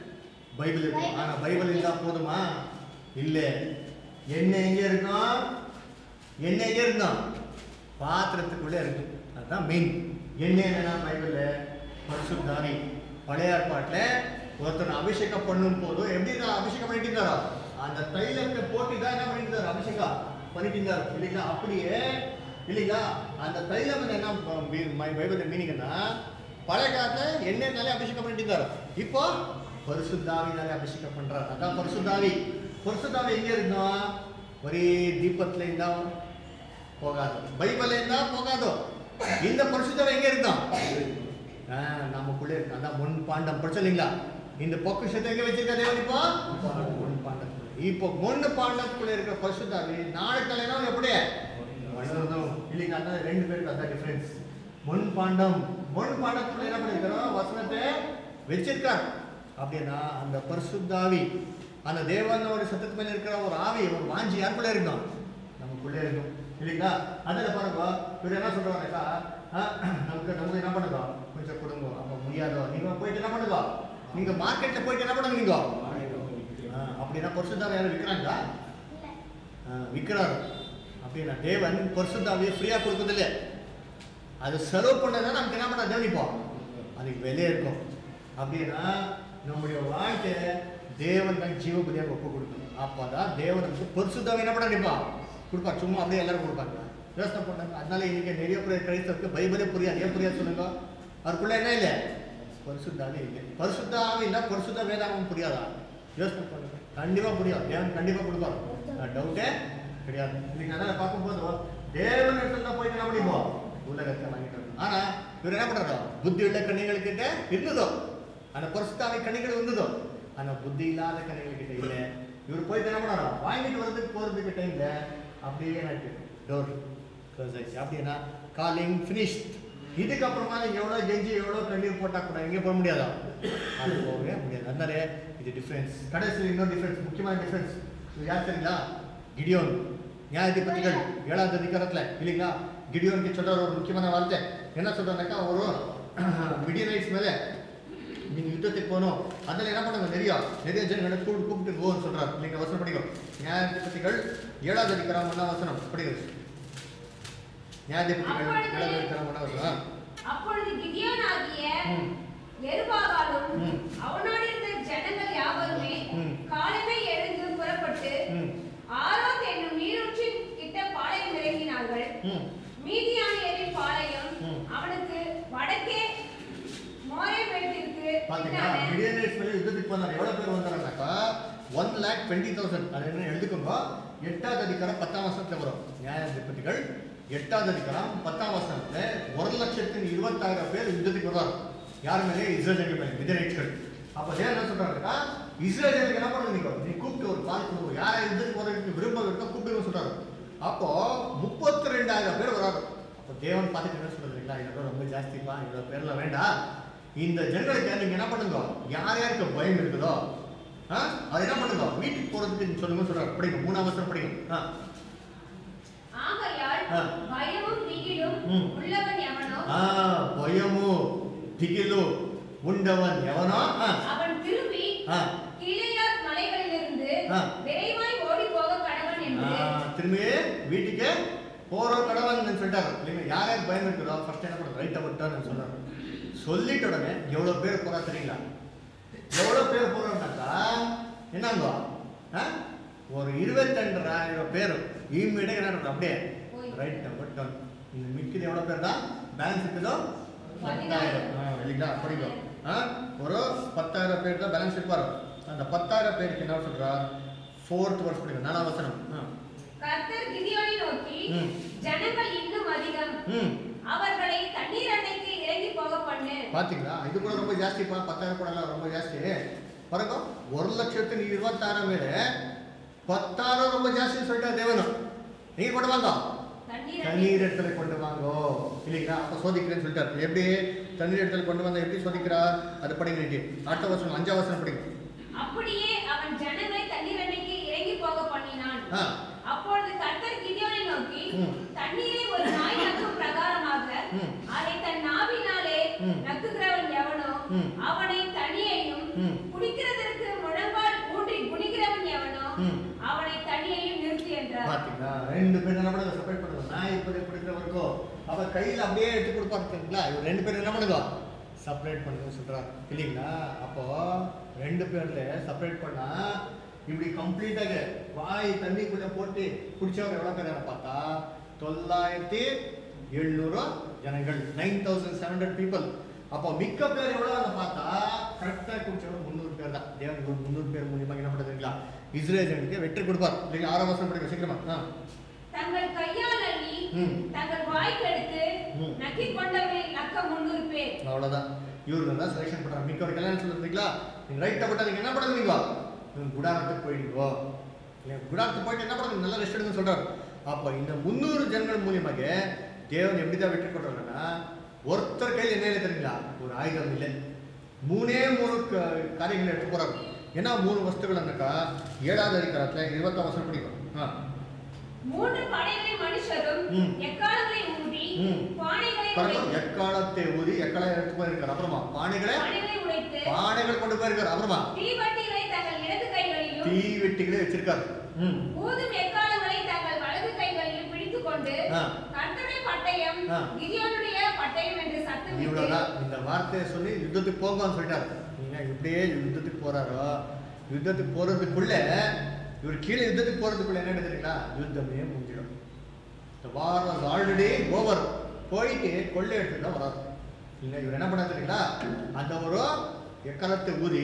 பைபிள் இருக்கும் ஆனா பைபிள் இருந்தா போதுமா இல்ல என்ன எங்க இருக்கும் என்ன எங்க இருக்கும் பாத்திரத்துக்குள்ள இருக்கு அதுதான் மெயின் என்ன என்னன்னா பைபிள்ல பரிசுத்தானி பழைய ஏற்பாட்டுல ஒருத்தர் அபிஷேகம் பண்ணும் போது எப்படி தான் அபிஷேகம் பண்ணிட்டு இருந்தாரோ அந்த தைலத்தை போட்டு தான் என்ன பண்ணிட்டு இருந்தாரு அபிஷேகம் பண்ணிட்டு இருந்தாரு இல்லைங்களா அப்படியே இல்லைங்களா அந்த தைலம் வந்து என்ன பைபிள் மீனிங்னா பழைய காலத்துல எண்ணெய்னாலே அபிஷேகம் பண்ணிட்டு இருந்தாரு இப்போ பரிசுத்தாவினாலே அபிஷேகம் பண்றாரு அதான் பரிசுத்தாவி பரிசுத்தாவி எங்க இருந்தோம் ஒரே தீபத்துல இருந்தா போகாது பைபிள் இருந்தா போகாதோ இந்த பரிசுத்தாவி எங்க இருந்தோம் ஆ, நமக்குள்ளே இருக்கு அதான் முன் பாண்டம் படிச்சீங்களா இந்த பொக்கிஷத்தை எங்க வச்சிருக்க தேவன் இப்போ முன் பாண்டத்துக்குள்ள இப்போ முன் பாண்டத்துக்குள்ள இருக்கிற பரிசுத்தாவி நாளை தலைனா எப்படி வளரணும் இல்லைங்க அதான் ரெண்டு பேருக்கு அதான் டிஃபரன்ஸ் முன் பாண்டம் முன் பாண்டத்துக்குள்ள என்ன பண்ணிருக்கிறோம் வசனத்தை வச்சிருக்கார் அப்படின்னா அந்த பரிசுத்தாவி அந்த தேவனோட சத்தத்து மேல இருக்கிற ஒரு ஆவி ஒரு வாஞ்சி யாருக்குள்ள இருக்கும் நமக்குள்ளே இருக்கும் இல்லைங்களா அதில் பாருங்க இவர் என்ன சொல்றாருக்கா நமக்கு நமக்கு என்ன பண்ணுங்க கொஞ்சம் கொடுங்க அப்போ முடியாதோ நீங்க போயிட்டு என்ன பண்ணுங்க நீங்க மார்க்கெட்ல போயிட்டு என்ன பண்ணுங்க நீங்க ஆ, அப்படின்னா பரிசுத்தாவை யாரும் விற்கிறாங்களா விற்கிறாரு அப்படின்னா தேவன் பரிசுத்தாவியை ஃப்ரீயா கொடுக்குறதில்ல அது செலவு பண்ணதான் நமக்கு என்ன பண்ண கவனிப்போம் அதுக்கு விலை இருக்கும் அப்படின்னா நம்முடைய வாழ்க்கை தேவன் தான் ஜீவபதியாக ஒப்பு கொடுக்கணும் அப்பதான் தேவன் நமக்கு பரிசுத்தாவை என்ன பண்ண நினைப்பா கொடுப்பா சும்மா அப்படியே எல்லாரும் கொடுப்பாங்க யோசனை பண்ணாங்க அதனால இன்னைக்கு நிறைய பேர் கிறிஸ்தவருக்கு பைபிளே புரியாது ஏன் புரியாது சொல்லுங்க அதுக்குள்ள என்ன இல்லை பரிசுத்தாவே இல்லை பரிசுத்தாவே இல்லை பரிசுத்த வேதாகம் புரியாதா யோசனை பண்ணுங்க கண்டிப்பா புரியாது தேவன் கண்டிப்பா கொடுப்பாரு டவுட்டே கிடையாது இன்னைக்கு அதனால பார்க்கும்போது தேவன் இடத்துல தான் போயிட்டு என்ன பண்ணிப்போம் உலகத்தை வாங்கிட்டு வரணும். ஆனா இவர் என்ன பண்றாரோ புத்தி உள்ள கண்ணிகள் கிட்ட இருந்ததோ அந்த பரிசுத்தாவை கண்ணிகள் இருந்ததோ ஆனா புத்தி இல்லாத கண்ணிகள் கிட்ட இல்ல இவர் போயிட்டு என்ன பண்ணாரோ வாங்கிட்டு வரதுக்கு போறதுக்கு டைம்ல அப்படியே எனக்கு டோர் க்ளோஸ் ஆயிடுச்சு அப்படின்னா காலிங் ஃபினிஷ்ட் இதுக்கப்புறமா நீங்க எவ்வளவு கெஞ்சி எவ்வளவு கண்ணீர் போட்டா கூட எங்கே போக முடியாதா அது போகவே முடியாது அதனால இது டிஃபரன்ஸ் கடைசியில் இன்னொரு டிஃபரன்ஸ் முக்கியமான டிஃபரன்ஸ் இது யார் தெரியுங்களா கிடியோன் நியாயாதிபதிகள் ஏழாவது அதிகாரத்துல இல்லைங்களா கிடியோனுக்கு சொல்றாரு ஒரு முக்கியமான வார்த்தை என்ன சொல்றாருனாக்கா ஒரு மிடியனைட்ஸ் மேலே நீங்க யுத்தத்துக்கு போகணும் அதில் என்ன பண்ணுங்க நிறைய நிறைய ஜனங்களை கூப்பிட்டு கூப்பிட்டு போன்னு சொல்றாரு நீங்க வசனம் படிக்கும் நியாயாதிபதிகள் ஏழாவது அதிகாரம் ஒன்றாம் வசனம் படிக்கிறது நியாயாதிபதிகள் ஏழாவது அதிகாரம் ஒன்றாம் வசனம் அப்பொழுது கிதியோனாகிய ம். எருபாகாலும் ம். அவனோடு இருந்த ஜனங்கள் யாவருமே ம். காலமே எழுந்து புறப்பட்டு ம் ஆரோத் என்னும் நீரூற்றின் கிட்ட பாளையம் இறங்கினார்கள் ம் மீதியானியரின் பாளையம் ம். அவனுக்கு வடக்கே மோரேபேட்டிற்கு பாத்தீங்களா பின்னாலே மில்லியனர்ஸ் மேலே யுத்தத்துக்கு போனார் எவ்வளோ பேர் வந்தாருனாக்கா ஒன் லேக் டுவெண்ட்டி தௌசண்ட் அது என்ன எழுதுக்கோங்க எட்டாவது அதிகாரம் பத்தாம் வருஷத்துல வரும் நியாயாதிபதிகள் எட்டாவது அதிகாரம் பத்தாம் வருஷத்துல ஒரு லட்சத்து இருபத்தாயிரம் பேர் யுத்தத்துக்கு வருவார் யார் மேலே இஸ்ரேல் மேலே மிதனைட்கள் அப்போ தேவன் என்ன சொல்றாருக்கா இஸ்ரேலுக்கு என்ன பண்ணுங்க நீங்க நீ கூப்பிட்டு ஒரு கால் கொடுங்க யாரை யுத்தத்துக்கு போறதுக்கு விரும்ப இருக்கோ கூப்பிட்டு சொல்றாரு அப்போ முப்பத்தி ரெண்டாயிரம் பேர் வராரு அப்போ தேவன் பார்த்துட்டு என்ன சொல்றீங்களா இதெல்லாம் ரொம்ப ஜாஸ்திப்பா இவ்வளோ பேர்லாம் வேண்டாம் இந்த ஜனங்களுக்கு நீங்க என்ன பண்ணுங்க யார் யாருக்கு பயம் இருக்குதோ ஆ, அது என்ன பண்ணுங்க வீட்டுக்கு போறதுக்கு சொல்லுங்க சொல்றாரு படிங்க மூணாம் வருஷம் படிங்க ஆ, ஆகையால் ஆ. பயமும் திகிலும் ம். உள்ளவன் எவனோ ஆ, பயமு திகிலு உண்டவன் எவனோ ஆ, அவன் திரும்பி ஆ, கிளையாத் மலைகளிலிருந்து ஆ. விரைவாய் ஓடி போக கடவன் ஆ, என்று திரும்பி வீட்டுக்கு போறோம் கடவுள்னு சொல்லிட்டாரு இல்லைங்க யார் யார் பயம் இருக்குதோ ஃபர்ஸ்ட் என்ன பண்ணுறது ரைட்டை விட்டான்னு சொன்னாரு சொல்லிட்ட உடனே எவ்வளோ பேர் போறா தெரியுங்களா எவ்வளோ பேர் போறோம்னாக்கா என்னங்க ஆ? ஒரு இருபத்தெண்டாயிரம் பேர் இம்மிடியே என்ன நடக்குது? அப்படியே போய். ரைட் விட்டோம் இந்த மிக்கிது எவ்வளோ பேர் தான் பேலன்ஸ் இருக்குதோ பத்தாயிரம் ஆ, இல்லைங்களா படிக்கும் ஆ ஒரு பத்தாயிரம் பேர் தான் பேலன்ஸ் இருப்பார் அந்த பத்தாயிரம் பேருக்கு என்ன சொல்றார் ஃபோர்த் வருஷம் படிக்கும் நாலாம் வசனம் ஆ கர்த்தர் கிதியோனை நோக்கி ம். ஜனங்கள் இன்னும் அதிகம் ம் அவர்களை தண்ணீர் அணைக்கு இறங்கி போக பண்ணு பாத்தீங்களா இது கூட ரொம்ப ஜாஸ்திப்பா பத்தாயிரம் கூட எல்லாம் ரொம்ப ஜாஸ்தி பாருங்க ஒரு லட்சத்து இருபத்தாயிரம் மேலே பத்தாயிரம் ரொம்ப ஜாஸ்தின்னு சொல்லிட்டா தேவனும் நீங்க கொண்டு வாங்க தண்ணீர் தண்ணீர் அணை இடத்துல கொண்டு வாங்கோ இல்லைங்களா அப்ப சோதிக்கிறேன்னு சொல்லிட்டாரு எப்படி தண்ணீர் இடத்துல கொண்டு வந்தா எப்படி சோதிக்கிறார் அது படிங்க இன்னைக்கு. அடுத்த வருஷம் அஞ்சாம் வருஷம் படிங்க அப்படியே அவன் ஜனங்களை தண்ணீர் அணைக்கு இறங்கி போக பண்ணினான் ஆ அப்பொழுது கர்த்தர் கிதியோனை நோக்கி ம். தண்ணீரை ஒரு நாய் நக்கும் பிரகாரமாக ம். அதை தன் நாவினாலே ம். நக்குகிறவன் எவனோ ம். அவனை தனியையும் ம். குடிக்கிறதற்கு முழங்கால் ஊன்றி குனிகிறவன் எவனோ ம். அவனை தனியையும் நிறுத்தி என்றார் பாத்தீங்களா ரெண்டு பேரும் என்ன பண்ணுங்க செப்பரேட் பண்ணுங்க நான் இப்படி பிடிக்கிறவருக்கோ அவ கையில அப்படியே எடுத்து கொடுப்பாருங்களா இவர் ரெண்டு பேரும் என்ன பண்ணுங்க செப்பரேட் பண்ணுங்க சொல்றாரு இல்லைங்களா அப்போ ரெண்டு பேர்ல செப்பரேட் பண்ணா இப்படி கம்ப்ளீட்டாக வாய் தண்ணிக்குள்ள போட்டு குடிச்சவங்க எவ்வளோ பேர் பார்த்தா தொள்ளாயிரத்தி எழுநூறு ஜனங்கள் nine thousand seven hundred people அப்போ மிக்க பேர் எவ்வளோ பார்த்தா கரெக்டாக குடிச்சவங்க முந்நூறு பேர் தான் தேவன் ஒரு முந்நூறு பேர் மூலியமாக என்ன பண்ணுறதுங்களா இஸ்ரேலுக்கு வெற்றி கொடுப்பார் இல்லைங்க ஆறாம் வருஷம் படிக்க சீக்கிரமா ஆ தங்கள் கையால் அள்ளி ம். தங்கள் வாய்க்கு எடுத்து ம். நக்கிக் கொண்டவனை நக்க முன்னூறு பேர் அவ்வளோதான் இவருக்கு தான் செலெக்ஷன் பண்ணுறாங்க மிக்க கல்யாணம் சொல்லுறீங்களா நீங்கள் ரைட்டை போட்டால் நீங்கள் என்ன பண்ணுவீங்க நீங்கள் குடாரத்துக்கு போயிடுங்கோ இல்லை குடாரத்துக்கு போயிட்டு என்ன பண்ணுங்க நல்லா ரெஸ்ட் எடுங்கன்னு சொல்கிறார் அப்போ இந்த முந்நூறு ஜனங்கள் மூலியமாக தேவன் எப்படி தான் வெற்றி கொடுறாங்கன்னா ஒருத்தர் கையில் என்ன இல்லை தெரியுங்களா ஒரு ஆயுதம் இல்லை மூணே மூணு க- காரியங்களை எடுத்து போகிறாரு ஏன்னா மூணு வஸ்துகள்னாக்கா ஏழாவது அதிகாரத்தில் இருபத்தாம் வருஷம் படிக்கும் ஆ மூன்று படைகளின் மனுஷரும் ம். எக்காலங்களை ஊதி ம். பானைகளை பாருங்க உடைத்து எக்காலத்தை ஊதி எக்காலம் எடுத்து போயிருக்காரு அப்புறமா பானைகளை பானைகளை உடைத்து பானைகள் கொண்டு போயிருக்காரு அப்புறமா தீவட்டிகளை தங்கள் இடது கைகளிலும் தீ வெட்டிகளே வச்சிருக்காரு ம் ஊதும் எக்காலங்களை தங்கள் வலது கைகளிலும் பிடித்துக் கொண்டு ஆ. கர்த்தருடைய பட்டயம் ஆ. கிதியோனுடைய பட்டயம் என்று சத்தமிட்டு இவ்வளவுதான் இந்த வார்த்தையை சொல்லி யுத்தத்துக்கு போங்கன்னு சொல்லிட்டாரு நீங்க இப்படியே யுத்தத்துக்கு போறாரோ யுத்தத்துக்கு போறதுக்குள்ள இவர் கீழே யுத்தத்துக்கு போறதுக்குள்ள என்ன தெரியுங்களா யுத்தமே முடிஞ்சிடும் இந்த வார் வாஸ் ஆல்ரெடி ஓவர் போயிட்டு கொள்ளை எடுத்துட்டு தான் வராது இல்லை இவர் என்ன பண்ணாரு தெரியுங்களா அந்த ஒரு எக்காலத்தை ஊதி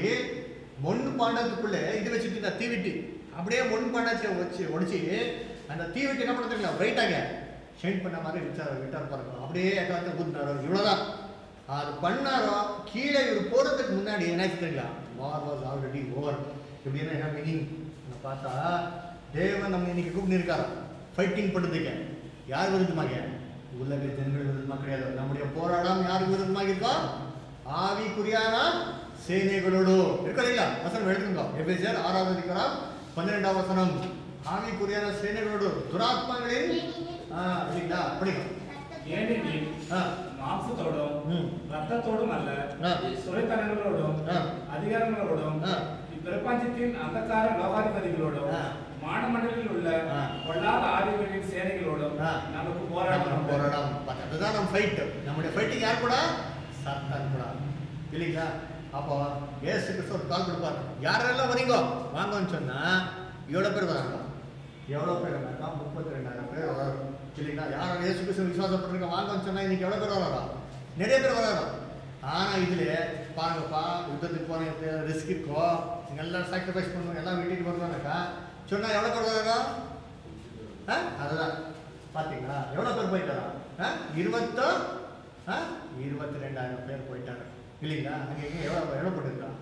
மண் பாண்டத்துக்குள்ள இது வச்சுட்டு நான் தீவிட்டி அப்படியே மண் பாண்டத்தை வச்சு உடைச்சி அந்த தீவிட்டி என்ன பண்ண தெரியுங்களா ரைட்டாக ஷைன் பண்ண மாதிரி விட்டார் விட்டார் பாருங்க அப்படியே எக்காலத்தை ஊதினாரோ இவ்வளோதான் அது பண்ணாரோ கீழே இவர் போறதுக்கு முன்னாடி என்னாச்சு தெரியுங்களா வார் வாஸ் ஆல்ரெடி ஓவர் இப்படின்னா என்ன மீனிங் பார்த்தா தேவன் நம்ம இன்னைக்கு கூப்பிட்டு இருக்காரா ஃபைட்டிங் பண்ணுறதுக்கு யார் விருதுமாக உலக ஜனங்கள் விருதுமாக கிடையாது நம்முடைய போராட்டம் யார் விருதுமாக இருக்கோ ஆவிக்குரியான சேனைகளோடு இருக்கா இல்லைங்களா வசனம் எழுதுங்க எபேசியர் ஆறாவது அதிகாரம் பன்னிரெண்டாம் வசனம் ஆவிக்குரியான சேனைகளோடு துராத்மாக்களின் ஆ, இல்லைங்களா படிக்கும் ஏனெனில் ஆ மாംസത്തോടും ம் ரத்தத்தோடும் அல்ல ஆ. சுரைத்தனங்களோடும் ஆ. அதிகாரங்களோடும் ஆ. இப்பிரபஞ்சத்தின் அந்தகார லோகாதிபதிகளோடும் ஆ. மானமண்டலில் உள்ள ஆ. பொல்லாத ஆதிகளின் சேனைகளோடும் ஆ. நமக்கு நம்ம போராட்டம் போராடம் பார்த்தா, அதுதான் நம்ம ஃபைட் நம்முடைய ஃபைட்டிங் யார் கூட சாத்தான் கூட இல்லைங்களா அப்போ ஏசு கிறிஸ்து ஒரு கால் கொடுப்பாரு யாரெல்லாம் வரீங்க வாங்கன்னு சொன்னா எவ்வளோ பேர் வராங்க எவ்வளோ பேர் வராங்க முப்பத்தி ரெண்டாயிரம் பேர் வராங்க இல்லைங்களா யாரும் ஏசு கிறிஸ்து விசுவாசப்பட்டிருக்க வாங்கன்னு சொன்னா இன்னைக்கு எவ்வளோ பேர் வராங்க நிறைய பேர் வராங்க ஆனா இதுல பாருங்கப்பா யுத்தத்துக்கு போன ரிஸ்க் இருக்கோ நீங்க எல்லாம் சாக்ரிஃபைஸ் பண்ணுவோம் எல்லாம் வீட்டுக்கு வருவாங்கக்கா சொன்னா எவ்வளோ பேர் வராங்க ஆ? அதுதான் பாத்தீங்களா எவ்வளவு பேர் போயிட்டாரா ஆ? இருபத்தோ ஆ? இருபத்தி ரெண்டாயிரம் பேர் போயிட்டாங்க இல்லைங்களா அங்க எங்க எவ்வளவு எவ்வளவு போட்டுருக்கா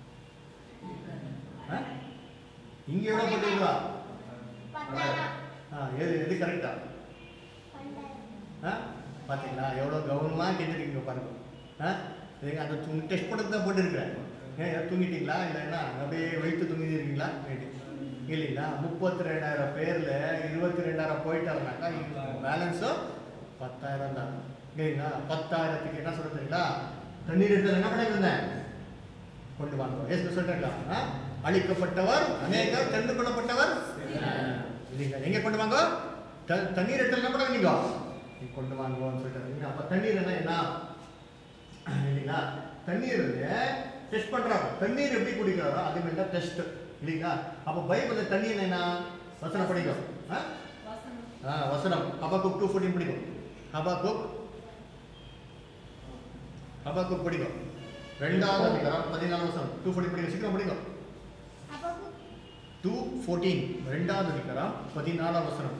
ஆ? இங்க எவ்வளவு போட்டுருக்கா ஆ எது எது கரெக்டா ஆ பாத்தீங்களா எவ்வளவு கவனமா கேட்டுருக்கீங்க பாருங்க ஆ இதுங்க அந்த தூங்கி டெஸ்ட் பண்ணது தான் போட்டுருக்கிறேன் ஏன் தூங்கிட்டீங்களா இல்லை என்ன அப்படியே வெயிட்டு தூங்கி இருக்கீங்களா ரைட்டு. இல்லைங்களா முப்பத்தி ரெண்டாயிரம் பேர்ல இருபத்தி ரெண்டாயிரம் போயிட்டாருனாக்கா பேலன்ஸும் பத்தாயிரம் தான் இல்லைங்களா பத்தாயிரத்துக்கு என்ன சொல்றீங்களா தண்ணீர் எடுத்து என்ன பண்ணிருந்தேன் கொண்டு வாங்க ஏசு சொல்றீங்களா ஆ? அழிக்கப்பட்டவர் அநேகர் தெரிந்து கொள்ளப்பட்டவர் ஆ, இல்லைங்களா எங்க கொண்டு வாங்க த- தண்ணீர் எடுத்து என்ன பண்ணுங்க நீங்க நீ கொண்டு வாங்குவோம்னு சொல்லிட்டு அப்ப தண்ணீர் என்ன என்ன இல்லைங்களா தண்ணீர் டெஸ்ட் பண்றாங்க தண்ணீர் எப்படி குடிக்கிறாரோ அது மாதிரி தான் டெஸ்ட் இல்லைங்களா அப்போ பைபிள்ல தண்ணீர் என்ன வசனம் படிக்கும் ஆ? ஆ வசனம் ஹபாக்குக் டூ ஃபோர்டீன் படிக்கும் ஹபாக்குக் ஹபாக்குக் படிக்கும் ரெண்டாவது அதிகாரம் பதினாலு வசனம் டூ ஃபோர்டீன் படிக்கும் சீக்கிரம் படிக்கும் டூ ஃபோர்டீன் ரெண்டாவது அதிகாரம் பதினாலாம் வசனம்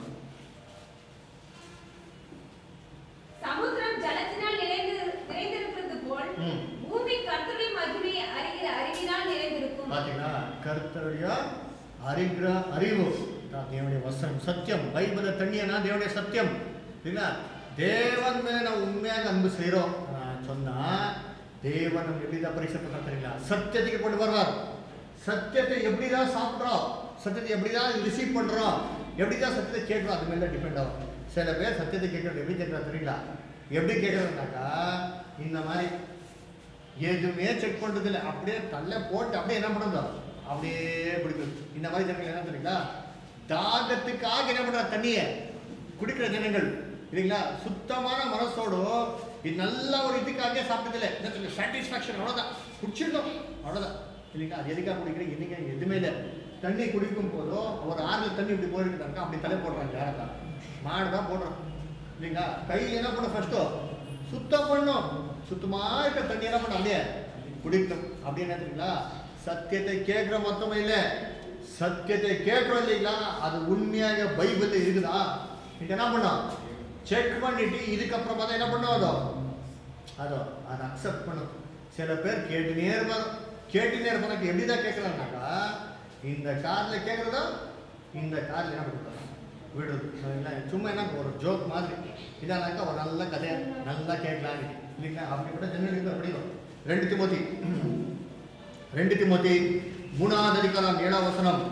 சமுத்திரம் ஜலத்தினால் நிறைந்து நிறைந்திருக்கிறது போல் ம். பூமி கர்த்தருடைய மகிமையை அறிகிற அறிவினால் நிறைந்திருக்கும் பாத்தீங்களா கர்த்தருடைய அறிகிற அறிவு தான் தேவனுடைய வசனம் சத்தியம் பைபிள தண்ணியனா தேவனுடைய சத்தியம் இல்லைங்களா தேவன் மேல ನಾವು உண்மையாக அன்பு செய்கிறோம் சொன்னா தேவன் நம்ம எப்படிதான் பரீட்சை பண்ண தெரியுங்களா சத்தியத்துக்கு கொண்டு வருவார் சத்தியத்தை எப்படிதான் சாப்பிட்றோம் சத்தியத்தை எப்படிதான் ரிசீவ் பண்றோம் எப்படிதான் சத்தியத்தை கேட்குறோம் அது மேல டிபெண்ட் ஆகும் சில பேர் சத்தியத்தை கேட்கறது எப்படி கேட்கறது தெரியுங்களா எப்படி கேட்கறதுனாக்கா இந்த மாதிரி எதுவுமே செக் பண்றது இல்லை அப்படியே தள்ள போட்டு அப்படியே என்ன பண்ணுதோ அப்படியே குடிக்கிறது இந்த மாதிரி ஜனங்கள் என்ன தெரியுங்களா தாகத்துக்காக என்ன பண்ற தண்ணியை குடிக்கிற ஜனங்கள் இல்லைங்களா சுத்தமான மனசோடு இது நல்ல ஒரு இதுக்காக சாப்பிட்டதில்ல என்ன சொல்ல சாட்டிஸ்ஃபேக்ஷன் அவ்வளோதான் குடிச்சிருந்தோம் அவ்வளோதான் இல்லைங்களா அது எதுக்காக குடிக்கிறேன் என்னைக்கு எதுவுமே இல்லை தண்ணி குடிக்கும் போதோ ஒரு ஆறுல தண்ணி இப்படி போயிருக்காங்க அப்படி தலை போடுறாங்க யாரக்கா மாடு தான் போடுறோம் இல்லைங்களா கையில் என்ன பண்ண ஃபர்ஸ்ட்டோ சுத்தம் பண்ணும் சுத்தமா இருக்க தண்ணி என்ன பண்ண அப்படியே குடிக்கணும் அப்படி என்ன தெரியுங்களா சத்தியத்தை கேட்கிற மொத்தமே இல்ல சத்தியத்தை கேட்கிறோம் இல்லைங்களா அது உண்மையாக பைபிள்ல இருக்குதா இது என்ன பண்ணோம் செக் பண்ணிட்டு இதுக்கப்புறமா தான் என்ன பண்ணும் அதோ அதோ அதை அக்செப்ட் பண்ணும் சில பேர் கேட்டுனே இருப்பாங்க கேட்டுனே இருப்பாங்க எப்படி தான் கேட்கலாம்னாக்கா இந்த கார்ல கேட்கறதோ இந்த கார்ல என்ன பண்ணுறாங்க விடுறது சரிங்களா? சும்மா என்ன ஒரு ஜோக் மாதிரி இதானாக்கா ஒரு நல்ல கதையை நல்லா கேட்கலாம் இல்லைங்களா அப்படிப்பட்ட ஜனங்களுக்கு படிக்கும் ரெண்டு திமோத்தி ரெண்டு திமோத்தி மூணாவது அதிகாரம் ஏழாம் வசனம்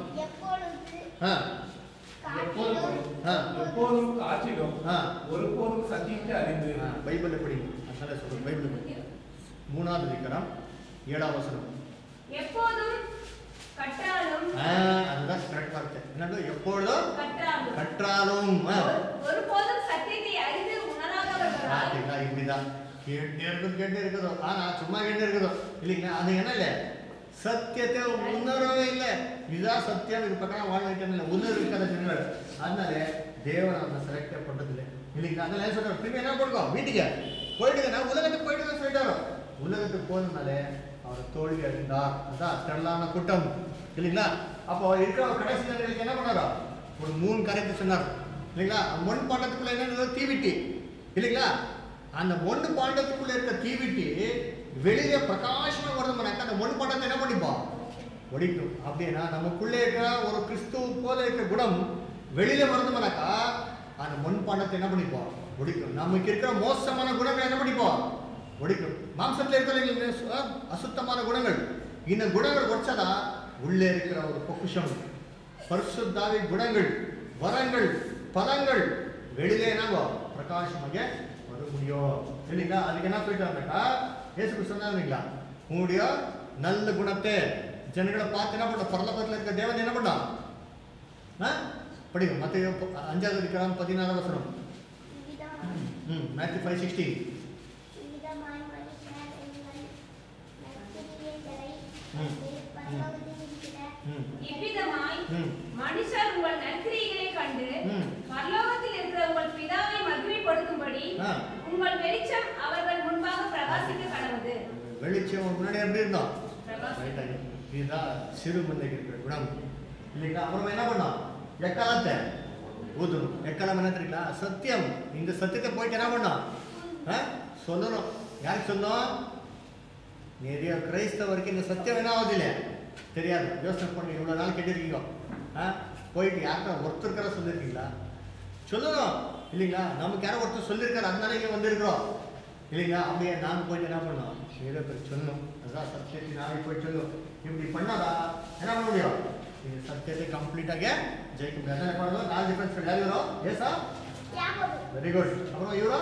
ஆ எப்போதும் ஆ எப்போதும் காற்றிலும் ஆ ஒருபோதும் சத்தியத்தை அறிந்து ஆ, பைபிள் எப்படி அதனால சொல்றேன் பைபிள் படி மூணாவது அதிகாரம் ஏழாம் வசனம் எப்போதும் கற்றாலும் ஆ, அதுதான் கரெக்ட் வார்த்தை என்னது எப்பொழுதும் கற்றாலும் கற்றாலும் ஆ, ஒரு- ஒருபோதும் சத்தியத்தை அறிந்து உணராதவர்களால் பார்த்தீங்களா இப்படிதான் கேட்டே இருக்குது கேட்டே இருக்குதோ ஆனா சும்மா கேட்டே இருக்குதோ இல்லைங்களா அது என்ன இல்லை சத்தியத்தை உணரவே இல்லை இதுதான் சத்தியம் இது பக்கம் வாழ வைக்கணும் உணர்வு இருக்காத ஜனங்கள் அதனால தேவன் அவங்க செலக்டே பண்றதில்லை இல்லைங்களா அதனால என்ன சொல்றாரு திரும்பி என்ன பண்ணுவோம் வீட்டுக்கு போயிடுங்க நான் உலகத்துக்கு போயிட்டு சொல்லிட்டாரோ உலகத்துக்கு போனதுனால அவர் தோல்வி அடைந்தார் அதான் திரளான கூட்டம் இல்லைங்களா அப்போ இருக்கிற ஒரு கடைசி ஜனங்களுக்கு என்ன பண்ணாரோ ஒரு மூணு காரியத்தை சொன்னார் இல்லைங்களா மண் பாண்டத்துக்குள்ள என்ன தீவிட்டி இல்லைங்களா அந்த மண் பாண்டத்துக்குள்ள இருக்க தீவிட்டி வெளியில பிரகாசமா வருதுனாக்கா அந்த மண் பாண்டத்தை என்ன பண்ணிப்போம் ஒடிக்கும் அப்படின்னா நமக்குள்ளே இருக்கிற ஒரு கிறிஸ்துவ போல இருக்கிற குணம் வெளியில வருதுனாக்கா அந்த மண் பாண்டத்தை என்ன பண்ணிப்போம் ஒடிக்கும் நமக்கு இருக்கிற மோசமான குணங்களை என்ன பண்ணிப்போம் ஒடிக்கும் மாம்சத்துல இருக்கிற அசுத்தமான குணங்கள் இந்த குணங்கள் உடைச்சாதான் உள்ளே இருக்கிற ஒரு பொக்குஷம் பரிசுத்தாவி குணங்கள் வரங்கள் பலங்கள் வெளியில என்னங்கோ பிரகாசமாக வர முடியும் இல்லைங்களா அதுக்கு என்ன போயிட்டு வந்தாக்கா ஏசு சொன்னாங்களா உங்களுடைய நல்ல குணத்தை ஜனங்களை பார்த்து என்ன பண்ண பரலோகத்தில் இருக்க தேவன் என்ன பண்ணான் ஆ படிங்க மற்ற அஞ்சாவது அதிகாரம் பதினாறாம் வசனம் ம் மேத்யூ ஃபைவ் சிக்ஸ்டீன் விதமாய் மனுஷர் உங்கள் நற்கிரியைகளை ம். பரலோகத்தில் இருக்கிற ம் இவ்விதமாய் ம் மனுஷர் உங்கள் நற்கிரியைகளை கண்டு ம். பரலோகத்தில் இருக்கிற உங்கள் பிதாவை மகிமைப்படுத்தும்படி ஆ. உங்கள் வெளிச்சம் அவர்கள் முன்பாக பிரகாசிக்க கடவுது வெளிச்சம் முன்னாடி எப்படி இருந்தோம் பிரகாசம். ரைட் ஆகி இதுதான் சிறு மந்தைக்கு இருக்கிற குணம் இல்லைங்களா அப்புறமா என்ன பண்ணோம் எக்காலத்தை ஊதணும் எக்காலம் என்ன தெரியுங்களா சத்தியம் இந்த சத்தியத்தை போயிட்டு என்ன பண்ணோம் ஆ? சொல்லணும் யாருக்கு சொல்லணும் நிறைய கிரைஸ்தவருக்கு இந்த சத்தியம் என்ன ஆகுதில்ல தெரியாது யோசனை பண்ணி இவ்வளோ நாள் கேட்டிருக்கீங்க ஆ போயிட்டு யாருக்கா ஒருத்தருக்கார சொல்லியிருக்கீங்களா சொல்லணும் இல்லைங்களா நமக்கு யாரோ ஒருத்தர் சொல்லியிருக்காரு அதனால இங்கே வந்திருக்கிறோம் இல்லைங்களா அப்படியே நாங்கள் போயிட்டு என்ன பண்ணோம் நிறைய பேர் சொல்லணும் அதான் சத்தியத்தை நாளைக்கு போய் சொல்லணும் இப்படி பண்ணாதா என்ன பண்ண முடியும் இந்த சத்தியத்தை கம்ப்ளீட்டாக ஜெயிக்க முடியாது என்ன பண்ணணும் நாலு டிஃபரன்ஸ் யார் வரும் ஏசா யாக்கோபு வெரி குட் அப்புறமா இவரோ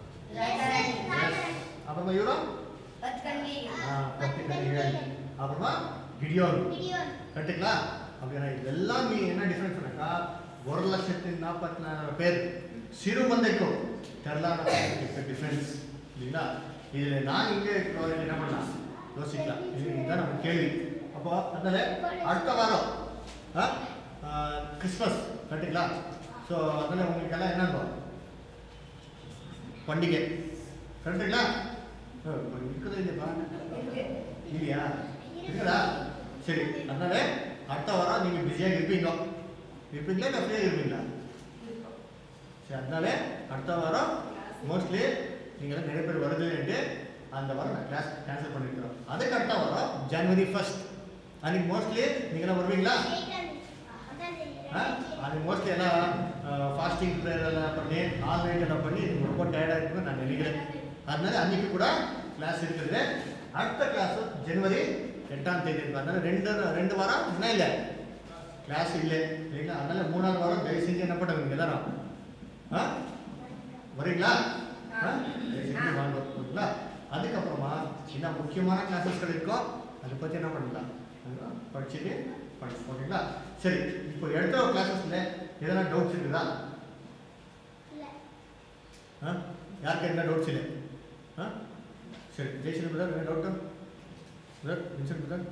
அப்புறமா இவரோ ஆ பத்து கனிகள் அப்புறமா கிடியோன் கிடியோன் கரெக்டுங்களா அப்படின்னா இதெல்லாம் நீ என்ன டிஃப்ரென்ஸ்னாக்கா ஒரு லட்சத்தி நாற்பத்தி நாலாயிரம் பேர் சிறு மந்தைக்கும் தெரலான டிஃப்ரென்ஸ் இல்லைங்களா இதில் நான் இங்கே இருக்கிறவங்க என்ன பண்ணலாம் யோசிக்கலாம் இது இதுதான் நம்ம கேள்வி அப்போ அதனால அடுத்த வாரம் ஆ ஆ, கிறிஸ்மஸ் கரெக்டுங்களா ஸோ அதனால உங்களுக்கு எல்லாம் என்னங்கோ பண்டிகை கரெக்டுங்களா ஆ, இருக்குது இல்லைப்பா இல்லையா இருக்குதா சரி அதனால அடுத்த வாரம் நீங்க பிஸியாக இருப்பீங்க இருப்பீங்களா இல்லை ஃப்ரீயாக இருப்பீங்களா சரி அதனால அடுத்த வாரம் மோஸ்ட்லி நீங்களாம் நிறைய பேர் வருதுன்ட்டு அந்த வாரம் நான் கிளாஸ் கேன்சல் பண்ணிருக்கிறோம் அதுக்கு அடுத்த வாரம் ஜனவரி ஃபர்ஸ்ட் அன்னைக்கு மோஸ்ட்லி நீங்களாம் வருவீங்களா ஆ? அது மோஸ்ட்லி எல்லாம் ஃபாஸ்டிங் ப்ரேயர் எல்லாம் பண்ணி ஆன்லைன் எல்லாம் பண்ணி நீங்க ரொம்ப டயர்டாக இருக்குன்னு நான் நினைக்கிறேன் அதனால அன்னைக்கு கூட கிளாஸ் இருக்குது அடுத்த கிளாஸ் ஜனவரி எட்டாம் தேதி இருக்கு அதனால ரெண்டு ரெண்டு வாரம் என்ன இல்லை கிளாஸ் இல்லை இல்லைங்களா அதனால மூணாவது வாரம் தயவு செஞ்சு என்ன பண்ணுவீங்க எல்லாரும் ஆ வரீங்களா ஆ? தயவு செஞ்சு வாங்க ஓகேங்களா அதுக்கப்புறமா என்ன முக்கியமான கிளாஸஸ்கள் இருக்கோ அதை பற்றி என்ன பண்ணலாம் அதெல்லாம் படிச்சுட்டு பண்ணலாம் ஓகேங்களா சரி இப்போ எடுத்த கிளாஸஸ்ல எதனா டவுட்ஸ் இருக்குதா ஆ யாருக்கு என்ன டவுட்ஸ் இல்லை ஆ சரி ஜெய்ஸ்ரீ பிரதர் என்ன டவுட்டு பிரதர் வின்சென்ட் பிரதர்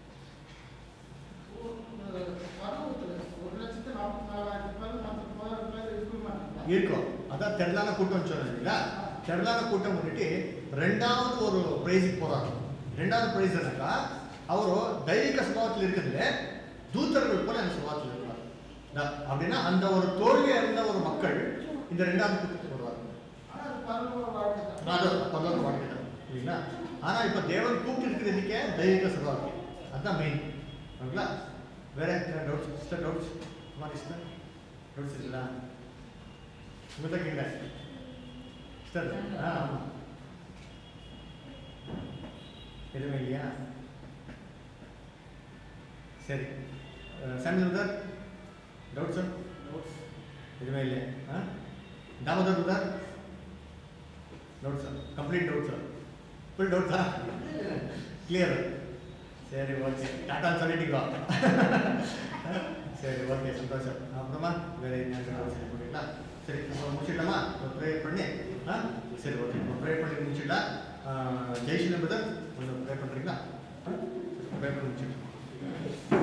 இருக்கும் அதான் தெரலான கூட்டம் சொன்னீங்களா தெரலான கூட்டம் முன்னிட்டு ரெண்டாவது ஒரு பிரைஸுக்கு போறாங்க ரெண்டாவது பிரைஸ் என்னக்கா அவரு தைரிக சுபாவத்தில் இருக்கிறதுல தூத்தர்கள் போல அந்த சுபாவத்தில் இருப்பார் நா- அப்படின்னா அந்த ஒரு தோல்வி அறிந்த ஒரு மக்கள் இந்த ரெண்டாவது கூட்டத்துக்கு வருவாங்க அது பரலோக வாழ்க்கை தான் இல்லைங்களா ஆனா இப்ப தேவன் கூப்பிட்டு இருக்கிறதுக்கே தைரிக சுபாவம் அதுதான் மெயின் ஓகேங்களா வேற doubts sister doubts Kumar sister doubts இருக்குதா உங்கள்கிட்ட கேட்குறேன் சிஸ்டர் ஆ ஆமாம் எதுவுமே இல்லையா சரி சாமியல் சார் டவுட் சார் எதுவுமே இல்லையா ஆ Damodar sir doubt sir complete doubt sir full doubt sir clear சரி ஓகே டாட்டா சொல்லிட்டீங்க சரி ஓகே சந்தோஷம் அப்புறமா வேற என்ன டவுட்ஸ் ஓகேங்களா சரி இப்போ முடிச்சிடலாமா ப்ரேயர் பண்ணி ஆ சரி ஓகே இப்போ ப்ரேயர் பண்ணி முடிச்சிடலாம் ஜெய்ஸ்ரீ பிரதர் கொஞ்சம் ப்ரே பண்ணுறீங்களா ப்ரே பண்ணி முடிச்சிடலாம்